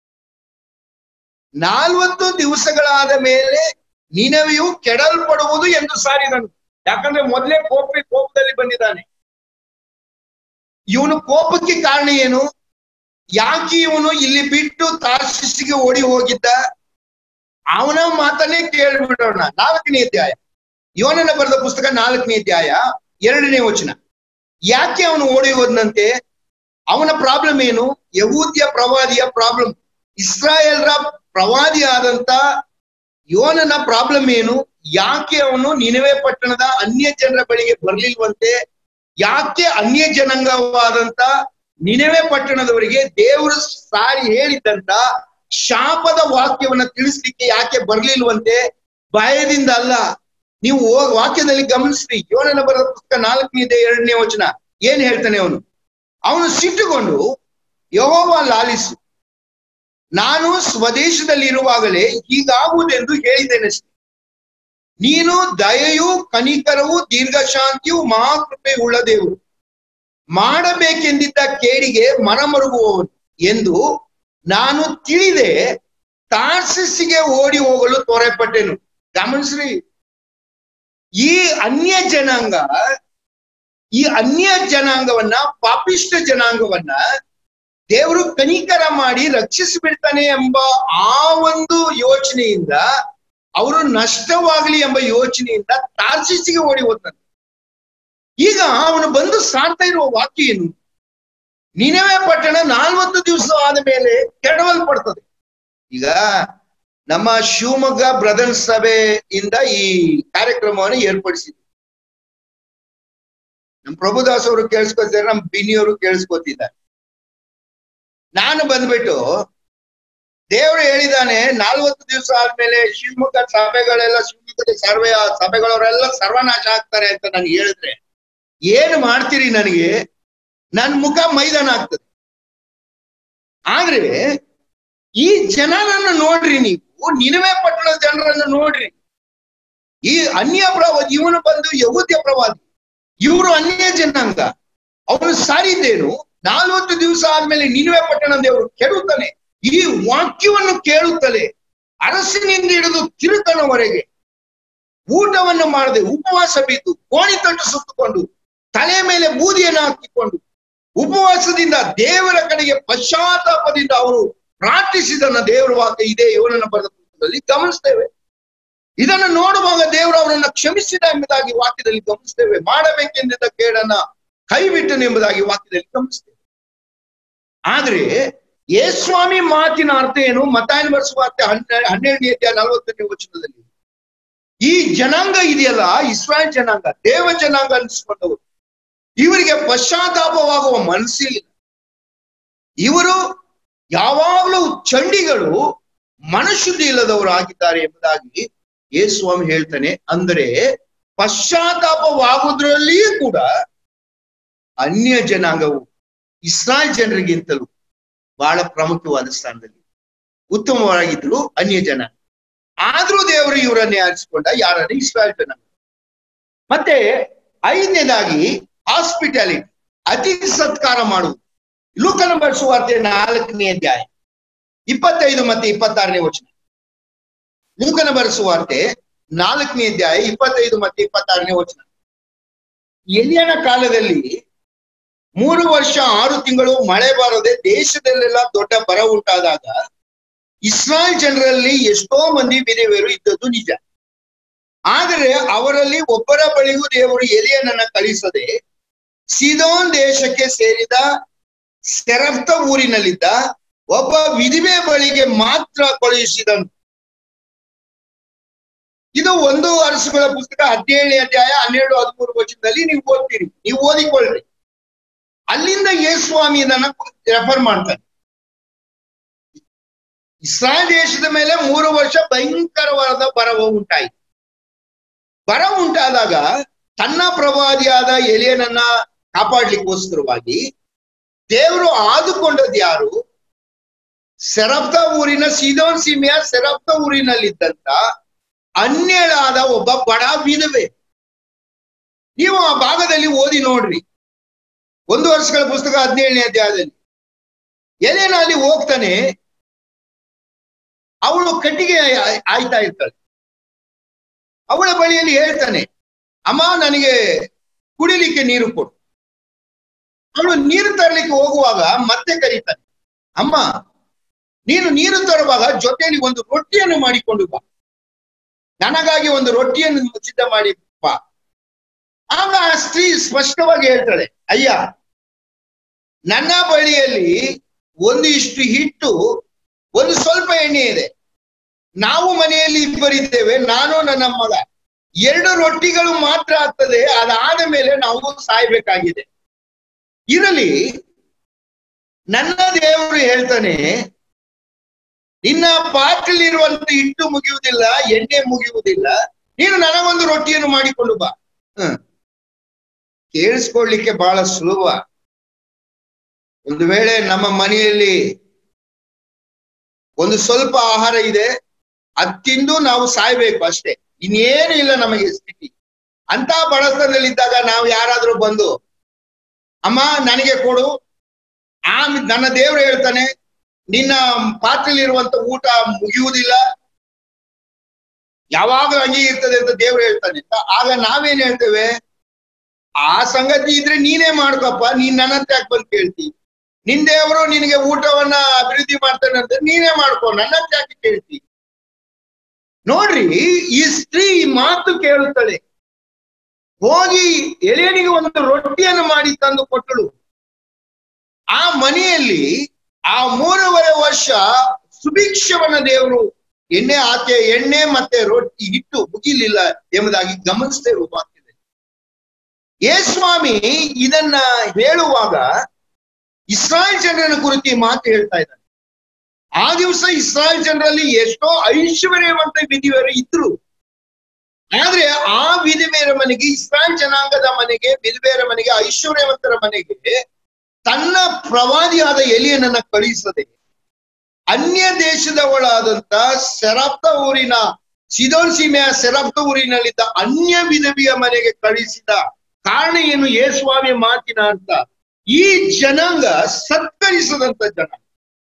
ನಾಲ್ವತ್ತು ದಿವಸಗಳಾದ ಮೇಲೆ ನಿನವೆಯು ಕೆಡಲ್ಪಡುವುದು ಎಂದು ಸಾರಿದನು ಯಾಕಂದ್ರೆ ಮೊದಲೇ ಕೋಪ ಕೋಪದಲ್ಲಿ ಬಂದಿದ್ದಾನೆ ಇವನು ಕೋಪಕ್ಕೆ ಕಾರಣ ಏನು ಯಾಕೆ ಇವನು ಇಲ್ಲಿ ಬಿಟ್ಟು ತಾರ್ಶಿಸಿಗೆ ಓಡಿ ಹೋಗಿದ್ದ ಅವನ ಮಾತನ್ನೇ ಕೇಳ್ಬಿಡೋಣ ನಾಲ್ಕನೇ ಅಧ್ಯಾಯ ಯೋನನ ಬರೆದ ಪುಸ್ತಕ ನಾಲ್ಕನೇ ಅಧ್ಯಾಯ ಎರಡನೇ ವಚನ ಯಾಕೆ ಅವನು ಓಡಿ ಹೋದನಂತೆ ಅವನ ಪ್ರಾಬ್ಲಮ್ ಏನು ಯಹೂದ್ಯ ಪ್ರವಾದಿಯ ಪ್ರಾಬ್ಲಮ್ ಇಸ್ರಾಯೇಲ್ರ ಪ್ರವಾದಿ ಆದಂತ ಯೋನನ ಪ್ರಾಬ್ಲಮ್ ಏನು ಯಾಕೆ ಅವನು ನಿನವೆ ಪಟ್ಟಣದ ಅನ್ಯ ಜನರ ಬಳಿಗೆ ಬರ್ಲಿಲ್ವಂತೆ ಯಾಕೆ ಅನ್ಯ ಜನಾಂಗವಾದಂತ ನಿನವೆ ಪಟ್ಟಣದವರಿಗೆ ದೇವರು ಸಾರಿ ಹೇಳಿದ್ದಂತ ಶಾಪದ ವಾಕ್ಯವನ್ನ ತಿಳಿಸ್ಲಿಕ್ಕೆ ಯಾಕೆ ಬರ್ಲಿಲ್ವಂತೆ ಭಯದಿಂದ ಅಲ್ಲ ನೀವು ವಾಕ್ಯದಲ್ಲಿ ಗಮನಿಸ್ರಿ ಯೋನನ ಬರೆದ ಪುಸ್ತಕ ನಾಲ್ಕನೇ ಎರಡನೇ ವಚನ ಏನ್ ಹೇಳ್ತಾನೆ ಅವನು ಅವನು ಸಿಟ್ಟುಕೊಂಡು ಯಹೋವ ಲಾಲಿಸು ನಾನು ಸ್ವದೇಶದಲ್ಲಿ ಇರುವಾಗಲೇ ಹೀಗಾಗುವುದೆಂದು ಹೇಳಿದ್ದೇನೆ ನೀನು ದಯೆಯು ಕನಿಕರವು ದೀರ್ಘಶಾಂತಿಯು ಮಹಾಕೃಪೆ ಉಳ್ಳ ದೇವರು ಮಾಡಬೇಕೆಂದಿದ್ದ ಕೇಡಿಗೆ ಮನಮರುಗುವವನು ಎಂದು ನಾನು ತಿಳಿದೆ ತಾರ್ಸಿಸಿಗೆ ಓಡಿ ಹೋಗಲು ತೊರೆಪಟ್ಟೆನು ಗಮನಿಸ್ರಿ ಈ ಅನ್ಯ ಜನಾಂಗ ಈ ಅನ್ಯ ಜನಾಂಗವನ್ನ ಪಾಪಿಷ್ಟ ಜನಾಂಗವನ್ನ ದೇವರು ಕನಿಕರ ಮಾಡಿ ರಕ್ಷಿಸಿ ಬಿಡ್ತಾನೆ ಎಂಬ ಆ ಒಂದು ಯೋಚನೆಯಿಂದ ಅವರು ನಷ್ಟವಾಗಲಿ ಎಂಬ ಯೋಚನೆಯಿಂದ ತಾರ್ಸಿಸಿಗೆ ಓಡಿ ಹೋಗ್ತಾನೆ ಈಗ ಅವನು ಬಂದು ಸಾರ್ತಾ ಇರುವ ವಾಕ್ಯ ಏನು ನಿನವೇ ಪಟ್ಟಣ ನಾಲ್ವತ್ತು ದಿವಸ ಆದ ಮೇಲೆ ಕೆಡವಲ್ಪಡ್ತದೆ ಈಗ ನಮ್ಮ ಶಿವಮೊಗ್ಗ ಬ್ರದರ್ಸ್ ಸಭೆಯಿಂದ ಈ ಕಾರ್ಯಕ್ರಮವನ್ನು ಏರ್ಪಡಿಸಿದ್ವಿ ನಮ್ಮ ಪ್ರಭುದಾಸ್ ಅವರು ಕೇಳಿಸ್ಕೊತಿದ್ದಾರೆ ನಮ್ಮ ಬಿನಿಯವರು ಕೇಳಿಸ್ಕೊತಿದ್ದಾರೆ ನಾನು ಬಂದ್ಬಿಟ್ಟು ದೇವರು ಹೇಳಿದಾನೆ ನಾಲ್ವತ್ತು ದಿವಸ ಆದ್ಮೇಲೆ ಶಿವಮೊಗ್ಗ ಸಭೆಗಳೆಲ್ಲ ಶಿವಮೊಗ್ಗದ ಸರ್ವೆ ಸಭೆಗಳವರೆಲ್ಲ ಸರ್ವನಾಶ ಆಗ್ತಾರೆ ಅಂತ ನನಗೆ ಹೇಳಿದ್ರೆ ಏನು ಮಾಡ್ತೀರಿ ನನಗೆ ನನ್ ಮುಖ ಮೈದಾನ ಆಗ್ತದೆ ಆದ್ರೆ ಈ ಜನರನ್ನು ನೋಡ್ರಿ ನೀವು ನಿನವೇ ಪಟ್ಟಣದ ಜನರನ್ನು ನೋಡ್ರಿ ಈ ಅನ್ಯ ಪ್ರವಾದಿ ಇವನು ಬಂದು ಯಹೂದ್ಯ ಪ್ರವಾದಿ ಇವರು ಅನ್ಯ ಜನಾಂಗ ಅವನು ಸಾರಿದ್ದೇನು ನಾಲ್ವತ್ತು ದಿವಸ ಆದ್ಮೇಲೆ ನಿನವೆ ಪಟ್ಟಣ ದೇವರು ಕೆಡುತ್ತಾನೆ ಈ ವಾಕ್ಯವನ್ನು ಕೇಳುತ್ತಲೇ ಅರಸಿನಿಂದ ಹಿಡಿದು ತಿರುಕನವರೆಗೆ ಊಟವನ್ನು ಮಾಡದೆ ಉಪವಾಸ ಬಿದ್ದು ಕೋಣಿ ತಂಟು ಸುತ್ತುಕೊಂಡು ತಲೆ ಮೇಲೆ ಬೂದಿಯನ್ನು ಹಾಕಿಕೊಂಡು ಉಪವಾಸದಿಂದ ದೇವರ ಕಡೆಗೆ ಪಶ್ಚಾತ್ತಾಪದಿಂದ ಅವರು ಪ್ರಾರ್ಥಿಸಿದನ್ನ ದೇವರ ವಾಕ್ಯ ಇದೆ ಇವನನ್ನ ಬರೆದ ಪುಸ್ತಕದಲ್ಲಿ ಗಮನಿಸ್ತೇವೆ ಇದನ್ನು ನೋಡುವಾಗ ದೇವರು ಅವರನ್ನ ಕ್ಷಮಿಸಿದ ಎಂಬುದಾಗಿ ವಾಕ್ಯದಲ್ಲಿ ಗಮನಿಸ್ತೇವೆ ಮಾಡಬೇಕೆಂದಿದ್ದ ಕೇಡನ್ನ ಕೈಬಿಟ್ಟನು ಎಂಬುದಾಗಿ ವಾಕ್ಯದಲ್ಲಿ ಗಮನಿಸ್ತೇವೆ ಆದ್ರೆ ಯೇಸ್ವಾಮಿ ಮಾತಿನ ಅರ್ಥ ಏನು ಮತಾಯನ ವಾರ್ತೆ ಹನ್ನೆ ಹನ್ನೆರಡನೇ ಅಧ್ಯಾಯ ನಲವತ್ತನೇ ವಚನದಲ್ಲಿ ಈ ಜನಾಂಗ ಇದೆಯಲ್ಲ ಇಸ್ರಾಯೇಲ್ ಜನಾಂಗ ದೇವ ಜನಾಂಗ ಅನಿಸ್ಕೊಂಡವರು ಇವರಿಗೆ ಪಶ್ಚಾತ್ತಾಪವಾಗುವ ಮನಸ್ಸಿಲ್ಲ ಇವರು ಯಾವಾಗಲೂ ಚಂಡಿಗಳು ಮನುಷ್ಯದಿ ಇಲ್ಲದವರು ಆಗಿದ್ದಾರೆ ಎಂಬುದಾಗಿ ಯೇಸ್ವಾಮಿ ಹೇಳ್ತಾನೆ ಅಂದರೆ ಪಶ್ಚಾತ್ತಾಪವಾಗುವುದರಲ್ಲಿಯೂ ಕೂಡ ಅನ್ಯ ಜನಾಂಗವು ಇಸ್ರಾಯೇಲ್ ಜನರಿಗಿಂತಲೂ ಬಹಳ ಪ್ರಾಮುಖ್ಯವಾದ ಸ್ಥಾನದಲ್ಲಿ ಉತ್ತಮವಾಗಿದ್ರು ಅನ್ಯ ಜನ ಆದ್ರೂ ದೇವರು ಇವರನ್ನೇ ಆರಿಸಿಕೊಂಡ ಯಾರನ್ನೇ ಇಸ್ರಾಯೇಲ್ ಜನಾಂಗ ಮತ್ತೆ ಐದನೇದಾಗಿ ಹಾಸ್ಪಿಟಾಲಿಟಿ ಅತಿಥಿ ಸತ್ಕಾರ ಮಾಡುವುದು ಲೂಕನ ಬಳಸುವಾರ್ತೆ ನಾಲ್ಕನೇ ಅಧ್ಯಾಯ ಇಪ್ಪತ್ತೈದು ಮತ್ತೆ ಇಪ್ಪತ್ತಾರನೇ ವಚನ ಲೂಕನ ಬರೆಸುವಾರ್ತೆ ನಾಲ್ಕನೇ ಅಧ್ಯಾಯ ಇಪ್ಪತ್ತೈದು ಮತ್ತೆ ಇಪ್ಪತ್ತಾರನೇ ವಚನ ಎಲಿಯನ ಕಾಲದಲ್ಲಿ ಮೂರು ವರ್ಷ ಆರು ತಿಂಗಳು ಮಳೆ ಬಾರದೆ ದೇಶದಲ್ಲೆಲ್ಲ ದೊಡ್ಡ ಬರ ಉಂಟಾದಾಗ ಇಸ್ರಾಯೇಲ್ ಜನರಲ್ಲಿ ಎಷ್ಟೋ ಮಂದಿ ವಿಧವೆಯರು ಇದ್ದದ್ದು ನಿಜ ಆದರೆ ಅವರಲ್ಲಿ ಒಬ್ಬರ ಬಳಿಗೂ ದೇವರು ಎಲಿಯನನ್ನ ಕಳಿಸದೆ ಸಿದೋನ್ ದೇಶಕ್ಕೆ ಸೇರಿದ ಸೆರಫ್ತ ಊರಿನಲ್ಲಿದ್ದ ಒಬ್ಬ ವಿಧಿವೆ ಬಳಿಗೆ ಮಾತ್ರ ಕಳುಹಿಸಿದನು ಇದು ಒಂದು ಅರಸುಗಳ ಪುಸ್ತಕ ಹದಿನೇಳನೇ ಅಧ್ಯಾಯ ಹನ್ನೆರಡು ಹದಿಮೂರು ವಚನದಲ್ಲಿ ನೀವು ಓದ್ತೀರಿ ನೀವು ಓದಿಕೊಳ್ಳ್ರಿ ಅಲ್ಲಿಂದ ಯೇಸ್ವಾಮಿ ಇದನ್ನ ರೆಫರ್ ಮಾಡ್ತಾನೆ ಇಸ್ರಾಯೇಲ್ ದೇಶದ ಮೇಲೆ ಮೂರು ವರ್ಷ ಭಯಂಕರವಾದ ಬರವು ಉಂಟಾಯಿತು ಬರ ಉಂಟಾದಾಗ ತನ್ನ ಪ್ರವಾದಿಯಾದ ಎಲಿಯನನ್ನ ಕಾಪಾಡ್ಲಿಕ್ಕೋಸ್ಕರವಾಗಿ ದೇವರು ಆದುಕೊಂಡದ್ದು ಯಾರು ಸೆರಪ್ತ ಊರಿನ ಸೀದೋನ್ ಸೀಮೆಯ ಸೆರಪ್ತ ಊರಿನಲ್ಲಿದ್ದಂತ ಅನ್ಯಳಾದ ಒಬ್ಬ ಬಡ ವಿಧವೆ ನೀವು ಆ ಭಾಗದಲ್ಲಿ ಓದಿ ನೋಡ್ರಿ ಒಂದು ವರ್ಷಗಳ ಪುಸ್ತಕ ಹದಿನೇಳನೇ ಅಧ್ಯಾಯದಲ್ಲಿ ಎಲೆನ ಅಲ್ಲಿ ಹೋಗ್ತಾನೆ ಅವಳು ಕಟ್ಟಿಗೆ ಆಯ್- ಆಯ್ತಾ ಇರ್ತಾಳೆ ಅವಳ ಬಳಿಯಲ್ಲಿ ಹೇಳ್ತಾನೆ ಅಮ್ಮ ನನಗೆ ಕುಡಿಲಿಕ್ಕೆ ನೀರು ಕೊಡು ಅವಳು ನೀರು ತರಲಿಕ್ಕೆ ಹೋಗುವಾಗ ಮತ್ತೆ ಕರೀತಾನೆ ಅಮ್ಮ ನೀನು ನೀರು ತರುವಾಗ ಜೊತೆಯಲ್ಲಿ ಒಂದು ರೊಟ್ಟಿಯನ್ನು ಮಾಡಿಕೊಂಡು ಬಾ ನನಗಾಗಿ ಒಂದು ರೊಟ್ಟಿಯನ್ನು ಸಿದ್ಧ ಮಾಡಿ ಬಾ ಆಗ ಆ ಸ್ತ್ರೀ ಸ್ಪಷ್ಟವಾಗಿ ಹೇಳ್ತಾಳೆ ಅಯ್ಯ ನನ್ನ ಬಳಿಯಲ್ಲಿ ಒಂದು ಇಷ್ಟು ಹಿಟ್ಟು ಒಂದು ಸ್ವಲ್ಪ ಎಣ್ಣೆ ಇದೆ ನಾವು ಮನೆಯಲ್ಲಿ ಇಬ್ಬರಿದ್ದೇವೆ ನಾನು ನನ್ನ ಮಗ ಎರಡು ರೊಟ್ಟಿಗಳು ಮಾತ್ರ ಆಗ್ತದೆ ಅದಾದ ಮೇಲೆ ನಾವು ಸಾಯ್ಬೇಕಾಗಿದೆ ಇರಲಿ ನನ್ನ ದೇವರು ಹೇಳ್ತಾನೆ ನಿನ್ನ ಪಾತ್ರೆಯಲ್ಲಿರುವಂತ ಹಿಟ್ಟು ಮುಗಿಯುವುದಿಲ್ಲ ಎಣ್ಣೆ ಮುಗಿಯುವುದಿಲ್ಲ ನೀನು ನನಗೊಂದು ರೊಟ್ಟಿಯನ್ನು ಮಾಡಿಕೊಂಡು ಬಾ ಹ. ಕೇಳಿಸ್ಕೊಳ್ಳಿಕ್ಕೆ ಬಹಳ ಸುಲಭ ಒಂದು ವೇಳೆ ನಮ್ಮ ಮನೆಯಲ್ಲಿ ಒಂದು ಸ್ವಲ್ಪ ಆಹಾರ ಇದೆ ಅದ್ ತಿಂದು ನಾವು ಸಾಯ್ಬೇಕು ಅಷ್ಟೇ ಇನ್ನೇನು ಇಲ್ಲ ನಮಗೆ ಸ್ಥಿತಿ ಅಂತ ಬಡತನದಲ್ಲಿದ್ದಾಗ ನಾವು ಯಾರಾದ್ರೂ ಬಂದು ಅಮ್ಮ ನನಗೆ ಕೊಡು ಆ ನನ್ನ ದೇವ್ರು ಹೇಳ್ತಾನೆ ನಿನ್ನ ಪಾತ್ರೆಯಲ್ಲಿರುವಂತ ಊಟ ಮುಗಿಯುವುದಿಲ್ಲ ಯಾವಾಗಲೂ ಹಂಗೆ ಇರ್ತದೆ ಅಂತ ದೇವ್ರು ಹೇಳ್ತಾನೆ ಅಂತ ಆಗ ನಾವೇನ್ ಹೇಳ್ತೇವೆ ಆ ಸಂಗತಿ ಇದ್ರೆ ನೀನೇ ಮಾಡ್ಕಪ್ಪ ನೀನ್ ನನ್ನ ಹತ್ರ ಯಾಕೆ ಬಂದು ಕೇಳ್ತಿ ನಿನ್ ದೇವರು ನಿನಗೆ ಊಟವನ್ನ ಅಭಿವೃದ್ಧಿ ಮಾಡ್ತಾನೆ ಅಂತ ನೀನೇ ಮಾಡ್ಕೊ ನನ್ನ ಹತ್ರ ಯಾಕೆ ಕೇಳ್ತಿ ನೋಡ್ರಿ ಈ ಸ್ತ್ರೀ ಈ ಮಾತು ಕೇಳುತ್ತಾಳೆ ಹೋಗಿ ಎಳೆಯನಿಗೆ ಒಂದು ರೊಟ್ಟಿಯನ್ನು ಮಾಡಿ ತಂದು ಕೊಟ್ಟಳು ಆ ಮನೆಯಲ್ಲಿ ಆ ಮೂರುವರೆ ವರ್ಷ ಸುಭಿಕ್ಷವನ್ನ ದೇವರು ಎಣ್ಣೆ ಆಕೆ ಎಣ್ಣೆ ಮತ್ತೆ ರೊಟ್ಟಿ ಹಿಟ್ಟು ಮುಗಿಲಿಲ್ಲ ಎಂಬುದಾಗಿ ಗಮನಿಸ್ತೇವೆ ವಾಕ್ಯದಲ್ಲಿ ಏ ಸ್ವಾಮಿ ಇದನ್ನ ಹೇಳುವಾಗ ಇಸ್ರಾಯೇಲ್ ಜನರನ್ನ ಕುರಿತು ಈ ಮಾತು ಹೇಳ್ತಾ ಇದ್ದಾನೆ ಆ ದಿವಸ ಇಸ್ರಾಯೇಲ್ ಜನರಲ್ಲಿ ಎಷ್ಟೋ ಐಶ್ವರ್ಯವಂತ ವಿಧಿವರು ಇದ್ರು ಆದ್ರೆ ಆ ವಿಧವೆಯರ ಮನೆಗೆ ಇಸ್ರಾಯೇಲ್ ಜನಾಂಗದ ಮನೆಗೆ ವಿಧವೆಯರ ಮನೆಗೆ ಐಶ್ವರ್ಯವಂತರ ಮನೆಗೆ ತನ್ನ ಪ್ರವಾದಿಯಾದ ಎಲಿಯನನ್ನ ಕಳಿಸದೆ ಅನ್ಯ ದೇಶದವಳಾದಂತ ಸೆರಪ್ತ ಊರಿನ ಸಿದೋನ್ ಸೀಮೆಯ ಸೆರಪ್ತ ಊರಿನಲ್ಲಿದ್ದ ಅನ್ಯ ವಿಧವಿಯ ಮನೆಗೆ ಕಳಿಸಿದ ಕಾರಣ ಏನು ಯೇಸ್ವಾಮಿ ಮಾತಿನ ಅಂತ ಈ ಜನಾಂಗ ಸತ್ಕರಿಸದಂತ ಜನಾಂಗ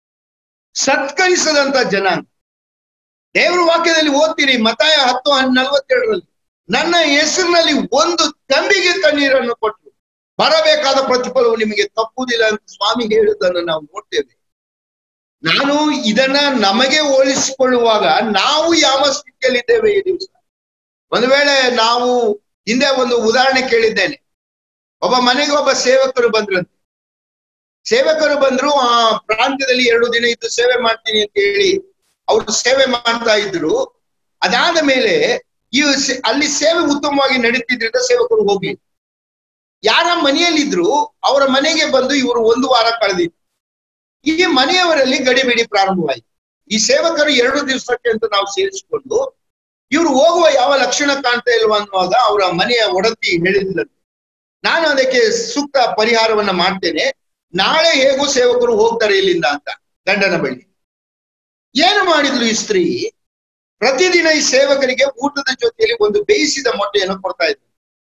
ಸತ್ಕರಿಸದಂತ ಜನಾಂಗ ದೇವ್ರ ವಾಕ್ಯದಲ್ಲಿ ಓದ್ತೀರಿ ಮತಾಯ ಹತ್ತು ನಲವತ್ತೆರಡರಲ್ಲಿ ನನ್ನ ಹೆಸರಿನಲ್ಲಿ ಒಂದು ತಂಬಿಗೆ ಕಣ್ಣೀರನ್ನು ಕೊಟ್ಟು ಬರಬೇಕಾದ ಪ್ರತಿಫಲವು ನಿಮಗೆ ತಪ್ಪುವುದಿಲ್ಲ ಅಂತ ಸ್ವಾಮಿ ಹೇಳುವುದನ್ನು ನಾವು ನೋಡ್ತೇವೆ ನಾನು ಇದನ್ನ ನಮಗೆ ಹೋಲಿಸಿಕೊಳ್ಳುವಾಗ ನಾವು ಯಾವ ಸ್ಥಿತಿಯಲ್ಲಿದ್ದೇವೆ ಈ ದಿವಸ ಒಂದು ವೇಳೆ ನಾವು ಹಿಂದೆ ಒಂದು ಉದಾಹರಣೆ ಕೇಳಿದ್ದೇನೆ ಒಬ್ಬ ಮನೆಗೆ ಒಬ್ಬ ಸೇವಕರು ಬಂದ್ರಂತೆ ಸೇವಕರು ಬಂದ್ರು ಆ ಪ್ರಾಂತ್ಯದಲ್ಲಿ ಎರಡು ದಿನ ಇದ್ದು ಸೇವೆ ಮಾಡ್ತೀನಿ ಅಂತ ಹೇಳಿ ಅವರು ಸೇವೆ ಮಾಡ್ತಾ ಇದ್ರು ಅದಾದ ಮೇಲೆ ಈ ಅಲ್ಲಿ ಸೇವೆ ಉತ್ತಮವಾಗಿ ನಡೀತಿದ್ರಿಂದ ಸೇವಕರು ಹೋಗಿ ಯಾರ ಮನೆಯಲ್ಲಿದ್ರು ಅವರ ಮನೆಗೆ ಬಂದು ಇವರು ಒಂದು ವಾರ ಕಳೆದಿದ್ರು ಈ ಮನೆಯವರಲ್ಲಿ ಗಡಿಬಿಡಿ ಪ್ರಾರಂಭವಾಯಿತು ಈ ಸೇವಕರು ಎರಡು ದಿವಸಕ್ಕೆ ಅಂತ ನಾವು ಸೇರಿಸಿಕೊಂಡು ಇವರು ಹೋಗುವ ಯಾವ ಲಕ್ಷಣ ಕಾಣ್ತಾ ಇಲ್ವಾ ಅನ್ನುವಾಗ ಅವರ ಮನೆಯ ಒಡತಿ ಹೇಳಿದ್ಲಂತೆ ನಾನು ಅದಕ್ಕೆ ಸೂಕ್ತ ಪರಿಹಾರವನ್ನ ಮಾಡ್ತೇನೆ ನಾಳೆ ಹೇಗೂ ಸೇವಕರು ಹೋಗ್ತಾರೆ ಇಲ್ಲಿಂದ ಅಂತ ಗಂಡನ ಬಳಿ ಏನು ಮಾಡಿದ್ಲು ಈ ಸ್ತ್ರೀ ಪ್ರತಿದಿನ ಈ ಸೇವಕರಿಗೆ ಊಟದ ಜೊತೆಯಲ್ಲಿ ಒಂದು ಬೇಯಿಸಿದ ಮೊಟ್ಟೆಯನ್ನು ಕೊಡ್ತಾ ಇದ್ರು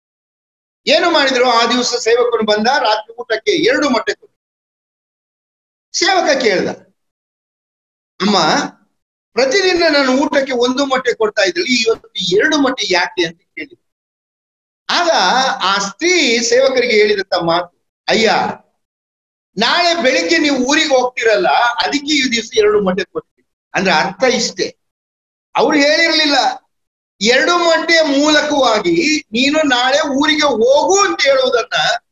ಏನು ಮಾಡಿದ್ರು ಆ ದಿವಸ ಸೇವಕನು ಬಂದ ರಾತ್ರಿ ಊಟಕ್ಕೆ ಎರಡು ಮೊಟ್ಟೆ ಕೊಟ್ಟು ಸೇವಕ ಕೇಳ್ದ ಅಮ್ಮ ಪ್ರತಿದಿನ ನಾನು ಊಟಕ್ಕೆ ಒಂದು ಮೊಟ್ಟೆ ಕೊಡ್ತಾ ಇದ್ದಲ್ಲಿ ಇವತ್ತು ಎರಡು ಮೊಟ್ಟೆ ಯಾಕೆ ಅಂತ ಕೇಳಿದ್ರು ಆಗ ಆ ಸ್ತ್ರೀ ಸೇವಕರಿಗೆ ಹೇಳಿದಂತ ಮಾತು ಅಯ್ಯ ನಾಳೆ ಬೆಳಿಗ್ಗೆ ನೀವು ಊರಿಗೆ ಹೋಗ್ತಿರಲ್ಲ ಅದಕ್ಕೆ ಈ ದಿವಸ ಎರಡು ಮೊಟ್ಟೆ ಕೊಡ್ತೀವಿ ಅಂದ್ರೆ ಅರ್ಥ ಇಷ್ಟೇ ಅವ್ರು ಹೇಳಿರ್ಲಿಲ್ಲ ಎರಡು ಮೊಟ್ಟೆಯ ಮೂಲಕವಾಗಿ ನೀನು ನಾಳೆ ಊರಿಗೆ ಹೋಗು ಅಂತ ಹೇಳುವುದನ್ನ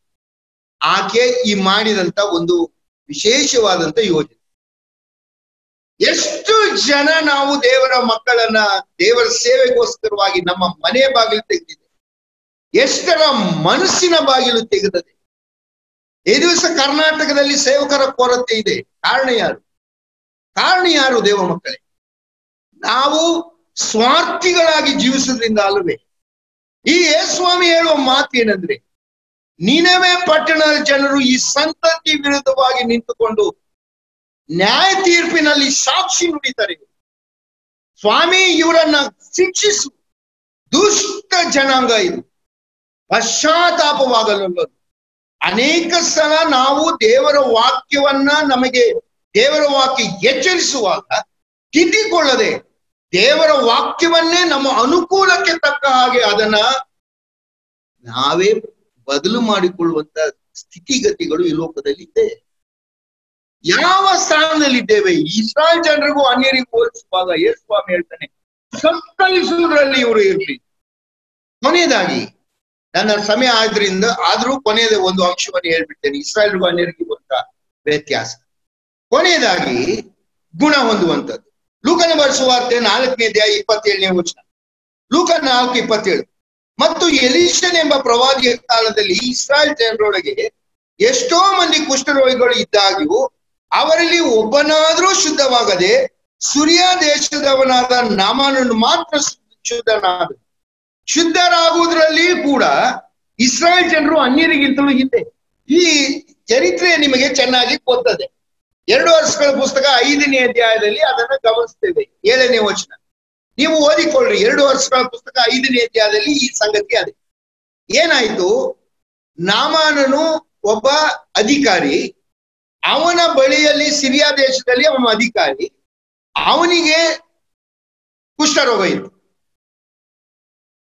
ಆಕೆ ಈ ಮಾಡಿದಂತ ಒಂದು ವಿಶೇಷವಾದಂತ ಯೋಜನೆ ಎಷ್ಟು ಜನ ನಾವು ದೇವರ ಮಕ್ಕಳನ್ನ ದೇವರ ಸೇವೆಗೋಸ್ಕರವಾಗಿ ನಮ್ಮ ಮನೆ ಬಾಗಿಲು ತೆಗೆದಿದೆ ಎಷ್ಟರ ಮನಸ್ಸಿನ ಬಾಗಿಲು ತೆಗೆದದೆ ಈ ದಿವಸ ಕರ್ನಾಟಕದಲ್ಲಿ ಸೇವಕರ ಕೊರತೆ ಇದೆ ಕಾರಣ ಯಾರು ಕಾರಣ ಯಾರು ದೇವ ಮಕ್ಕಳೇ ನಾವು ಸ್ವಾರ್ಥಿಗಳಾಗಿ ಜೀವಿಸೋದ್ರಿಂದ ಅಲ್ಲವೇ ಈ ಯೇಸ್ವಾಮಿ ಹೇಳುವ ಮಾತು ಏನಂದ್ರೆ ನಿನವೇ ಪಟ್ಟಣದ ಜನರು ಈ ಸಂತತಿ ವಿರುದ್ಧವಾಗಿ ನಿಂತುಕೊಂಡು ನ್ಯಾಯ ತೀರ್ಪಿನಲ್ಲಿ ಸಾಕ್ಷಿ ನುಡಿತಾರೆ ಸ್ವಾಮಿ ಇವರನ್ನ ಶಿಕ್ಷಿಸು ದುಷ್ಟ ಜನಾಂಗ ಇದು ಪಶ್ಚಾತ್ತಾಪವಾಗಲು ಅನೇಕ ಸಲ ನಾವು ದೇವರ ವಾಕ್ಯವನ್ನ ನಮಗೆ ದೇವರ ವಾಕ್ಯ ಎಚ್ಚರಿಸುವಾಗ ತಿದ್ದಿಕೊಳ್ಳದೆ ದೇವರ ವಾಕ್ಯವನ್ನೇ ನಮ್ಮ ಅನುಕೂಲಕ್ಕೆ ತಕ್ಕ ಹಾಗೆ ಅದನ್ನ ನಾವೇ ಬದಲು ಮಾಡಿಕೊಳ್ಳುವಂತ ಸ್ಥಿತಿಗತಿಗಳು ಈ ಲೋಕದಲ್ಲಿ ಇದೆ ಯಾವ ಸ್ಥಾನದಲ್ಲಿದ್ದೇವೆ ಇಸ್ರಾಯಲ್ ಜನರಿಗೂ ಅನ್ಯರಿಗೂ ಹೋಲಿಸುವಾಗ ಯೇಸು ಸ್ವಾಮಿ ಹೇಳ್ತಾನೆ ಸತ್ಕರಿಸುವುದರಲ್ಲಿ ಇವರು ಇರ್ಲಿ ಕೊನೆಯದಾಗಿ ನನ್ನ ಸಮಯ ಆದ್ರಿಂದ ಆದ್ರೂ ಕೊನೆಯದ ಒಂದು ಅಂಶವನ್ನು ಹೇಳ್ಬಿಡ್ತೇನೆ ಇಸ್ರಾಯಲ್ಗೂ ಅನ್ಯರಿಗೂ ಅಂತ ವ್ಯತ್ಯಾಸ ಕೊನೆಯದಾಗಿ ಗುಣ ಹೊಂದುವಂಥದ್ದು ಲೂಕನ ಬರೆಸುವಾರ್ತೆ ನಾಲ್ಕನೇ ಅಧ್ಯಾಯ ಇಪ್ಪತ್ತೇಳನೇ ವಚನ ಲೂಕ ನಾಲ್ಕು ಇಪ್ಪತ್ತೇಳು ಮತ್ತು ಎಲಿಷನ್ ಎಂಬ ಪ್ರವಾದಿಯ ಕಾಲದಲ್ಲಿ ಇಸ್ರಾಯಲ್ ಜನರೊಳಗೆ ಎಷ್ಟೋ ಮಂದಿ ಕುಷ್ಠರೋಗಿಗಳು ಇದ್ದಾಗ್ಯೂ ಅವರಲ್ಲಿ ಒಬ್ಬನಾದ್ರೂ ಶುದ್ಧವಾಗದೆ ಸುರಿಯ ದೇಶದವನಾದ ನಾಮನನ್ನು ಮಾತ್ರ ಶುದ್ಧನಾದ ಶುದ್ಧರಾಗುವುದರಲ್ಲಿ ಕೂಡ ಇಸ್ರಾಯೇಲ್ ಜನರು ಅನ್ಯರಿಗಿಂತಲೂ ಹಿಂದೆ ಈ ಚರಿತ್ರೆ ನಿಮಗೆ ಚೆನ್ನಾಗಿ ಗೊತ್ತದೆ ಎರಡು ವರ್ಷಗಳ ಪುಸ್ತಕ ಐದನೇ ಅಧ್ಯಾಯದಲ್ಲಿ ಅದನ್ನ ಗಮನಿಸ್ತೇವೆ ಏಳನೇ ವಚನ ನೀವು ಓದಿಕೊಳ್ಳ್ರಿ ಎರಡು ವರ್ಷಗಳ ಪುಸ್ತಕ ಐದನೇ ಅಧ್ಯಾಯದಲ್ಲಿ ಈ ಸಂಗತಿ ಅದೇ ಏನಾಯ್ತು ನಾಮಾನನು ಒಬ್ಬ ಅಧಿಕಾರಿ ಅವನ ಬಳಿಯಲ್ಲಿ ಸಿರಿಯಾ ದೇಶದಲ್ಲಿ ಅವನ ಅಧಿಕಾರಿ ಅವನಿಗೆ ಕುಷ್ಠರೋಗ ಇತ್ತು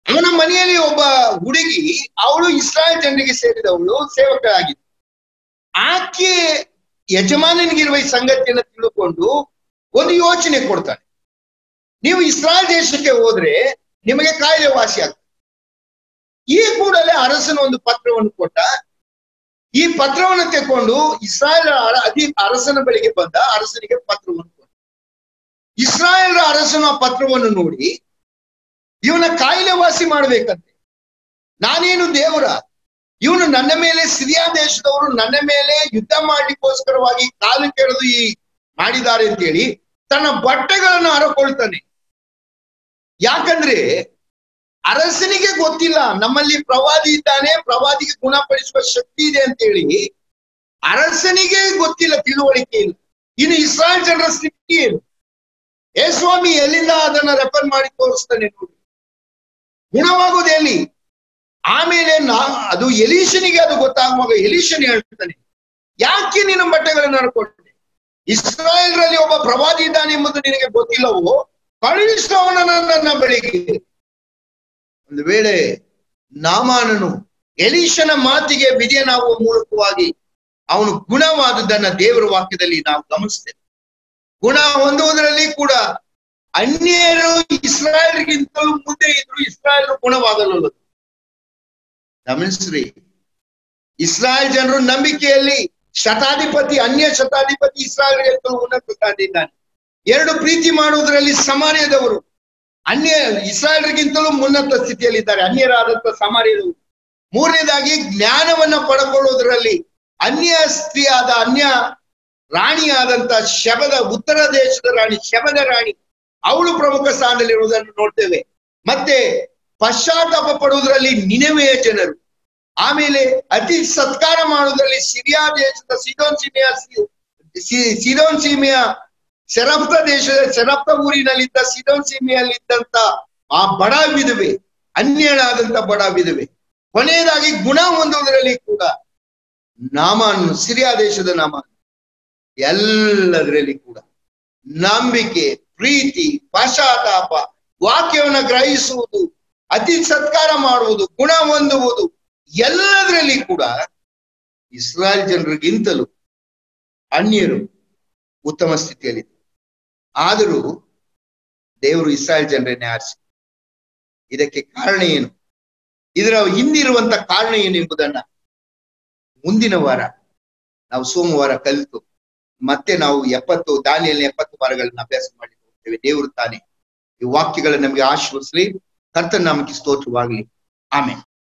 ಅವನ ಮನೆಯಲ್ಲಿ ಒಬ್ಬ ಹುಡುಗಿ ಅವಳು ಇಸ್ರಾಯೇಲ್ ಜನರಿಗೆ ಸೇರಿದವಳು ಸೇವಕರಾಗಿತ್ತು ಆಕೆ ಯಜಮಾನನಿಗಿರುವ ಈ ಸಂಗತಿಯನ್ನು ತಿಳ್ಕೊಂಡು ಒಂದು ಯೋಚನೆ ಕೊಡ್ತಾನೆ ನೀವು ಇಸ್ರಾಯೇಲ್ ದೇಶಕ್ಕೆ ಹೋದ್ರೆ ನಿಮಗೆ ಕಾಯಿಲೆ ವಾಸಿ ಆಗ್ತದೆ ಈ ಕೂಡಲೇ ಅರಸನ ಒಂದು ಪತ್ರವನ್ನು ಕೊಟ್ಟ ಈ ಪತ್ರವನ್ನು ತೆಕೊಂಡು ಇಸ್ರಾಯೇಲ್ ಅಧಿ ಅರಸನ ಬಳಿಗೆ ಬಂದ ಅರಸನಿಗೆ ಪತ್ರವನ್ನು ಕೊಟ್ಟ ಇಸ್ರಾಯೇಲ್ ಅರಸನ ಆ ಪತ್ರವನ್ನು ನೋಡಿ ಇವನ ಕಾಯಿಲೆ ವಾಸಿ ಮಾಡ್ಬೇಕಂತೆ ನಾನೇನು ದೇವರ ಇವನು ನನ್ನ ಮೇಲೆ ಸಿರಿಯಾ ದೇಶದವರು ನನ್ನ ಮೇಲೆ ಯುದ್ಧ ಮಾಡ್ಲಿಕ್ಕೋಸ್ಕರವಾಗಿ ಕಾಲು ಕೆಳೆದು ಈ ಮಾಡಿದ್ದಾರೆ ಅಂತೇಳಿ ತನ್ನ ಬಟ್ಟೆಗಳನ್ನು ಹರಕೊಳ್ತಾನೆ ಯಾಕಂದ್ರೆ ಅರಸನಿಗೆ ಗೊತ್ತಿಲ್ಲ ನಮ್ಮಲ್ಲಿ ಪ್ರವಾದಿ ಇದ್ದಾನೆ ಪ್ರವಾದಿಗೆ ಗುಣಪಡಿಸುವ ಶಕ್ತಿ ಇದೆ ಅಂತೇಳಿ ಅರಸನಿಗೆ ಗೊತ್ತಿಲ್ಲ ತಿಳುವಳಿಕೆ ಇಲ್ಲ ಇನ್ನು ಇಸ್ರಾಯೇಲ್ ಜನರ ಸ್ಥಿತಿ ಏನು ಏ ಸ್ವಾಮಿ ಎಲ್ಲಿಂದ ಅದನ್ನ ರೆಫರ್ ಮಾಡಿ ತೋರಿಸ್ತಾನೆ ನೋಡಿ ಗುಣವಾಗುವುದು ಎಲ್ಲಿ ಆಮೇಲೆ ನಾ ಅದು ಎಲೀಶನಿಗೆ ಅದು ಗೊತ್ತಾಗುವಾಗ ಎಲೀಶನ್ ಹೇಳ್ತಾನೆ ಯಾಕೆ ನಿನ್ನ ಬಟ್ಟೆಗಳನ್ನು ನಡ್ಕೊಂಡೆ ಇಸ್ರಾಯೇಲ್ರಲ್ಲಿ ಒಬ್ಬ ಪ್ರವಾದಿ ಇದ್ದಾನೆ ಎಂಬುದು ನಿನಗೆ ಗೊತ್ತಿಲ್ಲವೋ ಕಳುಹಿಸವನ ನನ್ನ ಬಳಿಗೆ ಒಂದು ವೇಳೆ ನಾಮಾನನು ಎಲೀಶನ ಮಾತಿಗೆ ವಿಧಿಯನಾಗುವ ಮೂಲಕವಾಗಿ ಅವನು ಗುಣವಾದುದನ್ನ ದೇವರ ವಾಕ್ಯದಲ್ಲಿ ನಾವು ಗಮನಿಸ್ತೇವೆ ಗುಣ ಹೊಂದುವುದರಲ್ಲಿ ಕೂಡ ಅನ್ಯರು ಇಸ್ರಾಯಲ್ಗಿಂತಲೂ ಮುಂದೆ ಇದ್ರು ಇಸ್ರಾಯಲ್ ಗುಣವಾಗಲು ಗಮನಿಸ್ರಿ ಇಸ್ರಾಯೇಲ್ ಜನರು ನಂಬಿಕೆಯಲ್ಲಿ ಶತಾಧಿಪತಿ ಅನ್ಯ ಶತಾಧಿಪತಿ ಇಸ್ರಾಯಲ್ಗಿಂತಲೂ ಉನ್ನತ ಸ್ಥಾನದಿದ್ದಾನೆ ಎರಡು ಪ್ರೀತಿ ಮಾಡುವುದರಲ್ಲಿ ಸಮಾರ್ಯದವರು ಅನ್ಯ ಇಸ್ರಾಯಲ್ಗಿಂತಲೂ ಉನ್ನತ ಸ್ಥಿತಿಯಲ್ಲಿದ್ದಾರೆ ಅನ್ಯರಾದಂತ ಸಮಾರ್ಯದವರು ಮೂರನೇದಾಗಿ ಜ್ಞಾನವನ್ನ ಪಡ್ಕೊಳ್ಳುವುದರಲ್ಲಿ ಅನ್ಯ ಸ್ತ್ರೀಯಾದ ಅನ್ಯ ರಾಣಿಯಾದಂತ ಶಬದ ಉತ್ತರ ದೇಶದ ರಾಣಿ ಶಬದ ರಾಣಿ ಅವಳು ಪ್ರಮುಖ ಸ್ಥಾನದಲ್ಲಿರುವುದನ್ನು ನೋಡ್ತೇವೆ ಮತ್ತೆ ಪಶ್ಚಾತ್ತಾಪ ಪಡುವುದರಲ್ಲಿ ನಿನವೆಯ ಜನರು ಆಮೇಲೆ ಅತಿ ಸತ್ಕಾರ ಮಾಡುವುದರಲ್ಲಿ ಸಿರಿಯಾ ದೇಶದ ಸಿದೋನ್ ಸೀಮೆಯ ಸಿದೋನ್ ಸೀಮೆಯ ಸೆರಪ್ತ ದೇಶದ ಸೆರಪ್ತ ಊರಿನಲ್ಲಿದ್ದ ಸಿದೋನ್ ಸೀಮೆಯಲ್ಲಿದ್ದಂತ ಆ ಬಡ ವಿಧವೆ ಅನ್ಯಳಾದಂತ ಬಡ ವಿಧವೆ ಕೊನೆಯದಾಗಿ ಗುಣ ಹೊಂದುವುದರಲ್ಲಿ ಕೂಡ ನಾಮಾನು ಸಿರಿಯಾ ದೇಶದ ನಾಮ ಎಲ್ಲದರಲ್ಲಿ ಕೂಡ ನಂಬಿಕೆ ಪ್ರೀತಿ ಪಶ್ಚಾತ್ತಾಪ ವಾಕ್ಯವನ್ನ ಗ್ರಹಿಸುವುದು ಅತಿ ಸತ್ಕಾರ ಮಾಡುವುದು ಗುಣ ಹೊಂದುವುದು ಎಲ್ಲದರಲ್ಲಿ ಕೂಡ ಇಸ್ರಾಯೇಲ್ ಜನರಿಗಿಂತಲೂ ಅನ್ಯರು ಉತ್ತಮ ಸ್ಥಿತಿಯಲ್ಲಿ ಆದರೂ ದೇವರು ಇಸ್ರಾಯೇಲ್ ಜನರನ್ನೇ ಆರಿಸಿ ಇದಕ್ಕೆ ಕಾರಣ ಏನು ಇದರ ಹಿಂದಿರುವಂತ ಕಾರಣ ಏನು ಎಂಬುದನ್ನ ಮುಂದಿನ ವಾರ ನಾವು ಸೋಮವಾರ ಕಲಿತು ಮತ್ತೆ ನಾವು ಎಪ್ಪತ್ತು ದಾನಿಯಲ್ಲಿ ಎಪ್ಪತ್ತು ವಾರಗಳನ್ನ ಅಭ್ಯಾಸ ಮಾಡಲಿಕ್ಕೆ ಹೋಗ್ತೇವೆ ದೇವರು ತಾನೇ ಈ ವಾಕ್ಯಗಳು ನಮಗೆ ಆಶ್ವಸಿಸಲಿ ಕರ್ತನ ನಾಮಕ್ಕೆ ಸ್ತೋತ್ರವಾಗಲಿ ಆಮೇಲೆ